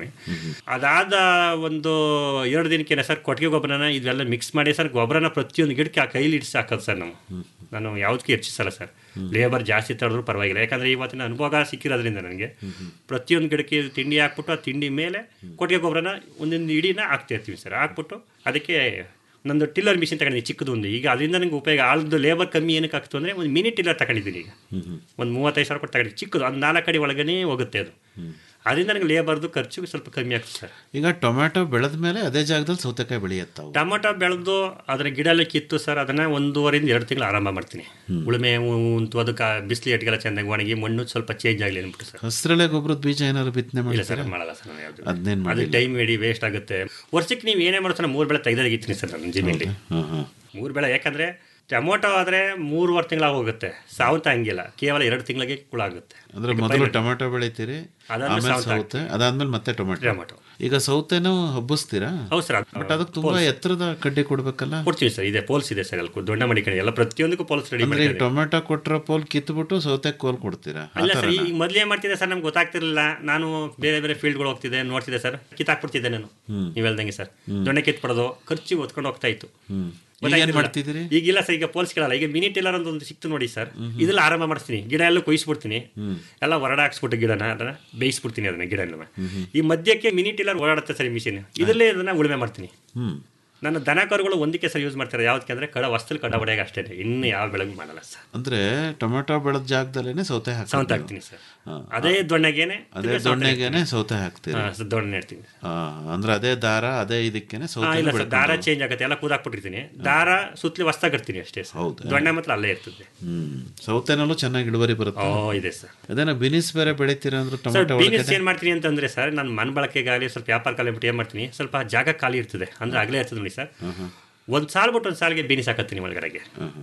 ಅದಾದ ಒಂದು ಎರಡು ದಿನಕ್ಕೆ ಸರ್ ಕೊಟ್ಟಿಗೆ ಗೊಬ್ಬರನ ಇದೆಲ್ಲ ಮಿಕ್ಸ್ ಮಾಡಿ ಸರ್ ಗೊಬ್ಬರನ ಪ್ರತಿಯೊಂದು ಗಿಡಕ್ಕೆ ಆ ಕೈಲಿ ಇಡಿಸಿ ಹಾಕೋದು ಸರ್ ನಾವು ನಾನು ಯಾವುದಕ್ಕೆ ಹೆಚ್ಚಿಸಲ್ಲ ಸರ್ ಲೇಬರ್ ಜಾಸ್ತಿ ತಡೆದ್ರು ಪರವಾಗಿಲ್ಲ ಯಾಕಂದರೆ ಇವತ್ತಿನ ಅನುಭವ ಸಿಕ್ಕಿರೋದ್ರಿಂದ ನನಗೆ ಪ್ರತಿಯೊಂದು ಗಿಡಕ್ಕೆ ತಿಂಡಿ ಹಾಕ್ಬಿಟ್ಟು ಆ ತಿಂಡಿ ಮೇಲೆ ಕೊಟ್ಟಿಗೆ ಗೊಬ್ಬರನ ಒಂದೊಂದು ಇಡೀನ ಹಾಕ್ತಾ ಇರ್ತೀವಿ ಸರ್ ಹಾಕ್ಬಿಟ್ಟು ಅದಕ್ಕೆ ನಂದು ಟಿಲ್ಲರ್ ಮಿಷಿನ್ ತಗೊಂಡಿದ್ದೀನಿ ಚಿಕ್ಕದು ಒಂದು ಈಗ ಅದರಿಂದ ನನಗೆ ಉಪಯೋಗ ಆಳ್ದು ಲೇಬರ್ ಕಮ್ಮಿ ಏನಕ್ಕೆ ಆಗ್ತು ಅಂದರೆ ಒಂದು ಮಿನಿ ಟಿಲ್ಲರ್ ತಗೊಂಡಿದ್ದೀನಿ ಈಗ ಒಂದು ಮೂವತ್ತೈದು ಸಾವಿರ ಕೊಟ್ಟು ತಗೊಂಡಿದ್ದೀನಿ ಚಿಕ್ಕದು ಒಂದು ನಾಲ್ಕು ಅಡಿ ಒಳಗೇ ಹೋಗುತ್ತೆ ಅದು ಅದರಿಂದ ನನಗೆ ಲೇಬರ್ದು ಖರ್ಚು ಸ್ವಲ್ಪ ಕಮ್ಮಿ ಆಗ್ತದೆ ಸರ್ ಈಗ ಟೊಮ್ಯಾಟೊ ಬೆಳೆದ ಮೇಲೆ ಅದೇ ಜಾಗದಲ್ಲಿ ಸೌತೆಕಾಯಿ ಬೆಳೆಯುತ್ತಾವು ಟೊಮೊಟೊ ಬೆಳೆದು ಅದರ ಗಿಡ ಎಲ್ಲ ಕಿತ್ತು ಸರ್ ಅದನ್ನು ಒಂದೂವರೆಯಿಂದ ಎರಡು ತಿಂಗಳು ಆರಂಭ ಮಾಡ್ತೀನಿ ಉಳುಮೆ ಉಂಟು ಅದಕ್ಕೆ ಬಿಸಿಲು ಎಟ್ಗೆಲ್ಲ ಚೆನ್ನಾಗಿ ಒಣಗಿ ಮಣ್ಣು ಸ್ವಲ್ಪ ಚೇಂಜ್ ಆಗಲಿ ಅಂದ್ಬಿಟ್ಟು ಸರ್ ಹಸಿರೆಲೆ ಗೊಬ್ಬರದ ಬೀಜ ಏನಾದ್ರು ಬಿತ್ತನೆ ಇಲ್ಲ ಸರ್ ಮಾಡ್ತಾರೆ ಮಾಡಲ್ಲ ಸರ್ ನಾನು ಯಾವುದು ಅದನ್ನೇನು ಅದು ಮಾಡಿ ಟೈಮ್ ವೇಡಿ ವೇಸ್ಟ್ ಆಗುತ್ತೆ ವರ್ಷಕ್ಕೆ ನೀವು ಏನೇ ಮಾಡ್ತಾರೆ ಮೂರು ಬೆಳೆ ತೆಗೆದಾಗಿರ್ತೀನಿ ಸರ್ ನನ್ನ ಜಮೀನಲ್ಲಿ ಹಾಂ ಹಾಂ ಮೂರು ಬೆಳೆ ಯಾಕಂದರೆ ಟೊಮೊಟೊ ಆದರೆ ಮೂರುವರೆ ತಿಂಗಳಾಗ ಹೋಗುತ್ತೆ ಸಾವಂತ ಹಂಗಿಲ್ಲ ಕೇವಲ ಎರಡು ತಿಂಗಳಿಗೆ ಕುಳ ಆಗುತ್ತೆ ಅಂದ್ರೆ ಮೊದಲು ಟೊಮೆಟೊ ಬೆಳಿತೀರಿ ಅದಾದ್ಮೇಲೆ ಆಮೇಲೆ ಸೌತೆ ಸೌತೆ ಅದಾದ್ಮೇಲೆ ಮತ್ತೆ ಟೊಮೆಟೊ ಟೊಮೆಟೊ. ಈಗ ಸೌತೆನೂ ಹಬ್ಬಿಸ್ತೀರಾ ಹೌದು ಸರ್ ಬಟ್ ಅದಕ್ಕೆ ತುಂಬಾ ಎತ್ತರದ ಕಡ್ಡಿ ಕೊಡ್ಬೇಕಲ್ಲ ಕೊಡ್ತೀವಿ ಸರ್ ಇದೆ ಪೋಲ್ಸ್ ಇದೆ ಸರ್ ಅಲ್ಲಿ ದೊಡ್ಡ ಮಡಿ ಕಡೆ ಎಲ್ಲ ಪ್ರತಿಯೊಂದಕ್ಕೂ ಪೋಲ್ಸ್ ರೆಡಿ ಅಂದ್ರೆ ಈಗ ಮಾಡಿದ್ದೀವಿ ಟೊಮೆಟೊ ಕೊಟ್ಟಿರೋ ಪೋಲ್ ಕಿತ್ಬಿಟ್ಟು ಸೌತೆ ಕೋಲ್ ಕೊಡ್ತೀರಾ ಆ ಅಲ್ಲ ಸರ್ ಥರನಾ? ಈಗ ಮೊದಲೇ ಮಾಡ್ತಿದ್ದೆ ಸರ್ ನಮ್ಗೆ ಗೊತ್ತಾಗ್ತಿರ್ಲಿಲ್ಲ ನಾನು ಬೇರೆ ಬೇರೆ ಫೀಲ್ಡ್ಗಳು ಹೋಗ್ತಿದ್ದೆ ನೋಡ್ತಿದ್ದೆ ಸರ್ ಕಿತ್ತಾಕ್ಬಿಡ್ತಿದ್ದೆ ನಾನು ನೀವು ಹೇಳ್ದಂಗೆ ಸರ್ ದೊಣ್ಣೆ ಕಿತ್ಬಿಡೋದು ಖರ್ಚಿಗೆ ಹೊತ್ಕೊಂಡು ಹೋಗ್ತಾ ಇತ್ತು ಹ್ಮ್ ಈಗ ಏನ್ ಗೊತ್ತಾಗ್ತಿರ್ಲಿಲ್ಲ. ಮಾಡ್ತಿದ್ದೀರಿ ಈಗಿಲ್ಲ ಸರ್ ಈಗ ಪೋಲ್ಸ್ ಕೇಳಲ್ಲ ಈಗ ಮಿನಿ ಟೇಲರ್ ಅಂತ ಒಂದು ಸಿಕ್ತು ನೋಡಿ ಸರ್ ಇದೆಲ್ಲ ಆರಂಭ ಮಾಡಿಸ್ತೀನಿ ಗಿಡ ಎಲ್ಲ ಕೊಯ್ಸ್ಬಿಡ್ತೀನಿ ಎಲ್ಲ ಹೊರಡ ಹಾಕ್ಸ್ಬಿಟ್ಟು ಗಿಡನ ಅದನ್ನ ಬೇಯಿಸ್ಬಿಡ್ತೀನಿ ಅದನ್ನ ಗಿಡ ಎಲ್ಲ ಈ ಮಧ್ಯಕ್ಕೆ ಮಿನಿ ಟೇಲರ್ ಓಡಾಡುತ್ತೆ ಸರ್ ಮಿಷಿನ್ ಇದರಲ್ಲೇ ಅದನ್ನ ಉಳುಮೆ ಮಾಡ್ತೀನಿ ಹ್ಮ್ ನನ್ನ ದನ ಕರುಗಳು ಒಂದಕ್ಕೆ ಸರ್ ಯೂಸ್ ಮಾಡ್ತಾರೆ ಯಾವ್ದಕ್ಕೆ ಅಂದ್ರೆ ಕಡ ವಸ್ತಲ್ ಕಡ ಹೊಡೆಯಾಗ ಅಷ್ಟೇ ಇನ್ನು ಯಾವ ಬೆಳಗ್ಗೆ ಮಾಡಲ್ಲ ಸರ್ ಅಂದ್ರೆ ಟೊಮೆಟೊ ಬೆಳೆದ ಜಾಗದಲ್ಲೇನೆ ಸೌತೆ ಹಾಕ್ತೀರಿ ಸೌಂತ ನೀವು? ಹಾಕ್ತೀನಿ ಸರ್ ಹಾ. ಅದೇ ದೊಣ್ಣೆಗೇನೆ ಅದೇ ತಿರ್ಗಾ ಸೌತೆ ದೊಣ್ಣೆಗೇನೆ ಸೌತೆ ಹಾಕ್ತೀರಿ ಹಾ, ಸ- ದೊಣ್ಣೆ ಇಡ್ತೀನಿ ಹಾ, ಅಂದ್ರೆ ಅದೇ ದಾರ ಅದೇ ಇದಕ್ಕೇನೆ ಹಾ, ಸೌತೆ ಇಲ್ಲ ಸರ್ ದಾರ ಚೇಂಜ್ ಆಗುತ್ತೆ ಎಲ್ಲ ಕೂದಾಕ್ಬಿಟ್ಟಿರ್ತೀನಿ ದಾರ ಸುತ್ತಲಿ ಹೊಸ್ತಾಗಿರ್ತೀನಿ ಅಷ್ಟೇ ಸರ್ ಹೌದಾ? ದೊಣ್ಣೆ ಮಾತ್ರ ಅಲ್ಲೇ ಇರ್ತದೆ ಹ್ಮ್ ಸೌತೆನಲ್ಲೂ ಚೆನ್ನಾಗಿ ಇಳುವರಿ ಬರುತ್ತೆ ಓ ಇದೆ ಸರ್ ಅದೇನ ಬಿನಿಸ್ ಬೇರೆ ಬೆಳಿತೀರಾ ಅಂದ್ರೆ ಸರ್ ಟೊಮೆಟೊ ಬೀನ್ಸ್ ಒಳಗಡೆ ಏನು ಮಾಡ್ತೀನಿ ಅಂತಂದ್ರೆ ಸರ್ ನಾನು ಮನ್ ಬಳಕೆಗಾಗಲಿ ಸ್ವಲ್ಪ ವ್ಯಾಪಾರ ಕಾಲ ಬಿಟ್ಟು ಏನು ಮಾಡ್ತೀನಿ ಸ್ವಲ್ಪ ಜಾಗ ಖಾಲಿ ಇರ್ತದೆ ಅಂದ್ರೆ ಅಗಲೇ ಇರ್ತದೆ ನೋಡಿ ಸರ್ ಒಂದು ಸಾಲ್ ಬಿಟ್ಟು ಒಂದು ಸಾಲಿಗೆ ಬೀನಿಸ್ ಹಾಕತ್ತೀನಿ ಒಳಗಡೆಗೆ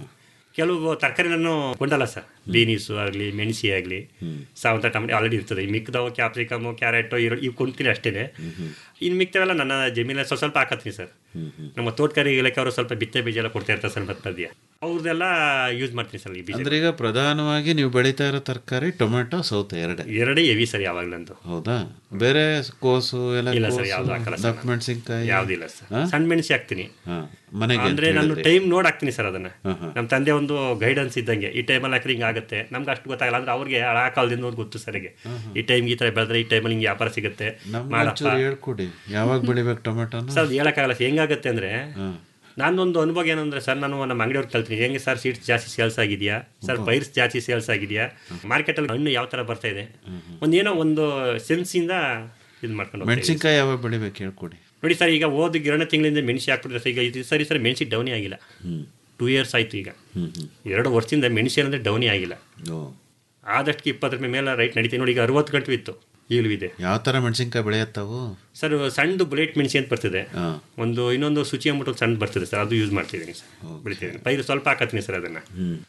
ಕೆಲವು ತರಕಾರಿ ನಾನು ಕೊಂಡಲ್ಲ ಸರ್ ಬೀನೀಸು ಆಗಲಿ ಮೆಣಸಿ ಆಗಲಿ ಸಾವಂತ ಟೊಮೆಟೊ ಆಲ್ರೆಡಿ ಇರ್ತದೆ ಈ ಮಿಕ್ಕದವು ಕ್ಯಾಪ್ಸಿಕಮು ಕ್ಯಾರೆಟು ಈರು ಇವು ಕೊಂತೀನಿ ಅಷ್ಟೇ ಇನ್ನು ಮಿಕ್ಕವೆಲ್ಲ ನನ್ನ ಜಮೀನಲ್ಲಿ ಸ್ವಲ್ಪ ಸ್ವಲ್ಪ ಹಾಕತ್ತೀನಿ ಸರ್ ನಮ್ಮ ತೋಟಗಾರಿಕೆ ಇಲಾಖೆ ಅವರು ಸ್ವಲ್ಪ ಬಿತ್ತೆ ಬೀಜ ಎಲ್ಲ ಕೊಡ್ತಾ ಇರ್ತಾರೆ ಸರ್ ಮಧ್ಯ ಮಧ್ಯ ಅವ್ರದ್ದೆಲ್ಲ ಯೂಸ್ ಮಾಡ್ತೀನಿ ಸರ್ ಈ ಬೀಜ ಅಂದ್ರೆ ಈಗ ಪ್ರಧಾನವಾಗಿ ನೀವು ಬೆಳೀತಾ ಇರೋ ತರಕಾರಿ ಟೊಮೆಟೊ ಸೌತೆ ಎರಡೇ ಎರಡೇ ಹೆವಿ ಸರ್ ಯಾವಾಗಲಂತೂ ಹೌದಾ ಬೇರೆ ಕೋಸು ಎಲ್ಲ ಇಲ್ಲ ಸರ್ ಯಾವ್ದು ಹಾಕಲ್ಲ ಸರ್ ದಪ್ಪ ಮೆಣಸಿನ್ಕಾಯಿ ಯಾವುದಿಲ್ಲ ಸರ್ ಸಣ್ಣ ಮೆಣಸಿ ಹಾಕ್ತೀನಿ ಮನೆಗೆ ಅಂದ್ರೆ ಅಂತ ನಾನು ಹೇಳಿದ್ರಿ. ಟೈಮ್ ನೋಡಿ ಹಾಕ್ತೀನಿ ಸರ್ ಅದನ್ನ ನಮ್ಮ ತಂದೆ ಒಂದು ಗೈಡೆನ್ಸ್ ಇದ್ದಂಗೆ ಈ ಟೈಮಲ್ಲಿ ಹಾಕಿದ್ರೆ ಹಿಂಗೆ ಆಗುತ್ತೆ ನಮ್ಗೆ ಅಷ್ಟು ಗೊತ್ತಾಗಲ್ಲ ಅಂದ್ರೆ ಅವ್ರಿಗೆ ಹಳ ಕಾಲದಿಂದ ಅವ್ರಿಗೆ ಗೊತ್ತು ಸರಿಗೆ ಈ ಟೈಮ್ಗೆ ಈ ಥರ ಬೆಳೆದ್ರೆ ಈ ಟೈಮಲ್ಲಿ ಹಿಂಗೆ ವ್ಯಾಪಾರ ಸಿಗುತ್ತೆ ನಮ್ಗೆ ಮಾಡಪ್ಪ ಒಂಚೂರು ಹೇಳ್ಕೊಡಿ ಯಾವಾಗ ಬೆಳಿಬೇಕು ಟೊಮೆಟೊನ ಸರ್ ಅದು ಹೇಳಕ್ಕಾಗಲ್ಲ ಸರ್ ಹೆಂಗಾಗುತ್ತೆ ಅಂದ್ರೆ ನಾನೊಂದು ಅನುಭವ ಏನಂದ್ರೆ ಸರ್ ನಾನು ನಮ್ಮ ಅಂಗಡಿಯವ್ರಿಗೆ ಕಲ್ತೀನಿ ಹೆಂಗೆ ಸರ್ ಸೀಡ್ಸ್ ಜಾಸ್ತಿ ಸೇಲ್ಸ್ ಆಗಿದೆಯಾ ಸರ್ ಪೈರ್ಸ್ ಜಾಸ್ತಿ ಸೇಲ್ಸ್ ಆಗಿದೆಯಾ ಮಾರ್ಕೆಟಲ್ಲಿ ಹಣ್ಣು ಯಾವ ಥರ ಬರ್ತಾ ಇದೆ ಒಂದೇನೋ ಒಂದು ಸೆನ್ಸಿಂದ ಇದು ಮಾಡ್ಕೊಂಡು ಹೋಗ್ತಾ ಇದೀವಿ. ಮೆಣಸಿನ್ಕಾಯಿ ಯಾವಾಗ ಬೆಳಿಬೇಕು ಹೇಳ್ಕೊಡಿ ನೋಡಿ ಸರ್ ಈಗ ಹೋದ ಎರಡು ತಿಂಗಳಿಂದ ಮೆಣಸಿ ಹಾಕ್ಬಿಟ್ರೆ ಸರ್ ಈಗ ಇದು ಸರಿ ಸರಿ ಮೆಣಸಿ ಡೌನೇ ಆಗಿಲ್ಲ ಟೂ ಇಯರ್ಸ್ ಆಯಿತು ಈಗ ಎರಡು ವರ್ಷದಿಂದ ಮೆಣಸಿ ಏನಂದ್ರೆ ಡೌನೇ ಆಗಿಲ್ಲ ಆದಷ್ಟು ಇಪ್ಪತ್ತು ರೂಪಾಯಿ ಮೇಲೆ ರೈಟ್ ನಡೀತೀವಿ ನೋಡಿ ಈಗ ಅರವತ್ತು ಗಂಟು ಇತ್ತು ಈಗಲೂ ಇದೆ ಯಾವ ಥರ ಮೆಣಸಿನ್ಕಾಯಿ ಬೆಳೆಯತ್ತಾವು ಸರ್ ಸಣ್ಣದು ಬುಲೆಟ್ ಮೆಣಸಿ ಅಂತ ಬರ್ತಿದೆ ಒಂದು ಇನ್ನೊಂದು ಶುಚಿ ಅಂದ್ಬಿಟ್ಟು ಒಂದು ಸಣ್ಣ ಬರ್ತದೆ ಸರ್ ಅದು ಯೂಸ್ ಮಾಡ್ತಿದ್ದೀನಿ ಸರ್ ಬೆಳಿತಿದ್ದೀನಿ ಪೈರು ಸ್ವಲ್ಪ ಹಾಕತ್ತೀನಿ ಸರ್ ಅದನ್ನು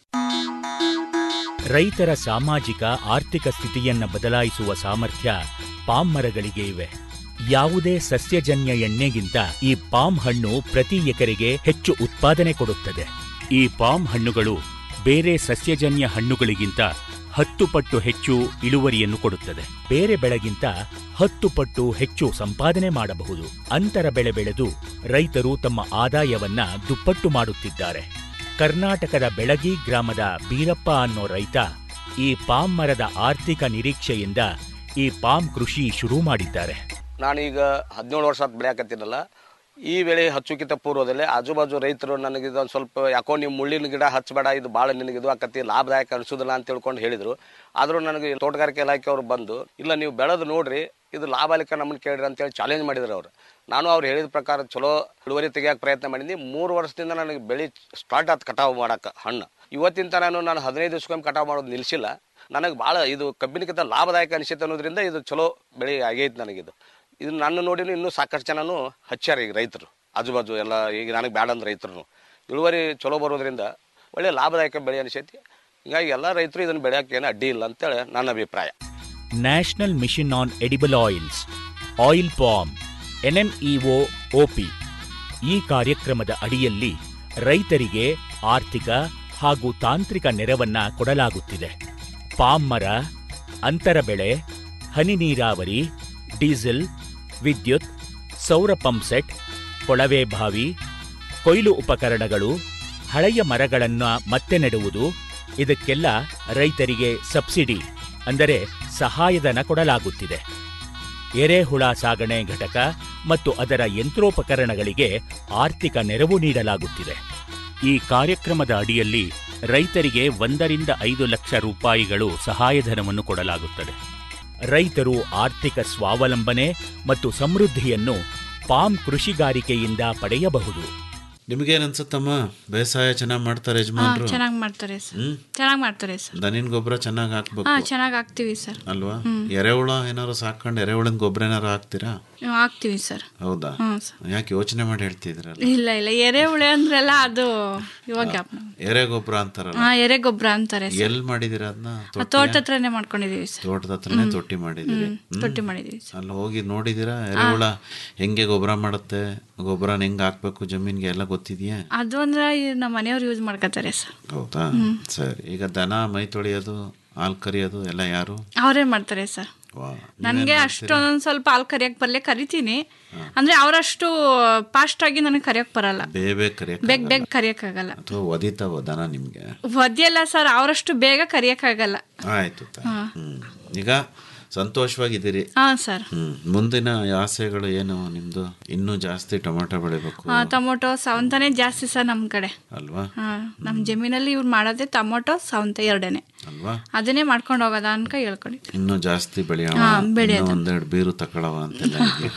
ರೈತರ ಸಾಮಾಜಿಕ ಆರ್ಥಿಕ ಸ್ಥಿತಿಯನ್ನ ಬದಲಾಯಿಸುವ ಸಾಮರ್ಥ್ಯ ಪಾಮ್ ಮರಗಳಿಗೆ ಇವೆ ಯಾವುದೇ ಸಸ್ಯಜನ್ಯ ಎಣ್ಣೆಗಿಂತ ಈ ಪಾಮ್ ಹಣ್ಣು ಪ್ರತಿ ಎಕರೆಗೆ ಹೆಚ್ಚು ಉತ್ಪಾದನೆ ಕೊಡುತ್ತದೆ ಈ ಪಾಮ್ ಹಣ್ಣುಗಳು ಬೇರೆ ಸಸ್ಯಜನ್ಯ ಹಣ್ಣುಗಳಿಗಿಂತ ಹತ್ತು ಪಟ್ಟು ಹೆಚ್ಚು ಇಳುವರಿಯನ್ನು ಕೊಡುತ್ತದೆ ಬೇರೆ ಬೆಳೆಗಿಂತ ಹತ್ತು ಪಟ್ಟು ಹೆಚ್ಚು ಸಂಪಾದನೆ ಮಾಡಬಹುದು ಅಂತರ ಬೆಳೆ ಬೆಳೆದು ರೈತರು ತಮ್ಮ ಆದಾಯವನ್ನ ದುಪ್ಪಟ್ಟು ಮಾಡುತ್ತಿದ್ದಾರೆ ಕರ್ನಾಟಕದ ಬೆಳಗಿ ಗ್ರಾಮದ ಬೀರಪ್ಪ ಅನ್ನೋ ರೈತ ಈ ಪಾಮ್ ಮರದ ಆರ್ಥಿಕ ನಿರೀಕ್ಷೆಯಿಂದ ಈ ಪಾಮ್ ಕೃಷಿ ಶುರು ಮಾಡಿದ್ದಾರೆ ನಾನೀಗ ಹದಿನೇಳು ವರ್ಷ ಆತ್ ಬೆಳೆಯಾಕತ್ತೀನಲ್ಲ ಈ ಬೆಳೆ ಹಚ್ಚುಕಿತ ಪೂರ್ವದಲ್ಲೇ ಆಜು ಬಾಜು ರೈತರು ನನಗೆ ಇದೊಂದು ಸ್ವಲ್ಪ ಯಾಕೋ ನೀವು ಮುಳ್ಳಿನ ಗಿಡ ಹಚ್ಚಬೇಡ ಇದು ಭಾಳ ನಿನಗೆ ಇದು ಆಕತಿ ಲಾಭದಾಯಕ ಅನಿಸೋದಿಲ್ಲ ಅಂತ ತಿಳ್ಕೊಂಡು ಹೇಳಿದ್ರು ಆದರೂ ನನಗೆ ತೋಟಗಾರಿಕೆ ಇಲಾಖೆಯವರು ಬಂದು ಇಲ್ಲ ನೀವು ಬೆಳೆದು ನೋಡ್ರಿ ಇದು ಲಾಭಾಲಿಕ ನಮ್ಮನ್ನು ಕೇಳ್ರಿ ಅಂತೇಳಿ ಚಾಲೆಂಜ್ ಮಾಡಿದ್ರು ಅವರು ನಾನು ಅವ್ರು ಹೇಳಿದ ಪ್ರಕಾರ ಚಲೋ ಇಳುವರಿ ತೆಗಿಯೋಕೆ ಪ್ರಯತ್ನ ಮಾಡಿದ್ನಿ ಮೂರು ವರ್ಷದಿಂದ ನನಗೆ ಬೆಳೆ ಸ್ಟಾರ್ಟ್ ಆಯ್ತು ಕಟಾವು ಮಾಡಕ್ಕೆ ಹಣ್ಣು ಇವತ್ತಿನ ನಾನು ನಾನು ಹದಿನೈದು ದಿವ್ಸಕ್ಕೊಮ್ಮೆ ಕಟಾವು ಮಾಡೋದು ನಿಲ್ಲಿಸಿಲ್ಲ ನನಗೆ ಭಾಳ ಇದು ಕಬ್ಬಿನಕ್ಕಿಂತ ಲಾಭದಾಯಕ ಅನಿಸುತ್ತೆ ಅನ್ನೋದ್ರಿಂದ ಇದು ಚಲೋ ಬೆಳೆ ಆಗೈತೆ ನನಗಿದು ಇದು ನನ್ನ ನೋಡಿ ಇನ್ನೂ ಸಾಕಷ್ಟು ಜನನು ಹಚ್ಚಾರ ಈಗ ರೈತರು ಆಜು ಬಾಜು ಎಲ್ಲ ಈಗ ನನಗೆ ಬ್ಯಾಡ ಅಂದ ರೈತರು ಇಳುವರಿ ಚಲೋ ಬರೋದ್ರಿಂದ ಒಳ್ಳೆ ಲಾಭದಾಯಕ ಬೆಳೆ ಅನಿಸೈತಿ ಹೀಗಾಗಿ ಎಲ್ಲ ರೈತರು ಇದನ್ನು ಬೆಳೆಯೋಕೆ ಏನು ಅಡ್ಡಿ ಇಲ್ಲ ಅಂತೇಳಿ ನನ್ನ ಅಭಿಪ್ರಾಯ national mission on edible oils oil palm NMEO OP ಈ ಕಾರ್ಯಕ್ರಮದ ಅಡಿಯಲ್ಲಿ ರೈತರಿಗೆ ಆರ್ಥಿಕ ಹಾಗೂ ತಾಂತ್ರಿಕ ನೆರವನ್ನ ಕೊಡಲಾಗುತ್ತಿದೆ ಪಾಮ್ ಮರ ಅಂತರ ಬೆಳೆ ಹನಿ ನೀರಾವರಿ ಡೀಸೆಲ್ ವಿದ್ಯುತ್ ಸೌರ ಪಂಪ್ಸೆಟ್ ಕೊಳವೆ ಬಾವಿ ಕೊಯ್ಲು ಉಪಕರಣಗಳು ಹಳೆಯ ಮರಗಳನ್ನು ಮತ್ತೆ ನೆಡುವುದು ಇದಕ್ಕೆಲ್ಲ ರೈತರಿಗೆ ಸಬ್ಸಿಡಿ ಅಂದರೆ ಸಹಾಯಧನ ಕೊಡಲಾಗುತ್ತಿದೆ ಎರೆಹುಳ ಸಾಗಣೆ ಘಟಕ ಮತ್ತು ಅದರ ಯಂತ್ರೋಪಕರಣಗಳಿಗೆ ಆರ್ಥಿಕ ನೆರವು ನೀಡಲಾಗುತ್ತಿದೆ ಈ ಕಾರ್ಯಕ್ರಮದ ಅಡಿಯಲ್ಲಿ ರೈತರಿಗೆ ಒಂದರಿಂದ ಐದು ಲಕ್ಷ ರೂಪಾಯಿಗಳು ಸಹಾಯಧನವನ್ನು ಕೊಡಲಾಗುತ್ತದೆ ರೈತರು ಆರ್ಥಿಕ ಸ್ವಾವಲಂಬನೆ ಮತ್ತು ಸಮೃದ್ಧಿಯನ್ನು ಪಾಮ್ ಕೃಷಿಗಾರಿಕೆಯಿಂದ ಪಡೆಯಬಹುದು ನಿಮ್ಗೇನ್ ಅನ್ಸುತ್ತಮ್ಮ ಬೇಸಾಯ ಚೆನ್ನಾಗಿ ಮಾಡ್ತಾರೆ ಹಾ ಯಜಮಾನ್ರು ಚೆನ್ನಾಗಿ ಮಾಡ್ತಾರೆ ಸರ್ ಹ್ಮ್ ಚೆನ್ನಾಗಿ ಮಾಡ್ತಾರೆ ಸರ್ ದನಿನ್ ಗೊಬ್ಬರ ಚೆನ್ನಾಗಿ ಹಾಕ್ಬೇಕು ಹಾ ಚೆನ್ನಾಗಿ ಹಾಕ್ತೀವಿ ಸರ್ ಅಲ್ವಾ ಹ್ಮ್. ಎರೆಹುಳ ಏನಾರು ಸಾಕೊಂಡು ಎರೆಹುಳದ ಗೊಬ್ಬರ ಏನಾರು ಹಾಕ್ತೀರಾ ಹ್ಮ್, ಹಾಕ್ತೀವಿ ಸರ್ ಹೌದಾ ಹ್ಮ್ ಸರ್ ಯಾಕೆ ಯೋಚನೆ ಮಾಡಿ ಹೇಳ್ತಿದ್ರಲ್ಲ ಇಲ್ಲ ಇಲ್ಲ ಎರೆಹುಳೆ ಅಂದ್ರಲ್ಲ ಅದು ಇವಾಗ ಜ್ಞಾಪನ. ಎರೆ ಗೊಬ್ಬರ ಅಂತಾರಲ್ಲ ಹಾ ಎರೆ ಗೊಬ್ಬರ ಅಂತಾರೆ ಸರ್ ಎಲ್ ಮಾಡಿದಿರ ಅದನ್ನ ಆ ತೋಟದ ಹತ್ರನೇ ಮಾಡ್ಕೊಂಡಿದೀವಿ ಸರ್ ತೋಟದ ಹತ್ರನೇ ಹ್ಮ್. ತೊಟ್ಟಿ ಮಾಡಿದಿರಿ ಹ್ಮ್, ಹ್ಮ್. ತೊಟ್ಟಿ ಮಾಡಿದೀವಿ ಸರ್ ಅಲ್ಲಿ ಹೋಗಿ ನೋಡಿದಿರಾ ಎರೆಹುಳ ಹೆಂಗೆ ಗೊಬ್ಬರ ಮಾಡುತ್ತೆ ಗೊಬ್ಬರನ ಹೆಂಗ್ ಹಾಕ್ಬೇಕು ಜಮೀನ್ಗೆ ಎಲ್ಲ ಗೊತ್ತಿದ್ಯಾ ಅದು ಅಂದ್ರೆ ಈ ನಮ್ಮ ಮನೆಯವ್ರು ಯೂಸ್ ಮಾಡ್ಕೋತಾರೆ ಸರ್ ಹೌದಾ ಹ್ಮ್. ಸರಿ ಈಗ ದನ ಮೈ ತೊಳೆಯೋದು ಹಾಲು ಕರಿಯೋದು ಎಲ್ಲ ಯಾರು ಅವರೇ ಮಾಡ್ತಾರೆ ಸರ್ ವಾ ನನಗೆ ಅಷ್ಟೊಂದು ಸ್ವಲ್ಪ ಹಾಲು ಕರಿಯಕ್ ಬರ್ಲೆ ಕರಿತೀನಿ ಅಂದ್ರೆ ಅವರಷ್ಟು ಫಾಸ್ಟ್ ಆಗಿ ನನಗೆ ಕರಿಯಕ್ ಬರಲ್ಲ ಬೇಗ ಬೇಗ ಕರಿಯಕ್ ಬೇಗ ಬೇಗ ಕರಿಯಕ್ಕಾಗಲ್ಲ ಅಥವಾ ಒದಿತಾವ ದನ ನಿಮ್ಗೆ ಒದಿಯಲ್ಲ ಸರ್ ಅವರಷ್ಟು ಬೇಗ ಕರಿಯಕ್ಕಾಗಲ್ಲ ಆಯ್ತು ತಾಯಿ. ಹಾ. ಹ್ಮ್ ಈಗ ಸಂತೋಷವಾಗಿದ್ದೀರಿ ಹಾ ಸರ್ ಹ್ಮ್ ಮುಂದಿನ ಆಸೆಗಳು ಏನು ನಿಮ್ದು ಇನ್ನೂ ಜಾಸ್ತಿ ಟೊಮೆಟೊ ಬೆಳಿಬೇಕು ಹಾ ಟೊಮೊಟೊ ಸವಂತಾನೆ ಜಾಸ್ತಿ ಸರ್ ನಮ್ಮ ಕಡೆ ಅಲ್ವಾ ಹಾ ನಮ್ಮ ಜಮೀನಲ್ಲಿ ಇವ್ರು ಮಾಡೋದೇ ಟೊಮೊಟೊ ಸವಂತೆ ಎರಡನೇ ಅಲ್ವಾ ಅದನ್ನೇ ಮಾಡ್ಕೊಂಡು ಹೋಗೋದ ಅನ್ಕ ಹೇಳ್ಕೊಂಡು ಇನ್ನೂ ಜಾಸ್ತಿ ಬೆಳೆಯೋಣ ಹಾ, ಬೆಳೆಯೋದು. ಇನ್ನೂ ಒಂದೆರಡು ಬೀರು ತಗೊಳವ ಅಂತೆಲ್ಲ ಇದೆ.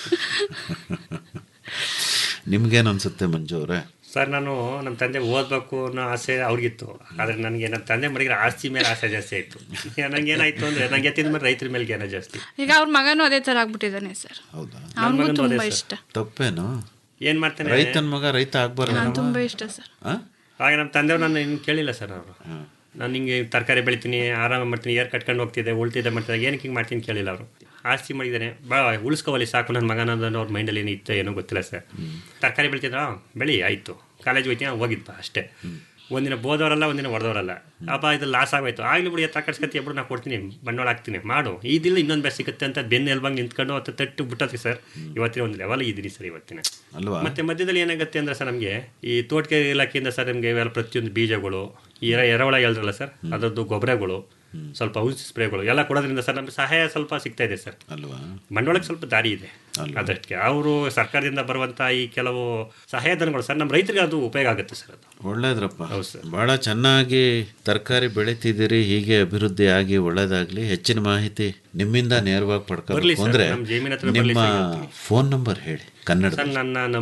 ನಿಮ್ಗೇನ್ ಅನ್ಸುತ್ತೆ ಮಂಜು ಅವ್ರೆ ಸರ್ ನಾನು ನಮ್ಮ ತಂದೆ ಓದಬೇಕು ಅನ್ನೋ ಆಸೆ ಅವ್ರಿಗಿತ್ತು ಆದರೆ ನನಗೆ ನನ್ನ ತಂದೆ ಮಡಿಗೆ ಆಸ್ತಿ ಮೇಲೆ ಆಸೆ ಜಾಸ್ತಿ ಆಯಿತು ನನಗೆ ಏನಾಯ್ತು ಅಂದರೆ ನನಗೆ ಎತ್ತಿದ ಮೇಲೆ ರೈತರ ಮೇಲೆ ಜ್ಞಾನ ಜಾಸ್ತಿ ಈಗ ಅವ್ರ ಮಗನೂ ಅದೇ ತರ ಆಗ್ಬಿಟ್ಟಿದ್ದಾನೆ ಸರ್ ಹೌದಾ ಅವ್ನಿಗೂ ಮಗನೂ ಅದೇ ತುಂಬಾ ಸರ್. ಇಷ್ಟ ತಪ್ಪೇನು ಏನ್ ಮಾಡ್ತಾನೆ ರೈತನ ಮಗ ರೈತ ಆಗ್ಬಾರ್ದು ನಾನು ತುಂಬಾ ಇಷ್ಟ ಸರ್ ಆಗ ನಮ್ಮ ತಂದೆಯವ್ರು ನಾನು ಇನ್ನು ಕೇಳಿಲ್ಲ ಸರ್ ಅವರು ನಾನು ಹಿಂಗೆ ತರಕಾರಿ ಬೆಳಿತೀನಿ ಆರಾಮ ಮಾಡ್ತೀನಿ ಏರ್ ಕಟ್ಕೊಂಡು ಹೋಗ್ತಿದ್ದೆ ಉಳ್ತಿದ್ದೆ ಮಾಡ್ತಿದ್ದೆ ಏನಕ್ಕೆ ಹಿಂಗೆ ಮಾಡ್ತೀನಿ ಕೇಳಿಲ್ಲ ಅವರು ಆಸ್ತಿ ಮಾಡಿದ್ದಾನೆ ಭಾಳ ಉಳಿಸ್ಕೋವಲ್ಲಿ ಸಾಕು ನನ್ನ ಮಗನ ಅವ್ರ ಮೈಂಡಲ್ಲಿ ಏನು ಇತ್ತು ಏನೋ ಗೊತ್ತಿಲ್ಲ ಸರ್ ತರಕಾರಿ ಬೆಳಿತಿದ್ರ ಬೆಳಿ ಆಯಿತು ಕಾಲೇಜ್ ಹೋಯ್ತೀನಿ ಹೋಗಿದ್ದ ಅಷ್ಟೇ ಒಂದಿನ ಬೋದವರಲ್ಲ ಒಂದಿನ ಹೊಡೆದವರಲ್ಲ ಅಪ್ಪ ಇದು ಲಾಸ್ ಆಗೋಯ್ತು ಆಗ್ಲಿ ಬಿಡಿ ಎತ್ತ ಕಟ್ಸ್ಕತ್ತಿ ಎಬ್ರು ನಾ ಕೊಡ್ತೀನಿ ಬಂಡವಾಳ ಹಾಕ್ತೀನಿ ಮಾಡು ಇದಿಲ್ಲ ಇನ್ನೊಂದು ಬೇರೆ ಸಿಗುತ್ತೆ ಅಂತ ಬೆನ್ನು ಎಲ್ಬಂಗೆ ನಿಂತ್ಕೊಂಡು ಅಥವಾ ತಟ್ಟು ಬಿಟ್ಟದ್ರಿ ಸರ್ ಇವತ್ತಿನ ಒಂದು ಲೆವೆಲ್ ಇದ್ದೀನಿ ಸರ್ ಇವತ್ತಿನ ಅಲ್ವಾ ಮತ್ತೆ ಮಧ್ಯದಲ್ಲಿ ಏನಾಗುತ್ತೆ ಅಂದ್ರೆ ಸರ್ ನಮಗೆ ಈ ತೋಟಗಾರಿಕೆ ಇಲಾಖೆಯಿಂದ ಸರ್ ನಮಗೆ ಇವೆಲ್ಲ ಪ್ರತಿಯೊಂದು ಬೀಜಗಳು ಈ ಎರ ಎರೆಹುಳ ಹೇಳಿದ್ರಲ್ಲ ಸರ್ ಅದರದ್ದು ಗೊಬ್ಬರಗಳು ಸ್ವಲ್ಪ ಔಷಧಿ ಸ್ಪ್ರೇಗಳು ಎಲ್ಲ ಕೊಡೋದ್ರಿಂದ ಸರ್ ನಮಗೆ ಸಹಾಯ ಸ್ವಲ್ಪ ಸಿಗ್ತಾ ಇದೆ ಸರ್ ಅಲ್ವಾ ಬಂಡವಾಳಕ್ಕೆ ಸ್ವಲ್ಪ ದಾರಿ ಇದೆ ಅದಕ್ಕೆ ಅವರು ಸರ್ಕಾರದಿಂದ ಬರುವಂಥ ಈ ಕೆಲವು ಸಹಾಯಧನಗಳು ಸರ್ ನಮ್ಮ ರೈತರಿಗೆ ಅದು ಉಪಯೋಗ ಆಗುತ್ತೆ ಸರ್ ಅದು ಒಳ್ಳೇದ್ರಪ್ಪ ಬಹಳ ಚೆನ್ನಾಗಿ ತರಕಾರಿ ಬೆಳಿತಿದ್ದೀರಿ ಹೀಗೆ ಅಭಿವೃದ್ಧಿ ಆಗಿ ಒಳ್ಳೇದಾಗ್ಲಿ ಹೆಚ್ಚಿನ ಮಾಹಿತಿ ನಿಮ್ಮಿಂದ ನೇರವಾಗಿ ಬರ್ಲಿ ಪಡ್ಕೋಬೇಕು ಸರ್, ಅಂದ್ರೆ ನಮ್ಮ ಜಮೀನ್ ಹತ್ರ ಬರ್ಲಿ ನಿಮ್ಮ ಸರ್, ಫೋನ್ ನಂಬರ್ ಹೇಳಿ ಕನ್ನಡ ಸರ್ ನನ್ನ